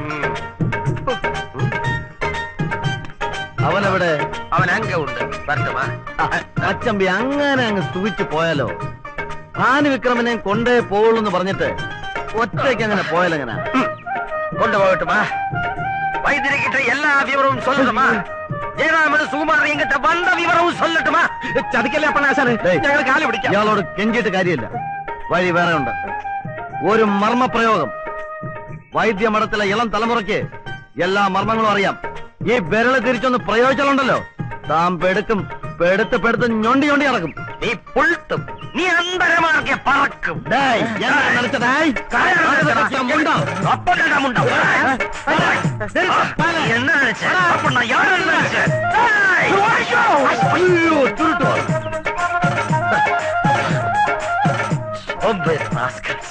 അവനെവിടെ അവൻ അങ്ക ഉണ്ട് വരട്ടുമാ അച്ചമ്പി അങ്ങനെ അങ്ങ് സുഖിച്ചു പോയാലോ ഭാനുവിക്രമനെ കൊണ്ടേ പോവുള്ളൂ എന്ന് പറഞ്ഞിട്ട് ഒറ്റയ്ക്ക് അങ്ങനെ പോയാലെങ്ങനെ கொண்டுപോகட்டுமா வைத்தியர்கிட்ட எல்லா விவரமும் சொல்லட்டுமா ஜெயராமன் சுகுமார் எங்கிட்ட வந்த விவரமும் சொல்லட்டுமா ചതിക്കല്ലേ അപ്പനാശാന് ഞങ്ങൾ കാല് പിടിക്കാം ഇയാളോട് കെഞ്ചിയിട്ട് കാര്യമില്ല വഴി വേറെ ഉണ്ട് ഒരു മർമ്മപ്രയോഗം വൈദ്യമഠത്തിലെ ഇളം തലമുറയ്ക്ക് എല്ലാ മർമ്മങ്ങളും അറിയാം ഈ വിരല് തിരിച്ചൊന്ന് പ്രയോഗിച്ചാലുണ്ടല്ലോ താൻ പെടുക്കും പെടുത്ത് പെടുത്ത് ഞൊണ്ടി ഞൊണ്ടി നടക്കും നീ പുൾട്ടും നീ അന്തരമാർക്കെ പറക്കും ഡേയ്, എന്താ നനച്ചതായ്? என்ன நினைச்ச அப்ப நான் யாரு நினைச்சேன் അയ്യോ ചുരുട്ടോ Hombre, rascals.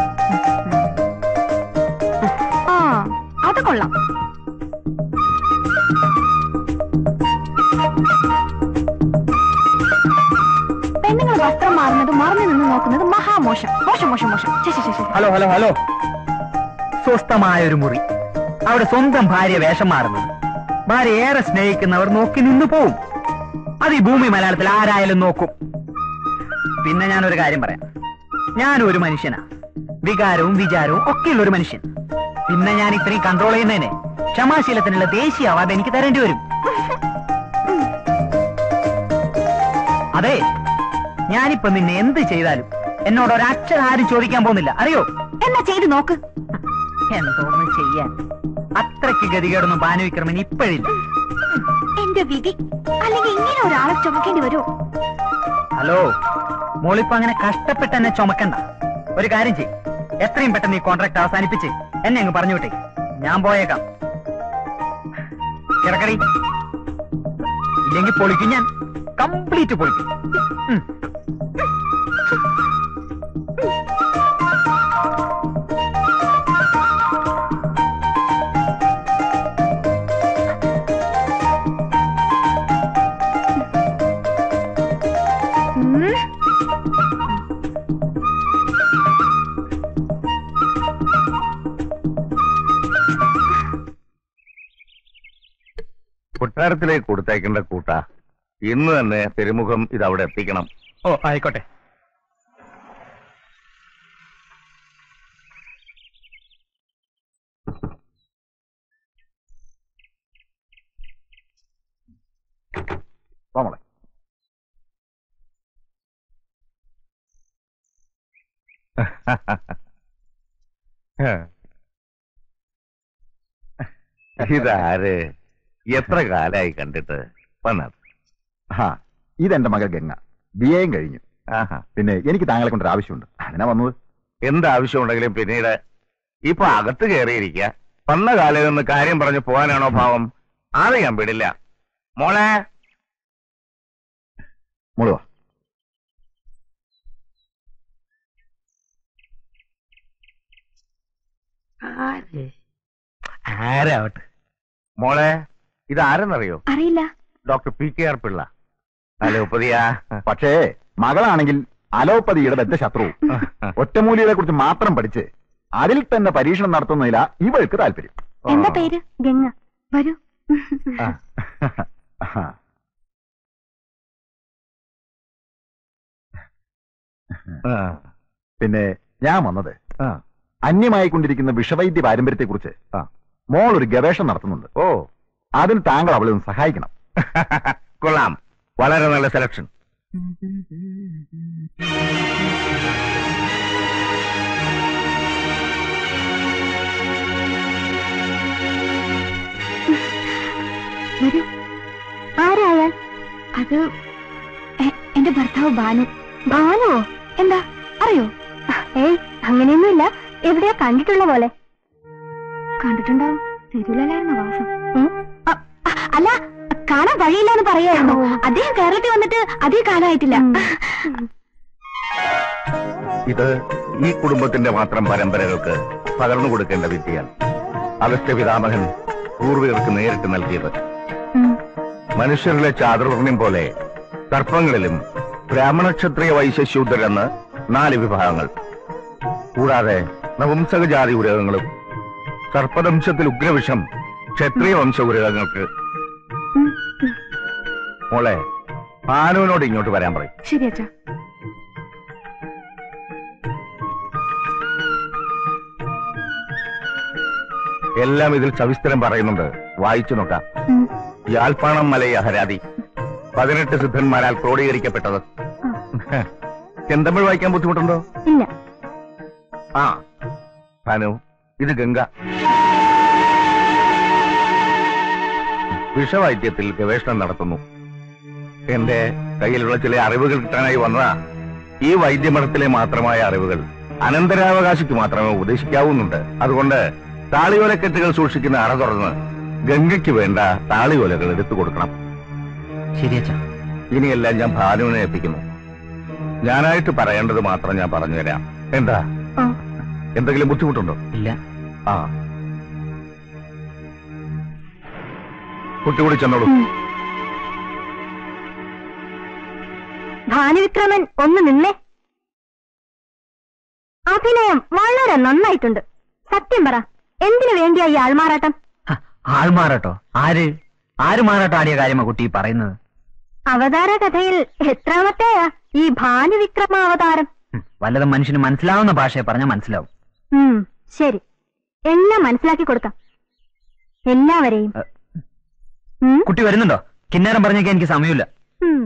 ആ അത് കൊള്ളാം പെണ്ണുങ്ങൾ വസ്ത്രം മാറുന്നത് മറന്നു നിന്ന് നോക്കുന്നത് മഹാമോശം മോശം മോശം മോശം ശ്ശെ, ശ്ശെ, ശ്ശെ, ശ്ശെ. ഹലോ ഹലോ ഹലോ സ്വസ്ഥമായ ഒരു മുറി അവിടെ സ്വന്തം ഭാര്യ വേഷം മാറുന്നത് ഭാര്യ ഏറെ സ്നേഹിക്കുന്നവർ നോക്കി നിന്നു പോവും അത് ഈ ഭൂമി മലയാളത്തിൽ ആരായാലും നോക്കും പിന്നെ ഞാനൊരു കാര്യം പറയാം ഞാനും ഒരു മനുഷ്യനാ വികാരവും വിചാരവും ഒക്കെയുള്ള ഒരു മനുഷ്യൻ പിന്നെ ഞാൻ ഇത്രയും കൺട്രോൾ ചെയ്യുന്നതിന് ക്ഷമാശീലത്തിനുള്ള ദേശീയ അവാർഡ് എനിക്ക് തരേണ്ടി വരും അതെ ഞാനിപ്പോ നിന്നെ എന്ത് ചെയ്താലും എന്നോട് ഒരക്ഷരം ആരും ചോദിക്കാൻ പോകുന്നില്ല അറിയോ എന്നാ ചെയ്ത് നോക്ക് എന്തോന്ന് ചെയ്യാൻ അത്രയ്ക്ക് ഗതികേടൊന്നും ഭാനുവിക്രമൻ ഇപ്പോഴില്ല എന്റെ വിധി അല്ലെങ്കിൽ ഇങ്ങനെ ഒരാളെ ചുമക്കേണ്ടി വരുമോ ഹലോ മോളിപ്പോ അങ്ങനെ കഷ്ടപ്പെട്ട് എന്നെ ചുമക്കണ്ട ഒരു കാര്യം ചെയ് എത്രയും പെട്ടെന്ന് ഈ കോൺട്രാക്ട് അവസാനിപ്പിച്ച് എന്നെ അങ്ങ് പറഞ്ഞു വിട്ടേ ഞാൻ പോയേക്കാം കിടക്കടി ഇല്ലെങ്കിൽ പൊളിക്കും ഞാൻ കംപ്ലീറ്റ് പൊളിക്കും ഉം. കൊട്ടാരത്തിലേക്ക് കൊടുത്തയക്കേണ്ട കൂട്ട ഇന്ന് തന്നെ തിരുമുഖം ഇത് അവിടെ എത്തിക്കണം ഓ ആയിക്കോട്ടെ വാ മോളെ ഇതാര് എത്ര കാലായി കണ്ടിട്ട് വന്നത് ആ ഇതെന്റെ മകൾ ഗംഗ ബി എയും കഴിഞ്ഞു ആഹാ പിന്നെ എനിക്ക് താങ്കളെ കൊണ്ടൊരു ആവശ്യമുണ്ട് അതിനാ വന്നത് എന്താവശ്യമുണ്ടെങ്കിലും പിന്നീട് ഇപ്പൊ അകത്ത് കയറിയിരിക്കുക വന്ന കാലം നിന്ന് കാര്യം പറഞ്ഞു പോകാനാണോ ഭാവം അത് ഞാൻ വിടില്ല മോളെ മോള് വാ ആരാവട്ടെ മോളെ ഇത് ആരെന്നറിയോ അറിയില്ല doctor P K R Pillai അലോപ്പതിയാ പക്ഷേ മകളാണെങ്കിൽ അലോപ്പതിയുടെ ബദ്ധ ശത്രു ഒറ്റമൂലികളെ കുറിച്ച് മാത്രം പഠിച്ച് അതിൽ തന്നെ പരീക്ഷണം നടത്തുന്നതിലാ ഇവൾക്ക് താല്പര്യം എന്താ പേര് ഗംഗ വരൂ ആ. പിന്നെ ഞാൻ വന്നത് അന്യമായി കൊണ്ടിരിക്കുന്ന വിഷവൈദ്യ പാരമ്പര്യത്തെ കുറിച്ച് മോൾ ഒരു ഗവേഷണം നടത്തുന്നുണ്ട് ഓ അതിന് താങ്കൾ അവളെ ഒന്ന് സഹായിക്കണം കൊള്ളാം വളരെ നല്ല സെലക്ഷൻ വരൂ ആരായാൽ അത് എ- എന്റെ ഭർത്താവ് ബാനു ബാനുവോ എന്താ അറിയോ ഏയ് അങ്ങനെയൊന്നുമില്ല എവിടെയാ കണ്ടിട്ടുള്ള പോലെ കണ്ടിട്ടുണ്ടാവും തിരുവല്ലായിരുന്ന വാസം അ- അ- അല്ല കാണാൻ വഴിയില്ലാന്ന് പറയായിരുന്നു അദ്ദേഹം കേരളത്തിൽ വന്നിട്ട് അധികം കാലമായിട്ടില്ല ഇത് ഈ കുടുംബത്തിന്റെ മാത്രം പരമ്പരകൾക്ക് പകർന്നു കൊടുക്കേണ്ട വിദ്യയാണ് അഗസ്ത്യ പിതാമഹൻ പൂർവികർക്ക് നേരിട്ട് നൽകിയത് മനുഷ്യരിലെ ചാതുർവർണ്ണ്യം പോലെ സർപ്പങ്ങളിലും ബ്രാഹ്മണ ക്ഷത്രിയ വൈശ്യശൂദ്രരെന്ന് നാല് വിഭാഗങ്ങൾ കൂടാതെ നപുംസകജാതി ഉരകങ്ങളും സർപ്പദംശത്തിൽ ഉഗ്രവിഷം ക്ഷത്രിയ വംശ ഉരകങ്ങൾക്ക് മോളെ ഭാനുവിനോട് ഇങ്ങോട്ട് വരാൻ പറയും ശരി അച്ഛാ എല്ലാം ഇതിൽ സവിസ്തരം പറയുന്നുണ്ട് വായിച്ചു നോക്കാം യാൽപ്പാണം മലയ ഹരാതി പതിനെട്ട് സിദ്ധന്മാരാൽ ക്രോഡീകരിക്കപ്പെട്ടത് ചെന്തമിഴ് വായിക്കാൻ ബുദ്ധിമുട്ടുണ്ടോ ഇല്ല ആ ഭാനു ഇത് ഗംഗ വിഷവൈദ്യത്തിൽ ഗവേഷണം നടത്തുന്നു എന്റെ കയ്യിലുള്ള ചില അറിവുകൾ കിട്ടാനായി വന്നതാ ഈ വൈദ്യമഠത്തിലെ മാത്രമായ അറിവുകൾ അനന്തരാവകാശിക്ക് മാത്രമേ ഉപദേശിക്കാവുന്നുണ്ട് അതുകൊണ്ട് താളിയോലക്കെട്ടുകൾ സൂക്ഷിക്കുന്ന അറ തുറന്ന് ഗംഗയ്ക്ക് വേണ്ട താളിയോലകൾ എടുത്തു കൊടുക്കണം ശരിയച്ചാ ഇനിയെല്ലാം ഞാൻ ഭാനുവിനെ ഏൽപ്പിക്കുന്നു ഞാനായിട്ട് പറയേണ്ടത് മാത്രം ഞാൻ പറഞ്ഞുതരാം എന്താ എന്തെങ്കിലും ബുദ്ധിമുട്ടുണ്ടോ ഇല്ല ആ കുട്ടി കൂടി ചെന്നോളൂ ഭാനുവിക്രമൻ ഒന്ന് നിന്നേ അഭിനയം വളരെ നന്നായിട്ടുണ്ട് സത്യം പറ എന്തിനു വേണ്ടിയാ ഈ ആൾമാറാട്ടം ആൾമാറാട്ടോ ആര് ആര് മാറാട്ടോ ആടിയ കാര്യമാ കുട്ടി ഈ പറയുന്നത് അവതാര കഥയിൽ എത്രാമത്തെയാ ഈ ഭാനുവിക്രമ അവതാരം ഉം, വല്ലതും മനുഷ്യന് മനസ്സിലാവുന്ന ഭാഷയെ പറഞ്ഞാൽ മനസ്സിലാവും ഉം ശരി എല്ലാം മനസ്സിലാക്കി കൊടുക്കാം എല്ലാവരെയും ഉം, കുട്ടി വരുന്നുണ്ടോ കിന്നേരം പറഞ്ഞേക്കാൻ എനിക്ക് സമയമില്ല ഉം.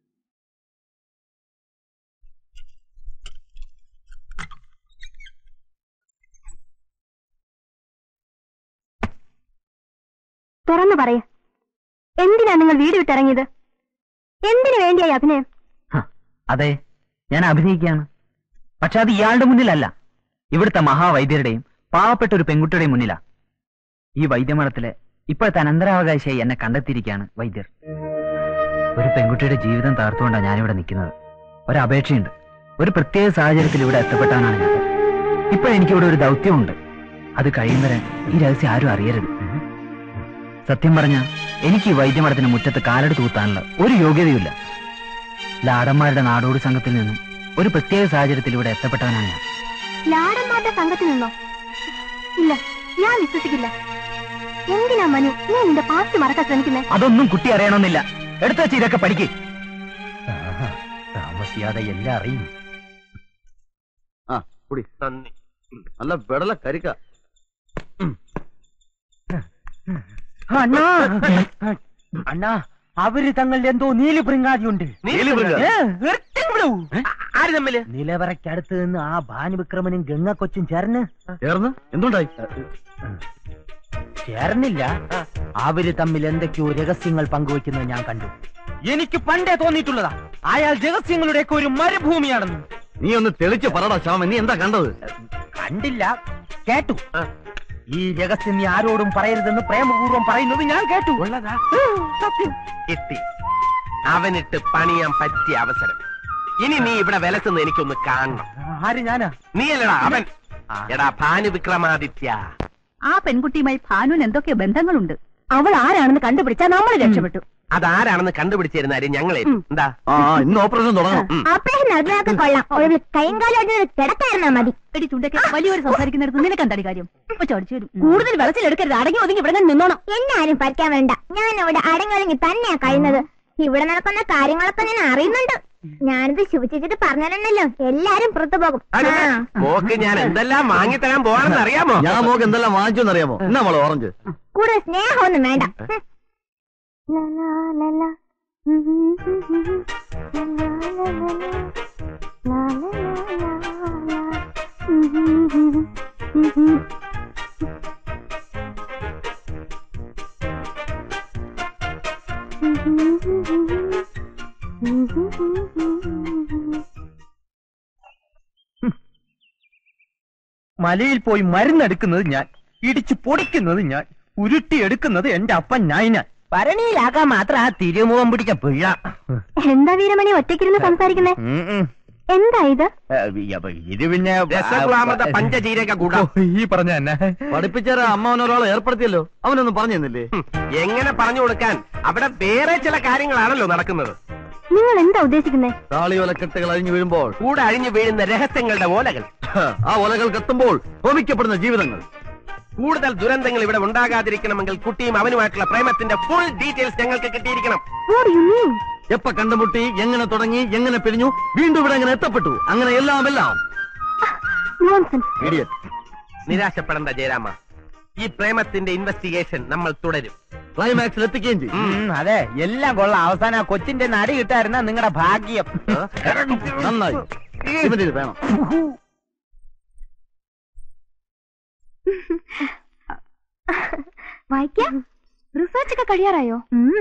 തുറന്നു പറയ എന്തിനാ നിങ്ങൾ വീട് വിട്ടിറങ്ങിയത് എന്തിനു വേണ്ടിയായി അഭിനയം അതെ ഞാൻ അഭിനയിക്കുകയാണ് പക്ഷെ അത് ഇയാളുടെ മുന്നിലല്ല ഇവിടുത്തെ മഹാവൈദ്യരുടെയും പാവപ്പെട്ട ഒരു പെൺകുട്ടിയുടെയും മുന്നിലാ ഈ വൈദ്യമഠത്തിലെ ഇപ്പോഴത്തെ അനന്തരാവകാശിയായി എന്നെ കണ്ടെത്തിയിരിക്കുകയാണ് വൈദ്യർ ഒരു പെൺകുട്ടിയുടെ ജീവിതം തകർത്തുകൊണ്ടാണ് ഞാനിവിടെ നിൽക്കുന്നത് ഒരപേക്ഷയുണ്ട് ഒരു പ്രത്യേക സാഹചര്യത്തിൽ ഇവിടെ എത്തപ്പെട്ടാനാണ് ഞാൻ ഇപ്പോഴെനിക്കിവിടെ ഒരു ദൗത്യമുണ്ട് അത് കഴിയുന്നവരെ ഈ രഹസ്യം ആരും അറിയരുത് സത്യം പറഞ്ഞ എനിക്ക് ഈ വൈദ്യമഠത്തിന് മുറ്റത്ത് കാലെടുത്ത് കൂത്താനുള്ള ഒരു യോഗ്യതയുമില്ല ലാടന്മാരുടെ നാടോടി സംഘത്തിൽ നിന്നും ഒരു പ്രത്യേക സാഹചര്യത്തിൽ ഇവിടെ എത്തപ്പെട്ടവനാണ് ഞാൻ ലാടന്മാരുടെ സംഘത്തിൽ നിന്നോ ഇല്ല ഞാൻ വിശ്വസിക്കില്ല എന്തിനാ മനു നീ നിന്റെ പാസ്റ്റ് മറക്കാൻ ശ്രമിക്കുന്നേ അതൊന്നും കുട്ടി അറിയണമെന്നില്ല എടുത്തു വെച്ച് ഇതൊക്കെ പഠിക്ക് താമസിയാതെ എല്ലാം അറിയും ആ കുടി നല്ല വെടല കരിക്ക അണ്ണാ അണ്ണാ അവര് തങ്ങളുടെ എന്തോ നീലി പ്രിങ്ങാതിയുണ്ട് നീലിഭൃംഗാതി? ആര് തമ്മില് നിലവറയ്ക്കടുത്ത് നിന്ന് ആ ഭാനുവിക്രമനും ഗംഗക്കൊച്ചും ചേർന്ന് ചേർന്ന് എന്തുണ്ടായി ചേർന്നില്ല അവര് തമ്മിൽ എന്തൊക്കെയോ രഹസ്യങ്ങൾ പങ്കുവെക്കുന്നത് ഞാൻ കണ്ടു എനിക്ക് പണ്ടേ തോന്നിയിട്ടുള്ളതാ അയാൾ രഹസ്യങ്ങളുടെയൊക്കെ ഒരു മരുഭൂമിയാണെന്ന് നീ ഒന്ന് തെളിച്ച് പറടാ ശ്യാമൻ നീ എന്താ കണ്ടത് കണ്ടില്ല കേട്ടു ഈ രഹസ്യം നീ ആരോടും പറയരുതെന്ന് പ്രേമപൂർവ്വം പറയുന്നത് ഞാൻ കേട്ടു സത്യം കിട്ടി അവനിട്ട് പണിയാൻ പറ്റിയ അവസരം ഇനി നീ ഇവിടെ വിലസുന്ന എനിക്കൊന്ന് കാണണം ആര് ഞാനാ നീ അല്ലടാ അവൻ എടാ ഭാനു വിക്രമാദിത്യ ആ പെൺകുട്ടിയുമായി ഭാനുവിന് എന്തൊക്കെ ബന്ധങ്ങളുണ്ട് അവൾ ആരാണെന്ന് കണ്ടുപിടിച്ചാൽ നമ്മൾ രക്ഷപ്പെട്ടു അതാരാണെന്ന് കണ്ടുപിടിച്ചിരുന്നാലും ഞങ്ങളെ എന്താ ആ ഇന്ന് ഓപ്പറേഷൻ തുടങ്ങണം ഓപ്പറേഷൻ നടന്നതൊക്കെ കൊള്ളാം ഒഴിവിൽ കൈയും കാലും കിടക്കായിരുന്നാ മതി എടി ചുണ്ടൊക്കെ വലിയൊരു സംസാരിക്കുന്നിടത്ത് നിനക്ക് എന്താടി കാര്യം ഇപ്പൊ ചടിച്ചു വരും കൂടുതൽ വെളച്ചിലെടുക്കരുത് അടങ്ങി ഒതുങ്ങി ഇവിടെ തന്നെ നിന്നോണം എന്നെ ആരും പറിക്കാൻ വേണ്ട ഞാൻ അവിടെ അടങ്ങി ഒതുങ്ങി തന്നെയാ കഴിയുന്നത് ഇവിടെ നടക്കുന്ന കാര്യങ്ങളൊക്കെ ഞാൻ അറിയുന്നുണ്ട് ഞാനിത് ശുഭിച്ചിട്ട് പറഞ്ഞല്ലോ എല്ലാരും പുറത്തു പോകും ആ. മോക്ക് ഞാൻ എന്തെല്ലാം വാങ്ങിത്തരാൻ പോവാണെന്ന് അറിയാമോ ഞാൻ മോക്ക് എന്തെല്ലാം വാങ്ങിച്ചോന്ന് അറിയാമോ എന്നാ മോളെ ഓറഞ്ച് കൂടുതൽ സ്നേഹമൊന്നും വേണ്ട ഹും. ലാ, ലാ, ലാ, ലാ. ഉം, ഉം, ഉം, ഉം, ഉം. ലാ, ലാ, ലാ, ലാ, ലാ. ലാ, ലാ, ലാ, ലാ, ലാ. ഉം, ഉം, ഉം, ഉം, ഉം. ഉം, ഉം, ഉം, ഉം. ഉം, ഉം, ഉം, ഉം, ഉം. മലയിൽ പോയി മരുന്നെടുക്കുന്നത് ഞാൻ ഇടിച്ചു പൊടിക്കുന്നത് ഞാൻ ഉരുട്ടിയെടുക്കുന്നത് എന്റെ അപ്പൻ ഞാൻ ഭരണിയിലാക്കാൻ മാത്രം ആ തിരുമുഖം പിടിച്ച പിഴ എന്താ വീരമണി ഒറ്റയ്ക്കിരുന്ന് സംസാരിക്കുന്നേ എന്താ ഇത് ഇത് പിന്നെ രസഗ്ലാമത പഞ്ചജീരക ഗുഡ ഈ പറഞ്ഞ തന്നെ പഠിപ്പിച്ചാരാ അമ്മാവൻ ഒരാളെ ഏർപ്പെടുത്തിയല്ലോ അവനൊന്നും പറഞ്ഞു തന്നില്ലേ എങ്ങനെ പറഞ്ഞു കൊടുക്കാൻ അവിടെ വേറെ ചില കാര്യങ്ങളാണല്ലോ നടക്കുന്നത് നിങ്ങൾ എന്താ ഉദ്ദേശിക്കുന്നേ താളിയോലക്കെട്ടുകൾ അഴിഞ്ഞു വീഴുമ്പോൾ കൂടെ അഴിഞ്ഞു വീഴുന്ന രഹസ്യങ്ങളുടെ ഓലകൾ ആ ഓലകൾ കത്തുമ്പോൾ ഹോമിക്കപ്പെടുന്ന ജീവിതങ്ങൾ കൂടുതൽ ദുരന്തങ്ങൾ ഇവിടെ ഉണ്ടാകാതിരിക്കണമെങ്കിൽ കുട്ടിയും അവനുമായിട്ടുള്ള പ്രേമത്തിന്റെ ഫുൾ ഡീറ്റെയിൽസ് ഞങ്ങൾക്ക് കിട്ടിയിരിക്കണം എപ്പ കണ്ടുമുട്ടി എങ്ങനെ തുടങ്ങി എങ്ങനെ പിരിഞ്ഞു വീണ്ടും ഇവിടെ എങ്ങനെ എത്തപ്പെട്ടു അങ്ങനെ എല്ലാം എല്ലാം Idiot. നിരാശപ്പെടേണ്ട ജയരാമ ഈ പ്രേമത്തിന്റെ ഇൻവെസ്റ്റിഗേഷൻ നമ്മൾ തുടരും ക്ലൈമാക്സിൽ എത്തിക്കുകയും ചെയ്യും ഉം, അതെ എല്ലാം കൊള്ളാം അവസാനം ആ കൊച്ചിന്റെ നടി കിട്ടായിരുന്ന നിങ്ങളുടെ ഭാഗ്യം നന്നായി ഇവന്റെ ഇത് വേണം വായിക്കാം റിസർച്ച് ഒക്കെ കഴിയാറായോ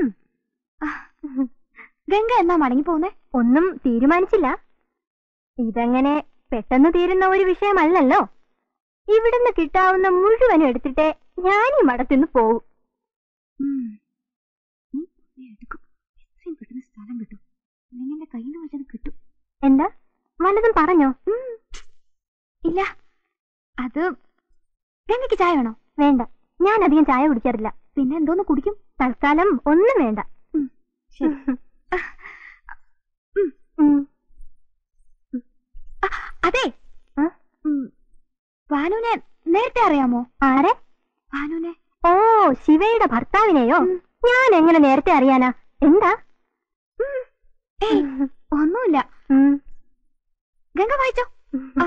ഗംഗ എന്നാ മടങ്ങി പോകുന്നേ ഒന്നും തീരുമാനിച്ചില്ല ഇതങ്ങനെ പെട്ടെന്ന് തീരുന്ന ഒരു വിഷയമല്ലല്ലോ ഇവിടുന്ന് കിട്ടാവുന്ന മുഴുവനും എടുത്തിട്ടേ ഞാൻ ഈ മടത്തിന്ന് പോവും ഉം. ഉം, എടുക്കും. എത്രയും പെട്ടെന്ന് സ്ഥലം കിട്ടും അല്ലെങ്കിൽ എന്റെ കയ്യിൽ നിന്ന് വെച്ചത് കിട്ടും എന്താ വല്ലതും പറഞ്ഞോ ഉം. ഇല്ല അത് ഗംഗയ്ക്ക് ചായ വേണോ വേണ്ട ഞാൻ അധികം ചായ കുടിക്കാറില്ല പിന്നെ എന്തോന്ന് കുടിക്കും തൽക്കാലം ഒന്നും വേണ്ട ഉം. ശരി. ഉം, ഉം. ഭാനുവിനെ നേരത്തെ അറിയാമോ ആരെ ഭാനുവിനെ ഓ ശിവയുടെ ഭർത്താവിനെയോ ഞാൻ എങ്ങനെ നേരത്തെ അറിയാനാ എന്താ ഏയ്, ഒന്നുമില്ല ഗംഗ വായിച്ചോ ആ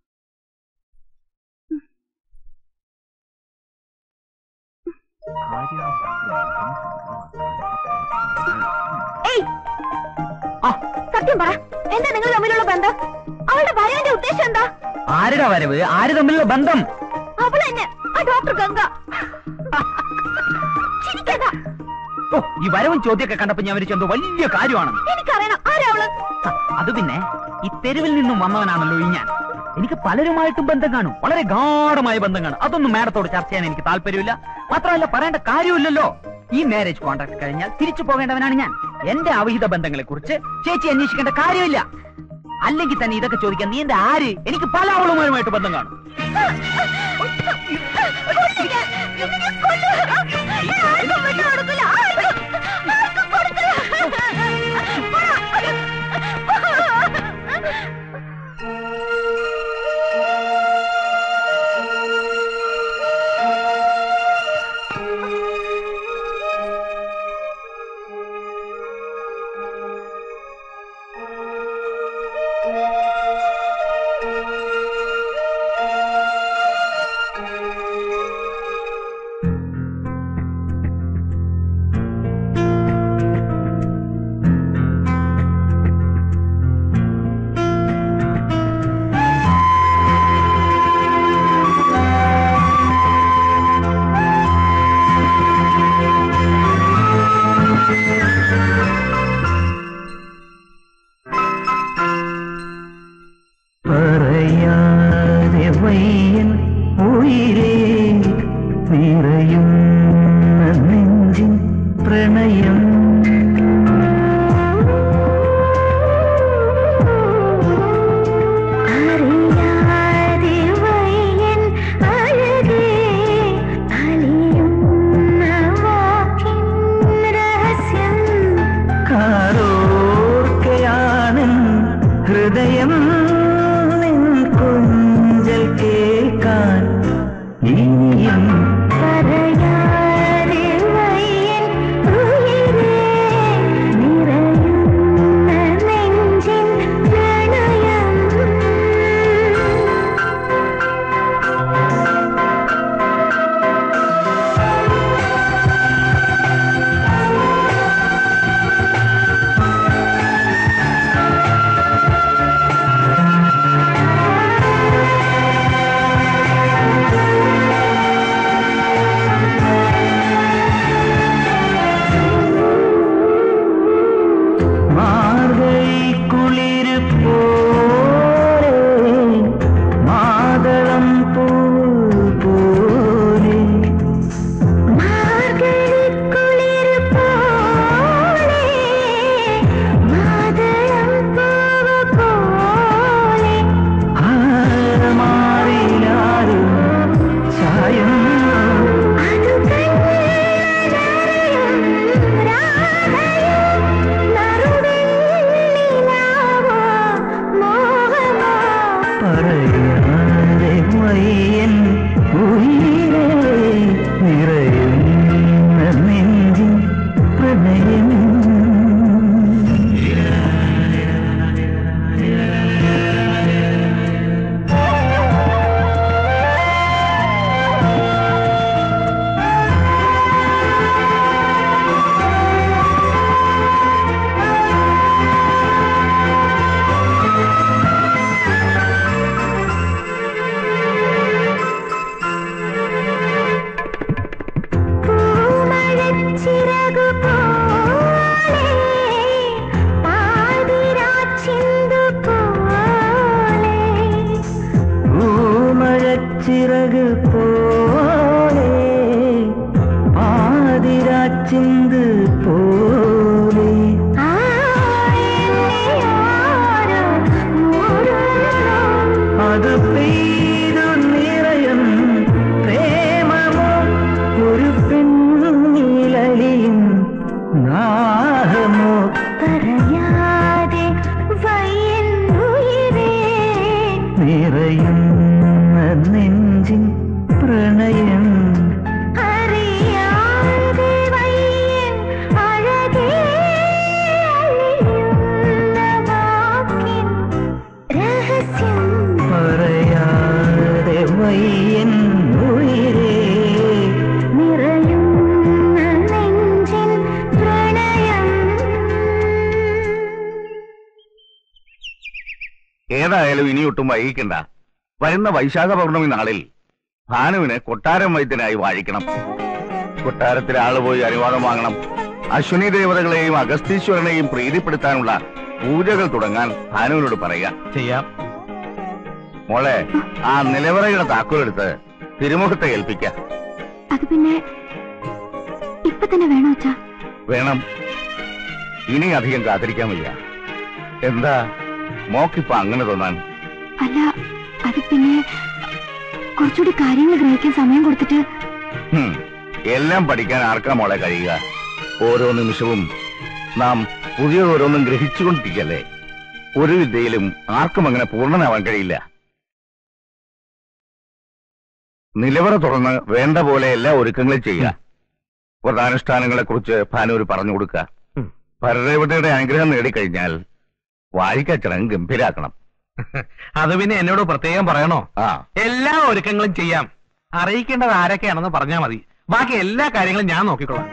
ഏയ് ആ, സത്യം പറ എന്താ നിങ്ങൾ തമ്മിലുള്ള ബന്ധം അവളുടെ വരവിന്റെ ഉദ്ദേശം എന്താ ആരുടെ വരവ് ആര് തമ്മിലുള്ള ബന്ധം അവൾ തന്നെ ആ ഡോക്ടർ ഗംഗ ചിരിക്കണ്ട ഓ ഈ വരവും ചോദ്യമൊക്കെ കണ്ടപ്പോ ഞാൻ വിളിച്ചു എന്തോ വലിയ കാര്യമാണ് എനിക്കറിയണം ആരാ അവള് അത് പിന്നെ ഈ തെരുവിൽ നിന്നും വന്നവനാണല്ലോ ഈ ഞാൻ എനിക്ക് പലരുമായിട്ടും ബന്ധം കാണും വളരെ ഗാഠമായ ബന്ധം കാണും അതൊന്നും മാഡത്തോട് ചർച്ച ചെയ്യാൻ എനിക്ക് താല്പര്യമില്ല മാത്രമല്ല പറയേണ്ട കാര്യമില്ലല്ലോ ഈ മാരേജ് കോൺട്രാക്ട് കഴിഞ്ഞാൽ തിരിച്ചു പോകേണ്ടവനാണ് ഞാൻ എന്റെ അവിഹിത ബന്ധങ്ങളെ കുറിച്ച് ചേച്ചി അന്വേഷിക്കേണ്ട കാര്യമില്ല അല്ലെങ്കിൽ തന്നെ ഇതൊക്കെ ചോദിക്കാൻ നീ എന്റെ ആര് എനിക്ക് പല അവളുമാരുമായിട്ട് ബന്ധം കാണും പറയാതെ വയ്യൻ ഉയിരേ നിറയും നെഞ്ചിൻ പ്രണയം അറിയാതെ വയ്യൻ അഴകേ അലിയുന്ന വാക്കിൻ രഹസ്യം കാരോർക്കയാണ് ഹൃദയം നിൻ കൊഞ്ചൽ കേൾക്കാൻ ഇനിയും പറയാതെ വയ്യൻ ഉയിരേ നിറയുന്ന നെഞ്ചിൻ പ്രണയം മാർഗഴി കുളിര് പോലെ മാതളം പൂ പോലെ മാർഗഴിക്കുളിർ പോലെ മാതളം പൂവ് പോലെ ആരമാറിലാരും ചായം അത് കണ്ണനറിയും രാധയും നറുവെണ്ണിലാവോ മോഹമോ പറയാതെ വയ്യൻ ഉയിരേ നിറയുന്ന നെഞ്ചിൻ പ്രണയം പൂമഴച്ചിറകു പോലെ പാതിരാച്ചിന്തു പോലെ പൂമഴച്ചിറക് പോലെ പാതിരാച്ചിന്ത് പോലെ അത് പെയ്തു നിറയും പ്രേമമോ ഒരു പെണ്ണിലലിയും നാഹമോ പറയാതെ വയ്യൻ ഉയിരേ നിറയുന്ന നെഞ്ചിൻ പ്രണയം അറിയാതെ വയ്യൻ അഴകേ അലിയുന്ന വാക്കിൻ രഹസ്യം പറയാതെ വയ്യൻ ഉയരേ നിറയുന്ന നെഞ്ചിൻ പ്രണയം ഏതായാലും ഇനിയൊട്ടും വൈകിക്കണ്ട വരുന്ന വൈശാഖ പൗർണമി നാളിൽ ഭാനുവിനെ കൊട്ടാരം വൈദ്യനായി വാഴിക്കണം കൊട്ടാരത്തിൽ ആള് പോയി അനുവാദം വാങ്ങണം അശ്വിനി ദേവതകളെയും അഗസ്തീശ്വരനെയും പ്രീതിപ്പെടുത്താനുള്ള പൂജകൾ തുടങ്ങാൻ ഭാനുവിനോട് പറയുക ചെയ്യാം മോളെ ആ നിലവറയുടെ താക്കോലെടുത്ത് തിരുമുഖത്തെ ഏൽപ്പിക്ക അത് പിന്നെ ഇപ്പൊ തന്നെ വേണോ അച്ഛാ വേണം ഇനി അധികം കാത്തിരിക്കാൻ വയ്യ എന്താ മോക്കിപ്പോ അങ്ങനെ തോന്നാൻ അല്ല അത് പിന്നെ കുറച്ചുകൂടി കാര്യങ്ങൾ ഗ്രഹിക്കാൻ സമയം കൊടുത്തിട്ട് ഹും, എല്ലാം പഠിക്കാൻ ആർക്കാ മോളെ കഴിയുക ഓരോ നിമിഷവും നാം പുതിയതോരോന്നും ഗ്രഹിച്ചുകൊണ്ടിരിക്കല്ലേ ഒരു വിദ്യയിലും ആർക്കും അങ്ങനെ പൂർണ്ണനാവാൻ കഴിയില്ല നിലവറ തുറന്ന് വേണ്ട പോലെ എല്ലാ ഒരുക്കങ്ങളും ചെയ്യുക വ്രതാനുഷ്ഠാനങ്ങളെ കുറിച്ച് ഭാനൂര് പറഞ്ഞു കൊടുക്കുക പരദേവതയുടെ അനുഗ്രഹം നേടിക്കഴിഞ്ഞാൽ വാഴിക്കച്ചടങ്ങ് ഗംഭീരാക്കണം അത് പിന്നെ എന്നോട് പ്രത്യേകം പറയണോ ആ എല്ലാ ഒരുക്കങ്ങളും ചെയ്യാം അറിയിക്കേണ്ടത് ആരൊക്കെയാണെന്ന് പറഞ്ഞാൽ മതി ബാക്കി എല്ലാ കാര്യങ്ങളും ഞാൻ നോക്കിക്കോളാം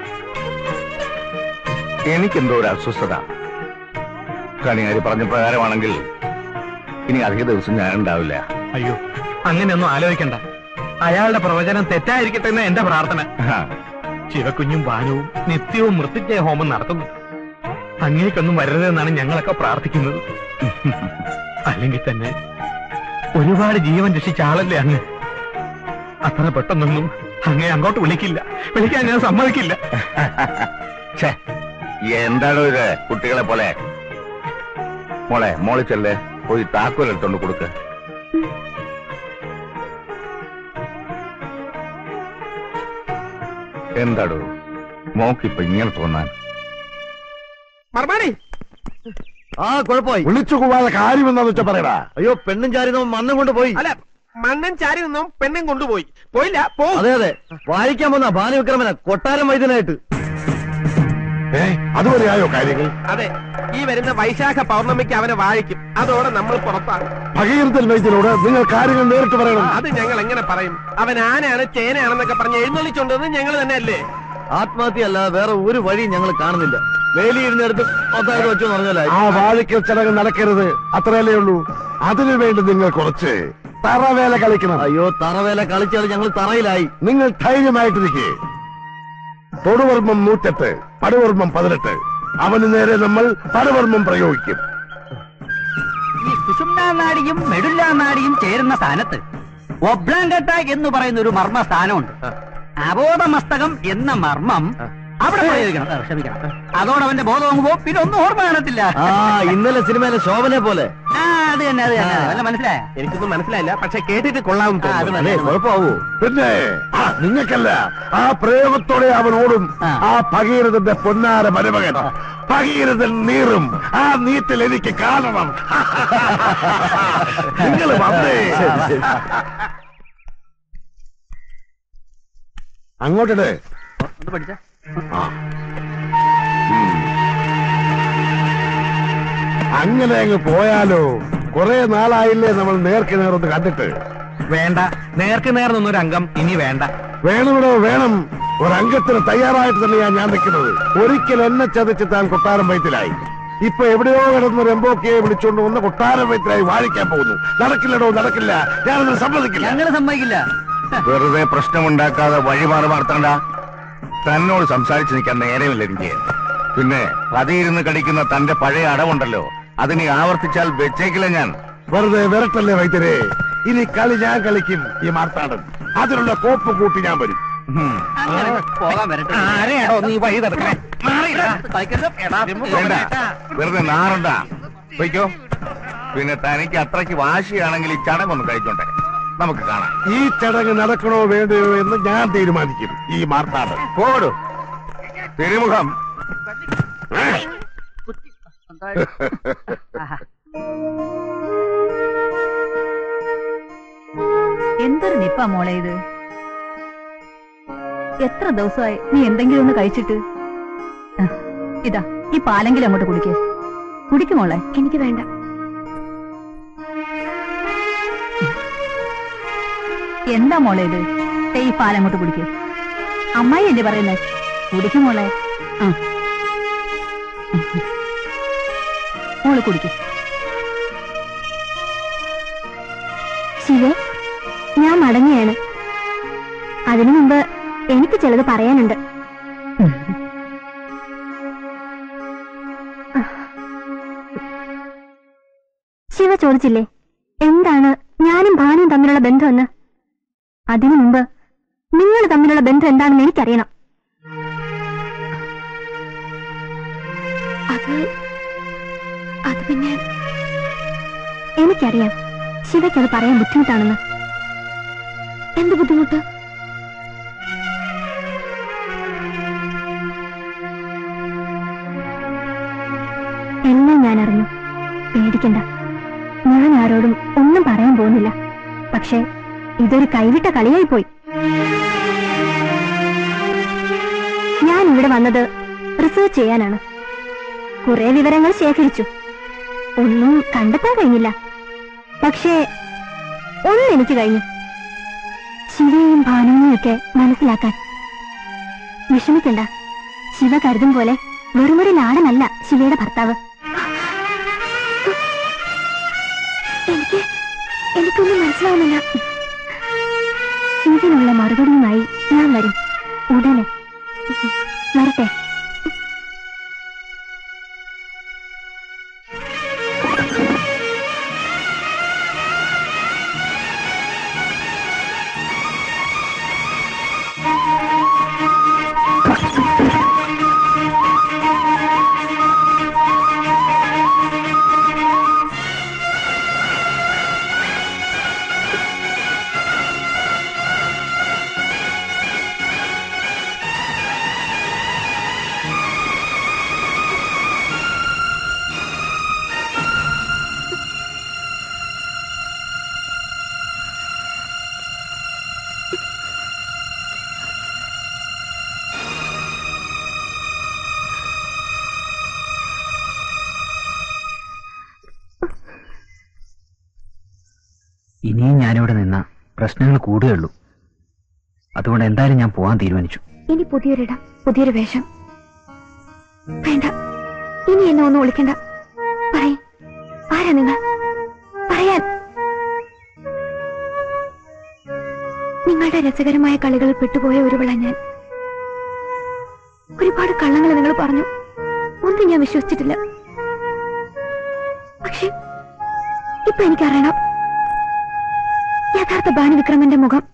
എനിക്കെന്തോ ഒരു അസ്വസ്ഥത കണിയാരി പറഞ്ഞ പ്രകാരമാണെങ്കിൽ ഇനി അധിക ദിവസം ഞാൻ ഉണ്ടാവില്ല അയ്യോ അങ്ങനെയൊന്നും ആലോചിക്കണ്ട അയാളുടെ പ്രവചനം തെറ്റായിരിക്കട്ടെ എന്ന് എന്റെ പ്രാർത്ഥന ശിവക്കുഞ്ഞും ബാനുവും നിത്യവും മൃത്യുജയ ഹോമം നടത്തുന്നു അങ്ങേക്കൊന്നും വരരുതെന്നാണ് ഞങ്ങളൊക്കെ പ്രാർത്ഥിക്കുന്നത് അല്ലെങ്കിൽ തന്നെ ഒരുപാട് ജീവൻ രക്ഷിച്ച ആളല്ലേ അങ്ങ് അത്ര പെട്ടെന്നൊന്നും അങ്ങേ അങ്ങോട്ട് വിളിക്കില്ല വിളിക്കാൻ ഞാൻ സമ്മതിക്കില്ല ഛേ, എന്താണോ ഇത് കുട്ടികളെ പോലെ മോളെ മോളി ചെല്ലേ പോയി താക്കോൽ എടുത്തോണ്ട് കൊടുക്ക് എന്താടോ മോക്കിപ്പൊ ഇങ്ങനെ തോന്നാൻ മറുപടി ആ കുഴപ്പമായി വിളിച്ചു കൂവാതെ കാര്യം എന്താന്ന് വെച്ചാ പറയടാ അയ്യോ പെണ്ണും ചാരി മണ്ണും കൊണ്ട് പോയി അല്ല മണ്ണൻ ചാരി നിന്നും പെണ്ണും കൊണ്ടുപോയി പോയില്ല പോ അതെ അതെ വായിക്കാൻ വന്ന ഭാനുവിക്രമന കൊട്ടാരം വൈദ്യനായിട്ട് ഏ അതുവരെ ആയോ കാര്യങ്ങൾ അതെ ഈ വരുന്ന വൈശാഖ പൗർണമിക്ക് അവനെ വാഴിക്കും അതോടെ നമ്മൾ പുറത്താണ് ഭഗീരഥൻ വൈദ്യനോട് നിങ്ങൾ കാര്യങ്ങൾ നേരിട്ട് പറയണം അത് ഞങ്ങൾ എങ്ങനെ പറയും അവൻ ആനയാണ് ചേനയാണെന്നൊക്കെ പറഞ്ഞ് എഴുന്നള്ളിച്ചോണ്ടത് ഞങ്ങൾ തന്നെ അല്ലേ ആത്മഹത്യ അല്ല വേറെ ഒരു വഴി ഞങ്ങൾ കാണുന്നില്ല വേലിയിരുന്നെടുത്ത് പത്തായിരം വെച്ചു പറഞ്ഞാലായി ആ വാഴിക്കൽ ചടങ്ങ് നടക്കരുത് അത്രയല്ലേ ഉള്ളൂ അതിനു വേണ്ടി നിങ്ങൾ കുറച്ച് തറവേല കളിക്കണം അയ്യോ തറവേല കളിച്ചാൽ ഞങ്ങൾ തറയിലായി നിങ്ങൾ ധൈര്യമായിട്ടിരിക്കെ തൊടുവർമ്മം നൂറ്റെട്ട് പടുവർമ്മം പതിനെട്ട് അവന് നേരെ നമ്മൾ പടുവർമ്മം പ്രയോഗിക്കും ഈ സുഷുമ്നാ നാടിയും മെഡുല്ലാ നാടിയും ചേരുന്ന സ്ഥാനത്ത് ഒബ്ലാങ്കട്ട എന്ന് പറയുന്ന ഒരു മർമ്മ സ്ഥാനമുണ്ട് അബോധമസ്തകം എന്ന മർമ്മം അവിടെ പ്രയോഗിക്കണം ആ, ക്ഷമിക്കണം അതോടെ അവന്റെ ബോധം വാങ്ങുമ്പോ പിന്നെ ഒന്നും ഓർമ്മ കാണത്തില്ല ആ ഇന്നലെ സിനിമയിലെ ശോഭനെ പോലെ ആ അത് തന്നെ അത് തന്നെ വല്ല മനസ്സിലായ എനിക്കൊന്നും മനസ്സിലായില്ല പക്ഷെ കേട്ടിട്ട് കൊള്ളാവും തോന്നുന്നു. അതെ കുഴപ്പമാവോ പിന്നെ ആ, നിങ്ങൾക്കല്ല ആ പ്രയോഗത്തോടെ അവൻ ഓടും ആ ഭഗീരഥന്റെ പൊന്നാര മരുമകൻ ഭഗീരഥൻ നീറും ആ നീറ്റിൽ എനിക്ക് കാണണം നിങ്ങൾ വന്നേ അങ്ങോട്ടിട് ഒന്ന് പഠിച്ച അങ്ങനെ അങ്ങ് പോയാലോ കുറെ നാളായില്ലേ നമ്മൾ നേർക്ക് നേർന്ന് കണ്ടിട്ട് വേണ്ട നേർക്ക് നേർ നിന്നൊരു അംഗം ഇനി വേണ്ട വേണമിടോ വേണം ഒരംഗത്തിന് തയ്യാറായിട്ട് തന്നെയാണ് ഞാൻ നിൽക്കുന്നത് ഒരിക്കൽ എന്നെ ചതച്ച് താൻ കൊട്ടാരം വയറ്റിലായി ഇപ്പൊ എവിടെയോ കിടന്ന് രംബോക്കിയെ വിളിച്ചുകൊണ്ട് വന്ന് കൊട്ടാരം വയറ്റിലായി വാഴിക്കാൻ പോകുന്നു നടക്കില്ലടോ നടക്കില്ല ഞാനത് സമ്മതിക്കില്ല ഞങ്ങള് സമ്മതിക്കില്ല വെറുതെ പ്രശ്നമുണ്ടാക്കാതെ വഴിമാറി മാർത്തണ്ട തന്നോട് സംസാരിച്ച് നിൽക്കാൻ നേരമില്ല എനിക്ക് പിന്നെ പതിയിരുന്ന് കടിക്കുന്ന തന്റെ പഴയ അടവുണ്ടല്ലോ അതിനെ ആവർത്തിച്ചാൽ വെച്ചേക്കില്ല ഞാൻ വെറുതെ വിരട്ടല്ലേ വൈദ്യരെ ഇനി കളി ഞാൻ കളിക്കും ഈ മാർത്താടൻ അതിനുള്ള കോപ്പ് കൂട്ടി ഞാൻ വരും ഉം. അങ്ങനെ പോകാൻ വരട്ടെ ആരെയാണോ നീ വഴി തടുക്കണേ മാറിയിടാ. വേണ്ട വെറുതെ നാറണ്ട വയ്ക്കോ പിന്നെ തനിക്ക് അത്രയ്ക്ക് വാശിയാണെങ്കിൽ ഈ ചടങ്ങൊന്ന് കഴിച്ചോട്ടെ നമുക്ക് കാണാം ഈ ചടങ്ങ് നടക്കണോ വേണ്ടയോ എന്ന് ഞാൻ തീരുമാനിക്കും ഈ മാർത്താടൻ പോടൂ തിരുമുഖം ആഹാ. കിടപ്പാ മോളെ ഇത് എത്ര ദിവസമായി നീ എന്തെങ്കിലും ഒന്ന് കഴിച്ചിട്ട് ആ, ഇതാ ഈ പാലെങ്കിലും അങ്ങോട്ട് കുടിക്കേ കുടിക്കും മോളെ എനിക്ക് വേണ്ട എന്താ മോളെ ഇത് ദേ ഈ പാലങ്ങോട്ട് കുടിക്കേ അമ്മായി അല്ലേ പറയുന്നേ കുടിക്കും മോളെ ആ മോള് കുടിക്കും ശിവേ ഞാൻ മടങ്ങുകയാണ് അതിനു മുമ്പ് എനിക്ക് ചിലത് പറയാനുണ്ട് ശിവ ചോദിച്ചില്ലേ എന്താണ് ഞാനും ഭാനുവും തമ്മിലുള്ള ബന്ധമെന്ന് അതിനു മുമ്പ് നിങ്ങൾ തമ്മിലുള്ള ബന്ധം എന്താണെന്ന് എനിക്കറിയണം അത് അത് പിന്നെ എനിക്കറിയാം ശിവയ്ക്ക് അത് പറയാൻ ബുദ്ധിമുട്ടാണെന്ന് എന്ത് ബുദ്ധിമുട്ട് എല്ലാം ഞാൻ അറിഞ്ഞു പേടിക്കണ്ട ഞാൻ ആരോടും ഒന്നും പറയാൻ പോകുന്നില്ല പക്ഷേ ഇതൊരു കൈവിട്ട കളിയായി പോയി ഞാൻ ഇവിടെ വന്നത് റിസർച്ച് ചെയ്യാനാണ് കുറെ വിവരങ്ങൾ ശേഖരിച്ചു ഒന്നും കണ്ടെത്താൻ കഴിഞ്ഞില്ല പക്ഷേ ഒന്ന് എനിക്ക് കഴിഞ്ഞു ശിവയെയും ഭാനുവിനെയും ഒക്കെ മനസ്സിലാക്കാൻ വിഷമിക്കണ്ട ശിവ കരുതും പോലെ വെറുമൊരു നാടനല്ല ശിവയുടെ ഭർത്താവ് എനിക്ക് എനിക്കൊന്നും മനസ്സിലാവുന്നില്ല ഇതിനുള്ള മറുപടിയുമായി ഞാൻ വരും ഉടനെ വരട്ടെ ഇനിയും ഞാനിവിടെ നിന്ന പ്രശ്നങ്ങൾ കൂടുകയുള്ളൂ അതുകൊണ്ട് എന്തായാലും ഞാൻ പോകാൻ തീരുമാനിച്ചു ഇനി പുതിയൊരിടം പുതിയൊരു വേഷം വേണ്ട ഇനി എന്നെ ഒന്നും വിളിക്കണ്ട പറയ് ആരാ നിങ്ങൾ പറയാൻ നിങ്ങളുടെ രസകരമായ കളികളിൽ പെട്ടുപോയ ഒരുവള ഞാൻ ഒരുപാട് കള്ളങ്ങൾ നിങ്ങൾ പറഞ്ഞു ഒന്നും ഞാൻ വിശ്വസിച്ചിട്ടില്ല പക്ഷെ ഇപ്പൊ എനിക്കറിയണം യഥാർത്ഥ ഭാനുവിക്രമന്റെ മുഖം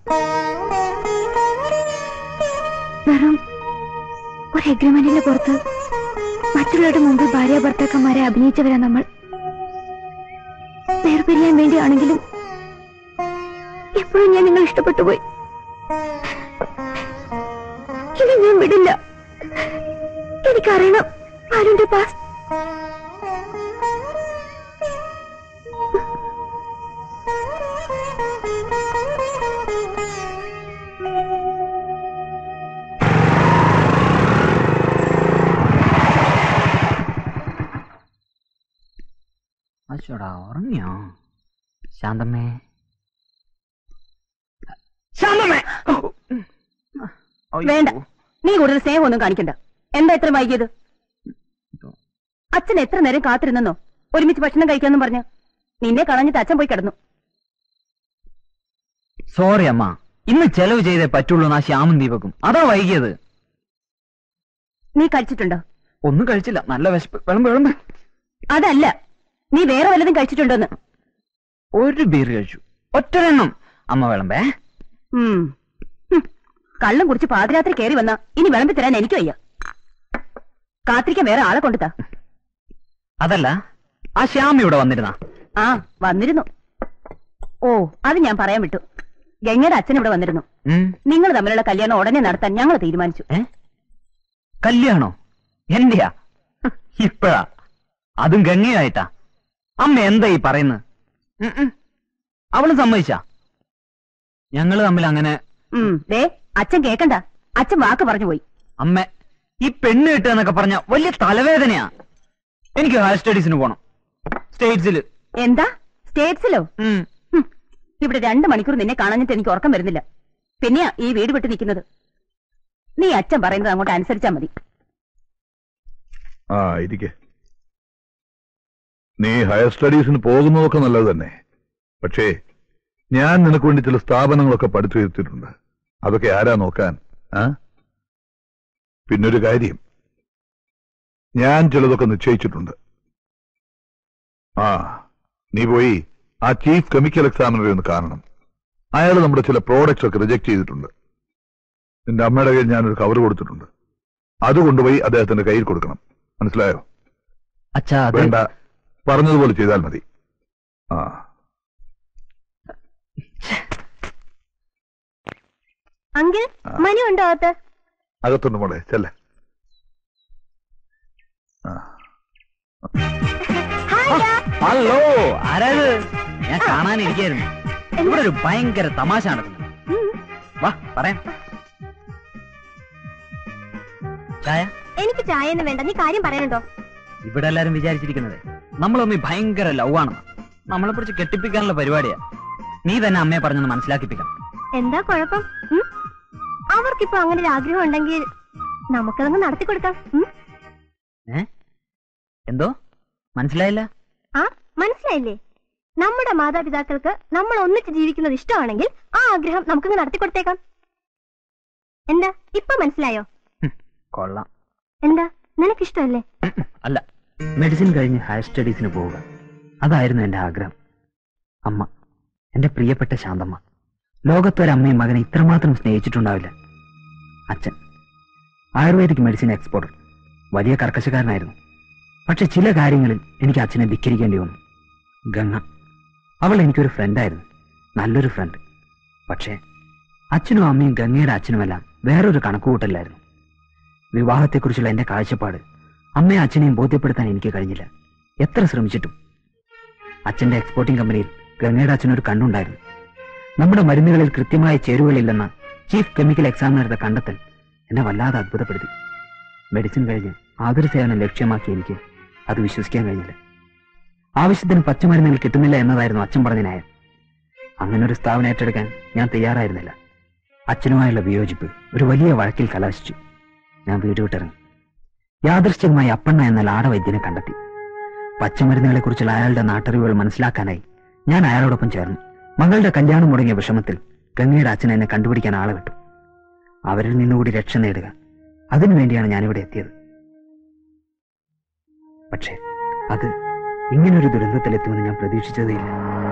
വെറും ഒരു എഗ്രിമെന്റിന്റെ പുറത്ത് മറ്റുള്ളവരുടെ മുമ്പിൽ ഭാര്യ ഭർത്താക്കന്മാരെ അഭിനയിച്ചവരാ നമ്മൾ വേർപിരിയാൻ വേണ്ടിയാണെങ്കിലും എപ്പോഴും ഞാൻ നിങ്ങൾ ഇഷ്ടപ്പെട്ടു പോയി ഇനി ഞാൻ വിടില്ല എനിക്കറിയണം ആരുന്റെ പാസ് അച്ചോടാ ഉറങ്ങിയോ ശാന്തമ്മേ ശാന്തമ്മേ വേണ്ട നീ കൂടുതൽ സ്നേഹമൊന്നും കാണിക്കണ്ട എന്താ ഇത്ര വൈകിയത് അച്ഛൻ എത്ര നേരം കാത്തിരുന്നെന്നോ ഒരുമിച്ച് ഭക്ഷണം കഴിക്കാന്നും പറഞ്ഞ് നിന്നെ കളഞ്ഞിട്ട് അച്ഛൻ പോയി കിടന്നു സോറി അമ്മ ഇന്ന് ചെലവ് ചെയ്തേ പറ്റുള്ളൂ ആ ശ്യാമും ദീപക്കും അതാ വൈകിയത് നീ കഴിച്ചിട്ടുണ്ടോ ഒന്നും കഴിച്ചില്ല നല്ല വിശപ്പ് വിളമ്പ് വിളമ്പ് അതല്ല നീ വേറെ വല്ലതും കഴിച്ചിട്ടുണ്ടോന്ന് ഒരു ബീർ കഴിച്ചു ഒറ്റരെണ്ണം അമ്മ വിളമ്പേ ഉം. ഹും. കള്ളം കുടിച്ച് പാതിരാത്രി കയറി വന്ന ഇനി വിളമ്പി തരാൻ എനിക്ക് വയ്യ കാത്തിരിക്കാൻ വേറെ ആളെ കൊണ്ടുത്താ അതല്ല ആ ശ്യാം ഇവിടെ വന്നിരുന്ന ആ വന്നിരുന്നു ഓ അത് ഞാൻ പറയാൻ വിട്ടു ഗംഗയുടെ അച്ഛൻ ഇവിടെ വന്നിരുന്നു നിങ്ങൾ തമ്മിലുള്ള കല്യാണം ഉടനെ നടത്താൻ ഞങ്ങൾ തീരുമാനിച്ചു കല്യാണോ എന്റെയാ ഇപ്പഴാ അതും ഗംഗയായിട്ടാ അമ്മ എന്താ ഈ പറയുന്നത് ഉം ഉം. അവള് സമ്മതിച്ചാ ഞങ്ങൾ തമ്മിൽ അങ്ങനെ ഉം, ദേ അച്ഛൻ കേക്കണ്ട അച്ഛൻ വാക്ക് പറഞ്ഞു പോയി അമ്മ ഈ പെണ്ണ് കിട്ടുക എന്നൊക്കെ പറഞ്ഞ വലിയ തലവേദനയാ എനിക്ക് ഹയർ സ്റ്റഡീസിന് പോണം സ്റ്റേറ്റ്സിൽ എന്താ സ്റ്റേറ്റ്സിലോ ഉം. ഹും, ഇവിടെ രണ്ടു മണിക്കൂർ നിന്നെ കാണാഞ്ഞിട്ട് എനിക്ക് ഉറക്കം വരുന്നില്ല പിന്നെയാ ഈ വീട് വിട്ട് നിൽക്കുന്നത് നീ അച്ഛൻ പറയുന്നത് അങ്ങോട്ട് അനുസരിച്ചാ മതി ആ ഇരിക്കെ നീ ഹയർ സ്റ്റഡീസിന് പോകുന്നതൊക്കെ നല്ലത് തന്നെ പക്ഷേ ഞാൻ നിനക്ക് വേണ്ടി ചില സ്ഥാപനങ്ങളൊക്കെ പഠിച്ചു തീർത്തിട്ടുണ്ട് അതൊക്കെ ആരാ നോക്കാൻ ആ പിന്നൊരു കാര്യം ഞാൻ ചിലതൊക്കെ നിശ്ചയിച്ചിട്ടുണ്ട് ആ നീ പോയി ആ ചീഫ് കെമിക്കൽ എക്സാമിനറെ ഒന്ന് കാണണം അയാൾ നമ്മുടെ ചില പ്രോഡക്ട്സ് ഒക്കെ റിജക്ട് ചെയ്തിട്ടുണ്ട് നിന്റെ അമ്മയുടെ കയ്യിൽ ഞാനൊരു കവർ കൊടുത്തിട്ടുണ്ട് അത് കൊണ്ടുപോയി അദ്ദേഹത്തിന്റെ കയ്യിൽ കൊടുക്കണം മനസ്സിലായോ അച്ഛാ അത് വേണ്ട പറഞ്ഞതുപോലെ ചെയ്താൽ മതി ആ അങ്കിൾ മനു ഉണ്ടോ അകത്ത് അകത്തുണ്ട് മോളെ ചെല്ലേ ഹലോ ആരാത് ഞാൻ കാണാനിരിക്കായിരുന്നു ഇവിടെ ഒരു ഭയങ്കര തമാശ നടക്കുന്നു വാ പറയാം ചായ എനിക്ക് ചായ ഒന്നും വേണ്ട നീ കാര്യം പറയാനുണ്ടോ ഇവിടെ എല്ലാരും വിചാരിച്ചിരിക്കുന്നത് നമ്മളൊന്ന് ഭയങ്കര ലവ് ആണെന്ന് നമ്മളെ പിടിച്ച് കെട്ടിപ്പിക്കാനുള്ള പരിപാടിയാ നീ തന്നെ അമ്മയെ പറഞ്ഞൊന്ന് മനസ്സിലാക്കിപ്പിക്കണം എന്താ കുഴപ്പം ഉം? അവർക്കിപ്പോ അങ്ങനെ ഒരു ആഗ്രഹം ഉണ്ടെങ്കിൽ നമുക്കതങ്ങ് നടത്തി കൊടുക്കാം ഉം? ഏ എന്തോ മനസ്സിലായില്ല ആ മനസ്സിലായില്ലേ നമ്മുടെ മാതാപിതാക്കൾക്ക് നമ്മൾ ഒന്നിച്ച് ജീവിക്കുന്നത് ഇഷ്ടമാണെങ്കിൽ ആ ആഗ്രഹം നമുക്കങ്ങ് നടത്തി കൊടുത്തേക്കാം എന്താ ഇപ്പൊ മനസ്സിലായോ കൊള്ളാം എന്താ നിനക്കിഷ്ടമല്ലേ അല്ല മെഡിസിൻ കഴിഞ്ഞ് ഹയർ സ്റ്റഡീസിന് പോവുക അതായിരുന്നു എന്റെ ആഗ്രഹം അമ്മ എന്റെ പ്രിയപ്പെട്ട ശാന്തമ്മ ലോകത്തൊരമ്മയും മകനെ ഇത്രമാത്രം സ്നേഹിച്ചിട്ടുണ്ടാവില്ല അച്ഛൻ ആയുർവേദിക് മെഡിസിൻ എക്സ്പോർട്ടർ വലിയ കർക്കശക്കാരനായിരുന്നു പക്ഷെ ചില കാര്യങ്ങളിൽ എനിക്ക് അച്ഛനെ ധിക്കരിക്കേണ്ടി വന്നു ഗംഗ അവൾ എനിക്കൊരു ഫ്രണ്ടായിരുന്നു നല്ലൊരു ഫ്രണ്ട് പക്ഷേ അച്ഛനും അമ്മയും ഗംഗയുടെ അച്ഛനുമെല്ലാം വേറൊരു കണക്കുകൂട്ടലായിരുന്നു വിവാഹത്തെക്കുറിച്ചുള്ള എന്റെ കാഴ്ചപ്പാട് അമ്മയും അച്ഛനെയും ബോധ്യപ്പെടുത്താൻ എനിക്ക് കഴിഞ്ഞില്ല എത്ര ശ്രമിച്ചിട്ടും അച്ഛന്റെ എക്സ്പോർട്ടിംഗ് കമ്പനിയിൽ ഗംഗയുടെ അച്ഛനൊരു കണ്ണുണ്ടായിരുന്നു നമ്മുടെ മരുന്നുകളിൽ കൃത്യമായ ചേരുവകളില്ലെന്ന ചീഫ് കെമിക്കൽ എക്സാമിനറുടെ കണ്ടെത്തൽ എന്നെ വല്ലാതെ അത്ഭുതപ്പെടുത്തി മെഡിസിൻ കഴിഞ്ഞ് ആതുര സേവനം ലക്ഷ്യമാക്കി എനിക്ക് അത് വിശ്വസിക്കാൻ കഴിഞ്ഞില്ല ആവശ്യത്തിന് പച്ചമരുന്നുകൾ കിട്ടുന്നില്ല എന്നതായിരുന്നു അച്ഛൻ പറഞ്ഞ ന്യായം അങ്ങനെ ഒരു സ്ഥാപനം ഏറ്റെടുക്കാൻ ഞാൻ തയ്യാറായിരുന്നില്ല അച്ഛനുമായുള്ള വിയോജിപ്പ് ഒരു വലിയ വഴക്കിൽ കലാശിച്ചു ഞാൻ വീട് വിട്ടിറങ്ങി യാദൃശ്ചികമായി അപ്പണ്ണ എന്ന ലാടവൈദ്യനെ കണ്ടെത്തി പച്ചമരുന്നുകളെ കുറിച്ചുള്ള അയാളുടെ നാട്ടറിവുകൾ മനസ്സിലാക്കാനായി ഞാൻ അയാളോടൊപ്പം ചേർന്നു മകളുടെ കല്യാണം മുടങ്ങിയ വിഷമത്തിൽ ഗംഗയുടെ അച്ഛൻ എന്നെ കണ്ടുപിടിക്കാൻ ആളെ വിട്ടു അവരിൽ നിന്നുകൂടി രക്ഷ നേടുക അതിനുവേണ്ടിയാണ് ഞാനിവിടെ എത്തിയത് പക്ഷേ അത് ഇങ്ങനൊരു ദുരന്തത്തിലെത്തുമെന്ന് ഞാൻ പ്രതീക്ഷിച്ചതേയില്ല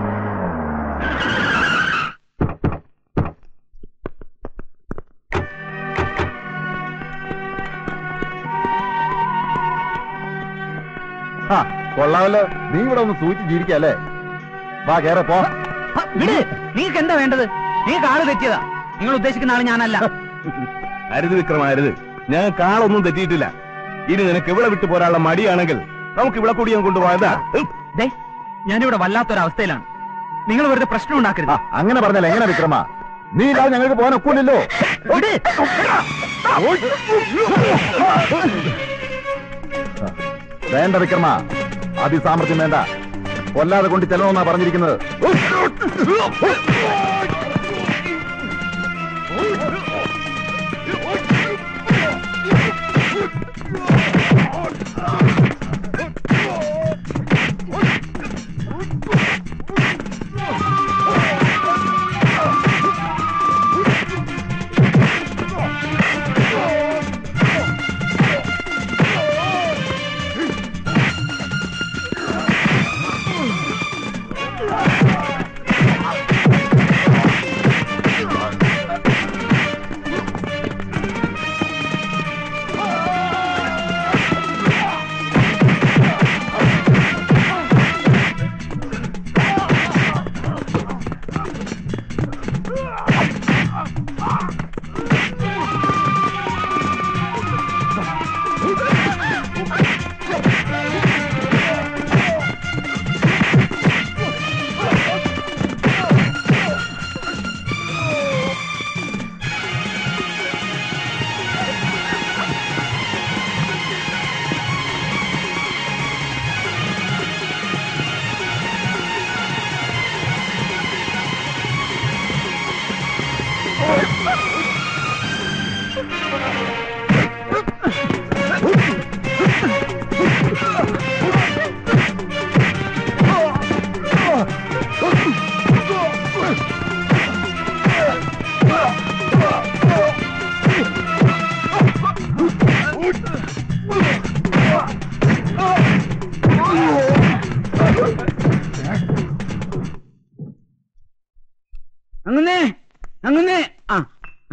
ആ കൊള്ളാമല്ലോ നീ ഇവിടെ ഒന്ന് സൂചിച്ച് ജീവിക്കല്ലേ വാ കേറെ പോ വിട് നിങ്ങൾക്ക് എന്താ വേണ്ടത് നിങ്ങൾക്ക് ആള് തെറ്റിയതാ നിങ്ങൾ ഉദ്ദേശിക്കുന്ന ആള് ഞാനല്ല അരുത് വിക്രം അരുത് ഞാൻ കാളൊന്നും തെറ്റിയിട്ടില്ല ഇനി നിനക്ക് ഇവിടെ വിട്ടു പോരാനുള്ള മടിയാണെങ്കിൽ നമുക്ക് ഇവിടെ കൂടി ഞാൻ കൊണ്ടുപോയതാ ദേ ഞാനിവിടെ വല്ലാത്തൊരവസ്ഥയിലാണ് നിങ്ങൾ വെറുതെ പ്രശ്നം ഉണ്ടാക്കരുത് അങ്ങനെ പറഞ്ഞാൽ എങ്ങനെ വിക്രമ നീ ഇല്ലാതെ ഞങ്ങൾക്ക് പോകാൻ ഒക്കൂലല്ലോ വിട്. വേണ്ട വിക്രമ അതിസാമർഥ്യം വേണ്ട കൊല്ലാതെ കൊണ്ട് ചെല്ലണമെന്നാ പറഞ്ഞിരിക്കുന്നത് ആ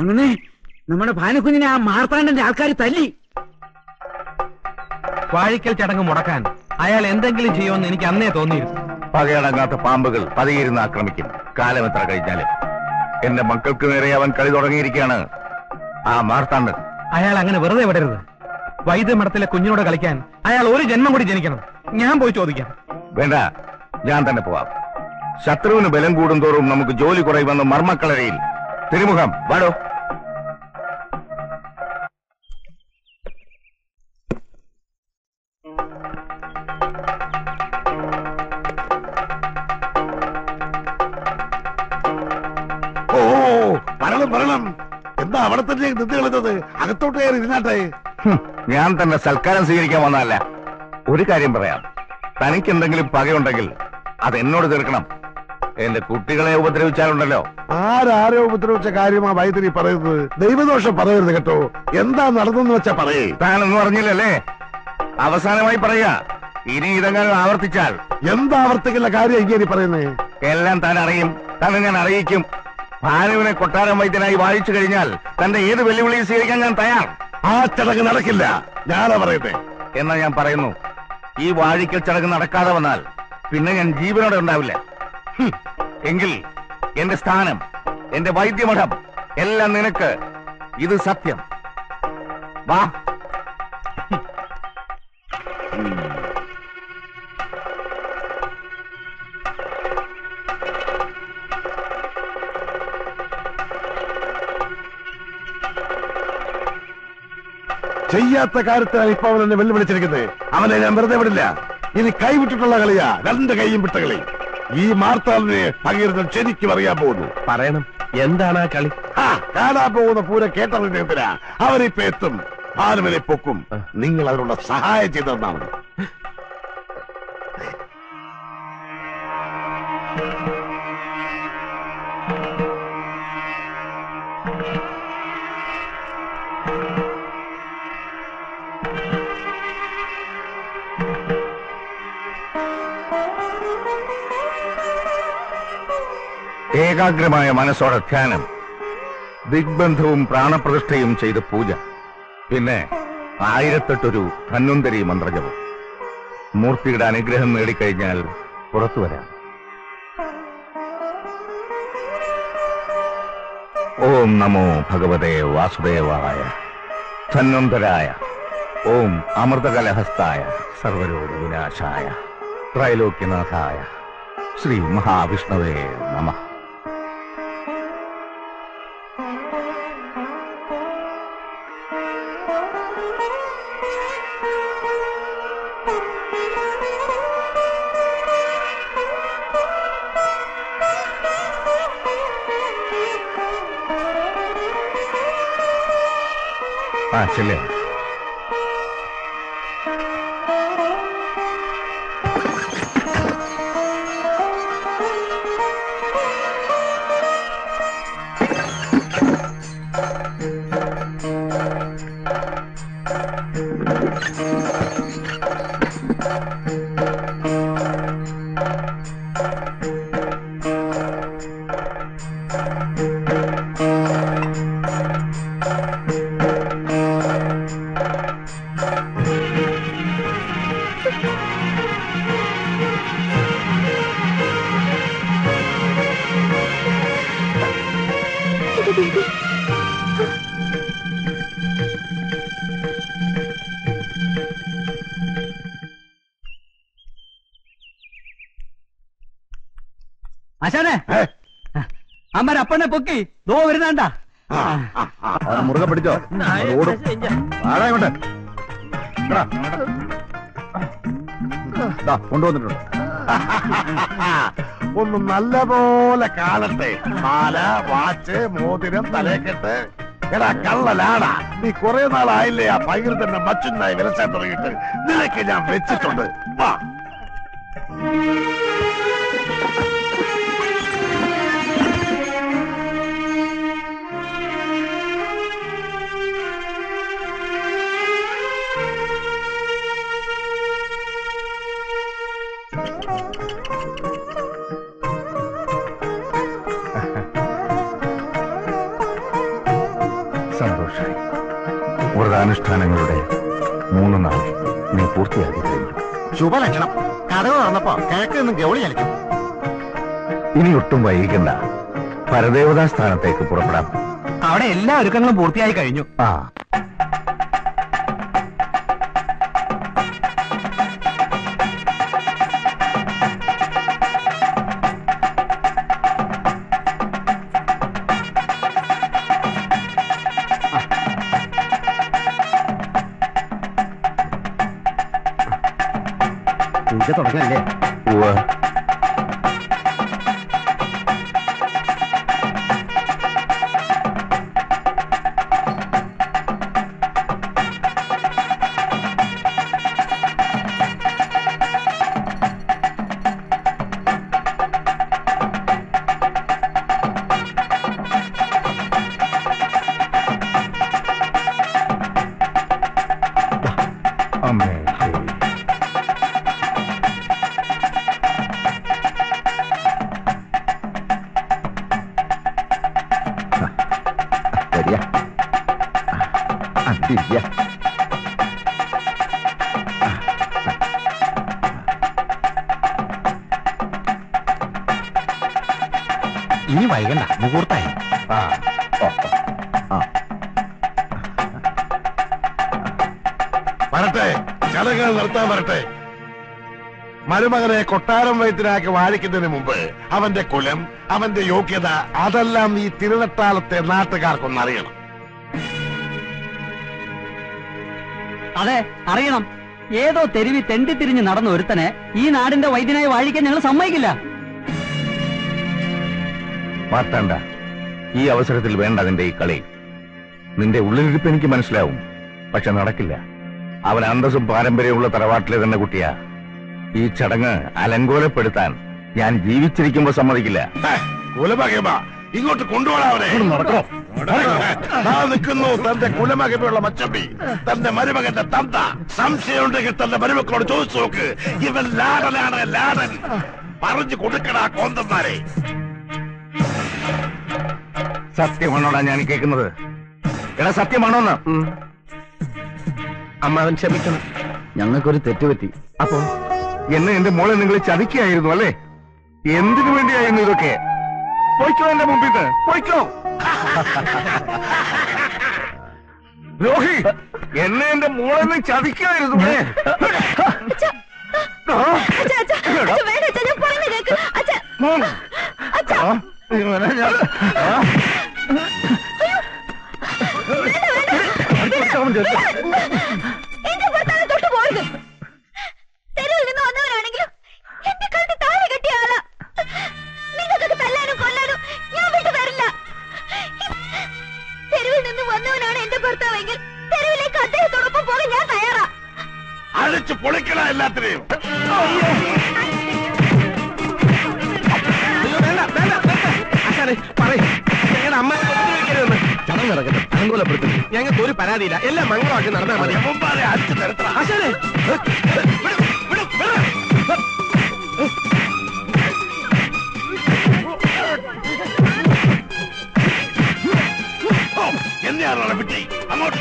അങ്ങനെ നമ്മുടെ ഭാനുക്കുഞ്ഞിനെ ആ മാർത്താണ്ഡന്റെ ആൾക്കാർ തല്ലി വാഴിക്കൽ ചടങ്ങ് മുടക്കാൻ അയാൾ എന്തെങ്കിലും ചെയ്യുമെന്ന് എനിക്ക് അന്നേ തോന്നിയിരുന്നു പകയടങ്ങാത്ത പാമ്പുകൾ പതിയിരുന്ന് ആക്രമിക്കും കാലം എത്ര കഴിഞ്ഞാലും എന്റെ മക്കൾക്ക് നേരെ അവൻ കളി തുടങ്ങിയിരിക്കുകയാണ് ആ മാർത്താണ്ഡൻ അയാൾ അങ്ങനെ വെറുതെ വിടരുത് വൈദ്യമഠത്തിലെ കുഞ്ഞിനോട് കളിക്കാൻ അയാൾ ഒരു ജന്മം കൂടി ജനിക്കണം ഞാൻ പോയി ചോദിക്കാം വേണ്ട ഞാൻ തന്നെ പോവാം ശത്രുവിന് ബലം കൂടുന്തോറും നമുക്ക് ജോലി കുറയുമെന്ന് മർമ്മക്കളരയിൽ തിരുമുഖം വാടോ ഓ വരണം വരണം എന്താ അവിടെ തന്നെ നിന്ന് കളഞ്ഞത് അകത്തോട്ട് കയറി ഇരുന്നാട്ടെ ഹും, ഞാൻ തന്നെ സൽക്കാരം സ്വീകരിക്കാൻ വന്നതല്ല ഒരു കാര്യം പറയാം തനിക്ക് എന്തെങ്കിലും പകയുണ്ടെങ്കിൽ അത് എന്നോട് തീർക്കണം എന്റെ കുട്ടികളെ ഉപദ്രവിച്ചാലുണ്ടല്ലോ ആരാരോ ഉപദ്രവിച്ച കാര്യമാ വൈദ്യുതി പറയുന്നത് ദൈവദോഷം പറയരുത് കേട്ടോ എന്താ നടന്നെന്ന് വെച്ചാ പറയേ താനൊന്നും അറിഞ്ഞില്ലല്ലേ അവസാനമായി പറയുക ഇനി ഇതെങ്ങനെ ആവർത്തിച്ചാൽ എന്താ ആവർത്തിക്കുന്ന കാര്യം ഇങ്ങനെ പറയുന്നേ എല്ലാം താൻ അറിയും തന്നെ ഞാൻ അറിയിക്കും ഭാനുവിനെ കൊട്ടാരം വൈദ്യനായി വായിച്ചു കഴിഞ്ഞാൽ തന്റെ ഏത് വെല്ലുവിളിയും സ്വീകരിക്കാൻ ഞാൻ തയ്യാർ ആ ചടങ്ങ് നടക്കില്ല ഞാനാ പറയട്ടെ എന്നാ ഞാൻ പറയുന്നു ഈ വാഴിക്കൽ ചടങ്ങ് നടക്കാതെ വന്നാൽ പിന്നെ ഞാൻ ജീവനോടെ ഉണ്ടാവില്ല ഹും, എങ്കിൽ എന്റെ സ്ഥാനം എന്റെ വൈദ്യമഠം എല്ലാം നിനക്ക് ഇത് സത്യം വാ ചെയ്യാത്ത കാര്യത്തിലാണ് ഇപ്പൊ അവൻ എന്നെ വെല്ലുവിളിച്ചിരിക്കുന്നത് അവനെ ഞാൻ വെറുതെ വിടില്ല ഇനി കൈവിട്ടിട്ടുള്ള കളിയാ രണ്ട് കൈയും വിട്ട കളി ഈ മാർത്താലിനെ പകീർന്ന് ശരിക്കും അറിയാൻ പോകുന്നു പറയണം എന്താണ് ആ കളി ആ, കാണാൻ പോകുന്ന പൂര കേട്ടറിഞ്ഞതിനാ അവരിപ്പോ എത്തും ഭാനുവിനെ പൊക്കും നിങ്ങൾ അതിനുള്ള സഹായം ചെയ്തെന്നാണ് ഏകാഗ്രമായ മനസ്സോടെ ധ്യാനം ദിഗ്ബന്ധവും പ്രാണപ്രതിഷ്ഠയും ചെയ്ത് പൂജ പിന്നെ ആയിരത്തെട്ടൊരു ധന്വന്തരി മന്ത്രജപം മൂർത്തിയുടെ അനുഗ്രഹം നേടിക്കഴിഞ്ഞാൽ പുറത്തു വരാം ഓം നമോ ഭഗവതേ വാസുദേവായ ധന്വന്തരായ ഓം അമൃതകലഹസ്തായ സർവരോഗ വിനാശായ ത്രൈലോക്യനാഥായ ശ്രീ മഹാവിഷ്ണവേ നമ ആ ചെല്ലേ ആശാനെ അമ്മ അപ്പനെ പൊക്കി ദോ വരുന്നാണ്ടാ അവനെ മുറുകെ പിടിച്ചോ അത് ഓടും ആടാ ഇങ്ങോട്ട് ഇങ്ങടാ. ദാ, കൊണ്ടുവന്നിട്ടുണ്ട് ഒന്ന് നല്ല പോലെ കാണട്ടെ മാല വാച്ച് മോതിരം തലേക്കെട്ട് എടാ കള്ളലാടാ നീ കുറെ നാളായില്ലേ ആ പയ്യിൽ തന്നെ മച്ചുന്നായി വിലസാൻ തുടങ്ങിയിട്ട് നിനക്ക് ഞാൻ വെച്ചിട്ടുണ്ട് വാ വ്രതാനുഷ്ഠാനങ്ങളുടെ മൂന്ന് നാൾ നീ പൂർത്തിയാക്കി കഴിഞ്ഞു ശുഭലക്ഷണം കഥകൾ തുറന്നപ്പോ കിഴക്ക് നിന്ന് ഗൗളി കളിക്കും ഇനി ഒട്ടും വൈകിക്കണ്ട പരദേവതാ സ്ഥാനത്തേക്ക് പുറപ്പെടാം അവിടെ എല്ലാ ഒരുക്കങ്ങളും പൂർത്തിയായി കഴിഞ്ഞു ആ പൂജ തുടങ്ങല്ലേ ഉവ്വ്. അമ്മേ ശരി. വരിക അതിരിക്ക ഇനി വൈകണ്ട മുഹൂർത്തായി ആ ഓ, ഓ. വരട്ടെ ചടങ്ങുകൾ നടത്താൻ വരട്ടെ മരുമകനെ കൊട്ടാരം വൈദ്യനാക്കി വാഴിക്കുന്നതിന് മുമ്പ് അവന്റെ കുലം അവന്റെ യോഗ്യത അതെല്ലാം ഈ തിരുനട്ടാളത്തെ നാട്ടുകാർക്കൊന്നറിയണം അതെ അറിയണം ഏതോ തെരുവി തെണ്ടിത്തിരിഞ്ഞ് നടന്ന ഒരുത്തനെ ഈ നാടിന്റെ വൈദ്യനായി വാഴിക്കാൻ ഞങ്ങൾ സമ്മതിക്കില്ല മാറ്റണ്ട ഈ അവസരത്തിൽ വേണ്ട അതിന്റെ ഈ കളി നിന്റെ ഉള്ളിലിരിപ്പ് എനിക്ക് മനസ്സിലാവും പക്ഷെ നടക്കില്ല അവൻ അന്തസ്സും പാരമ്പര്യമുള്ള തറവാട്ടിലെ തന്നെ കുട്ടിയാ ഈ ചടങ്ങ് അലങ്കോലപ്പെടുത്താൻ ഞാൻ ജീവിച്ചിരിക്കുമ്പോ സമ്മതിക്കില്ല കുലമഹിമ ഇങ്ങോട്ട് കൊണ്ടുപോടാ അവനെ ദാ നിൽക്കുന്നു തന്റെ കുലമഹിമയുള്ള മച്ചമ്പി തന്റെ മരുമകന്റെ തന്ത സംശയമുണ്ടെങ്കിൽ തന്റെ മരുമക്കളോട് ചോദിച്ചു നോക്ക് ഇവൻ ലാടനാണ് ലാടൻ പറഞ്ഞു കൊടുക്കടാ കോന്തന്മാരെ സത്യമാണോടാ ഞാൻ കേൾക്കുന്നത് എടാ സത്യമാണോന്ന് അമ്മാവൻ ക്ഷമിക്കണം ഞങ്ങൾക്കൊരു തെറ്റുപറ്റി അപ്പോ എന്നെ എന്റെ മോളെ നിങ്ങൾ ചതിക്കായിരുന്നു അല്ലേ എന്തിനു വേണ്ടിയായിരുന്നു ഇതൊക്കെ പോയിക്കോ എന്റെ മുമ്പിൽ നിന്ന് പോയിക്കോ രോഹി എന്നെ എന്റെ മോളെ നീ ചതിക്കായിരുന്നു അല്ലേ ആ, ഇവനെ ഞാൻ- ആ. എന്റെ ഭർത്താവിനെ തൊട്ട് പോരുത് തെരുവിൽ നിന്ന് വന്നവരാണെങ്കിലും എന്റെ കഴുത്ത് താഴെ കെട്ടിയ ആളാ നിങ്ങൾക്കൊക്കെ തല്ലാനും കൊല്ലാനും ഞാൻ വിട്ടു തരില്ല തെരുവിൽ നിന്ന് വന്നവനാണ് എന്റെ ഭർത്താവെങ്കിൽ തെരുവിലേക്ക് അദ്ദേഹത്തോടൊപ്പം പോകാൻ ഞാൻ തയ്യാറാ അഴിച്ചു പൊളിക്കണ എല്ലാത്തിനെയും ആശാനെ പറയ് ഞങ്ങളുടെ അമ്മ ഉപദ്രവിക്കരുതെന്ന് ചടങ്ങ് നടക്കട്ടെ അനുകൂലപ്പെടുത്തുന്നു ഞങ്ങൾക്ക് ഒരു പരാതിയില്ല എല്ലാം മംഗളമാക്കി നടന്നാൽ മതി മുമ്പാലെ അടിച്ചു തരത്തറ ആശാനെ എന്നെയാണോ വിട്ടി അങ്ങോട്ട്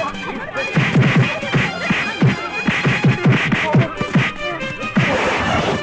ആ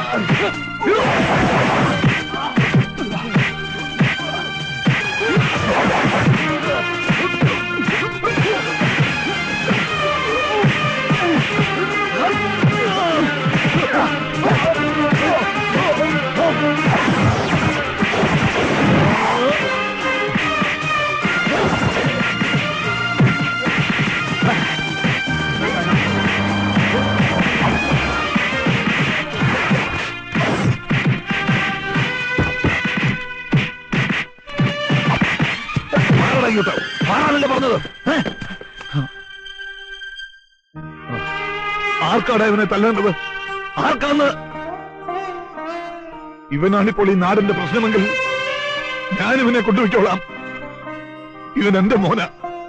മാറടാ ഇങ്ങോട്ട് മാറാനല്ലേ പറഞ്ഞത് ഏ? ആർക്കാടാ ഇവനെ തല്ലേണ്ടത് ആർക്കാന്ന് ഇവനാണിപ്പോൾ ഈ നാടിന്റെ പ്രശ്നമെങ്കിൽ ഞാൻ ഇവനെ കൊണ്ടുവയ്ക്കോളാം ഇവൻ എന്റെ മോന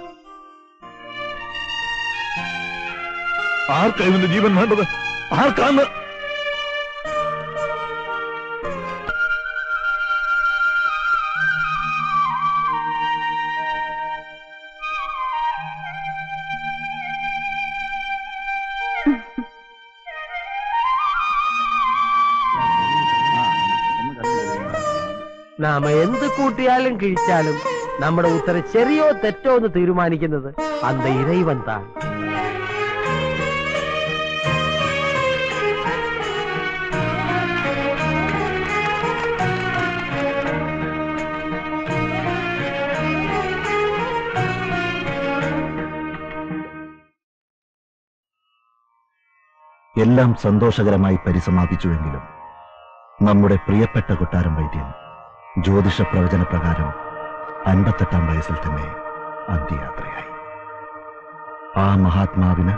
ആർക്കാ ഇവന്റെ ജീവൻ വേണ്ടത് ആർക്കാന്ന് നാമ എന്ത് കൂട്ടിയാലും കിഴിച്ചാലും നമ്മുടെ ഉത്തരം ശരിയോ തെറ്റോ എന്ന് തീരുമാനിക്കുന്നത് അന്ത ഇറൈവൻ താൻ എല്ലാം സന്തോഷകരമായി പരിസമാപിച്ചുവെങ്കിലും നമ്മുടെ പ്രിയപ്പെട്ട കൊട്ടാരം വൈദ്യൻ ജ്യോതിഷ പ്രവചന പ്രകാരം അൻപത്തെട്ടാം വയസ്സിൽ തന്നെ അന്ത്യയാത്രയായി ആ മഹാത്മാവിന്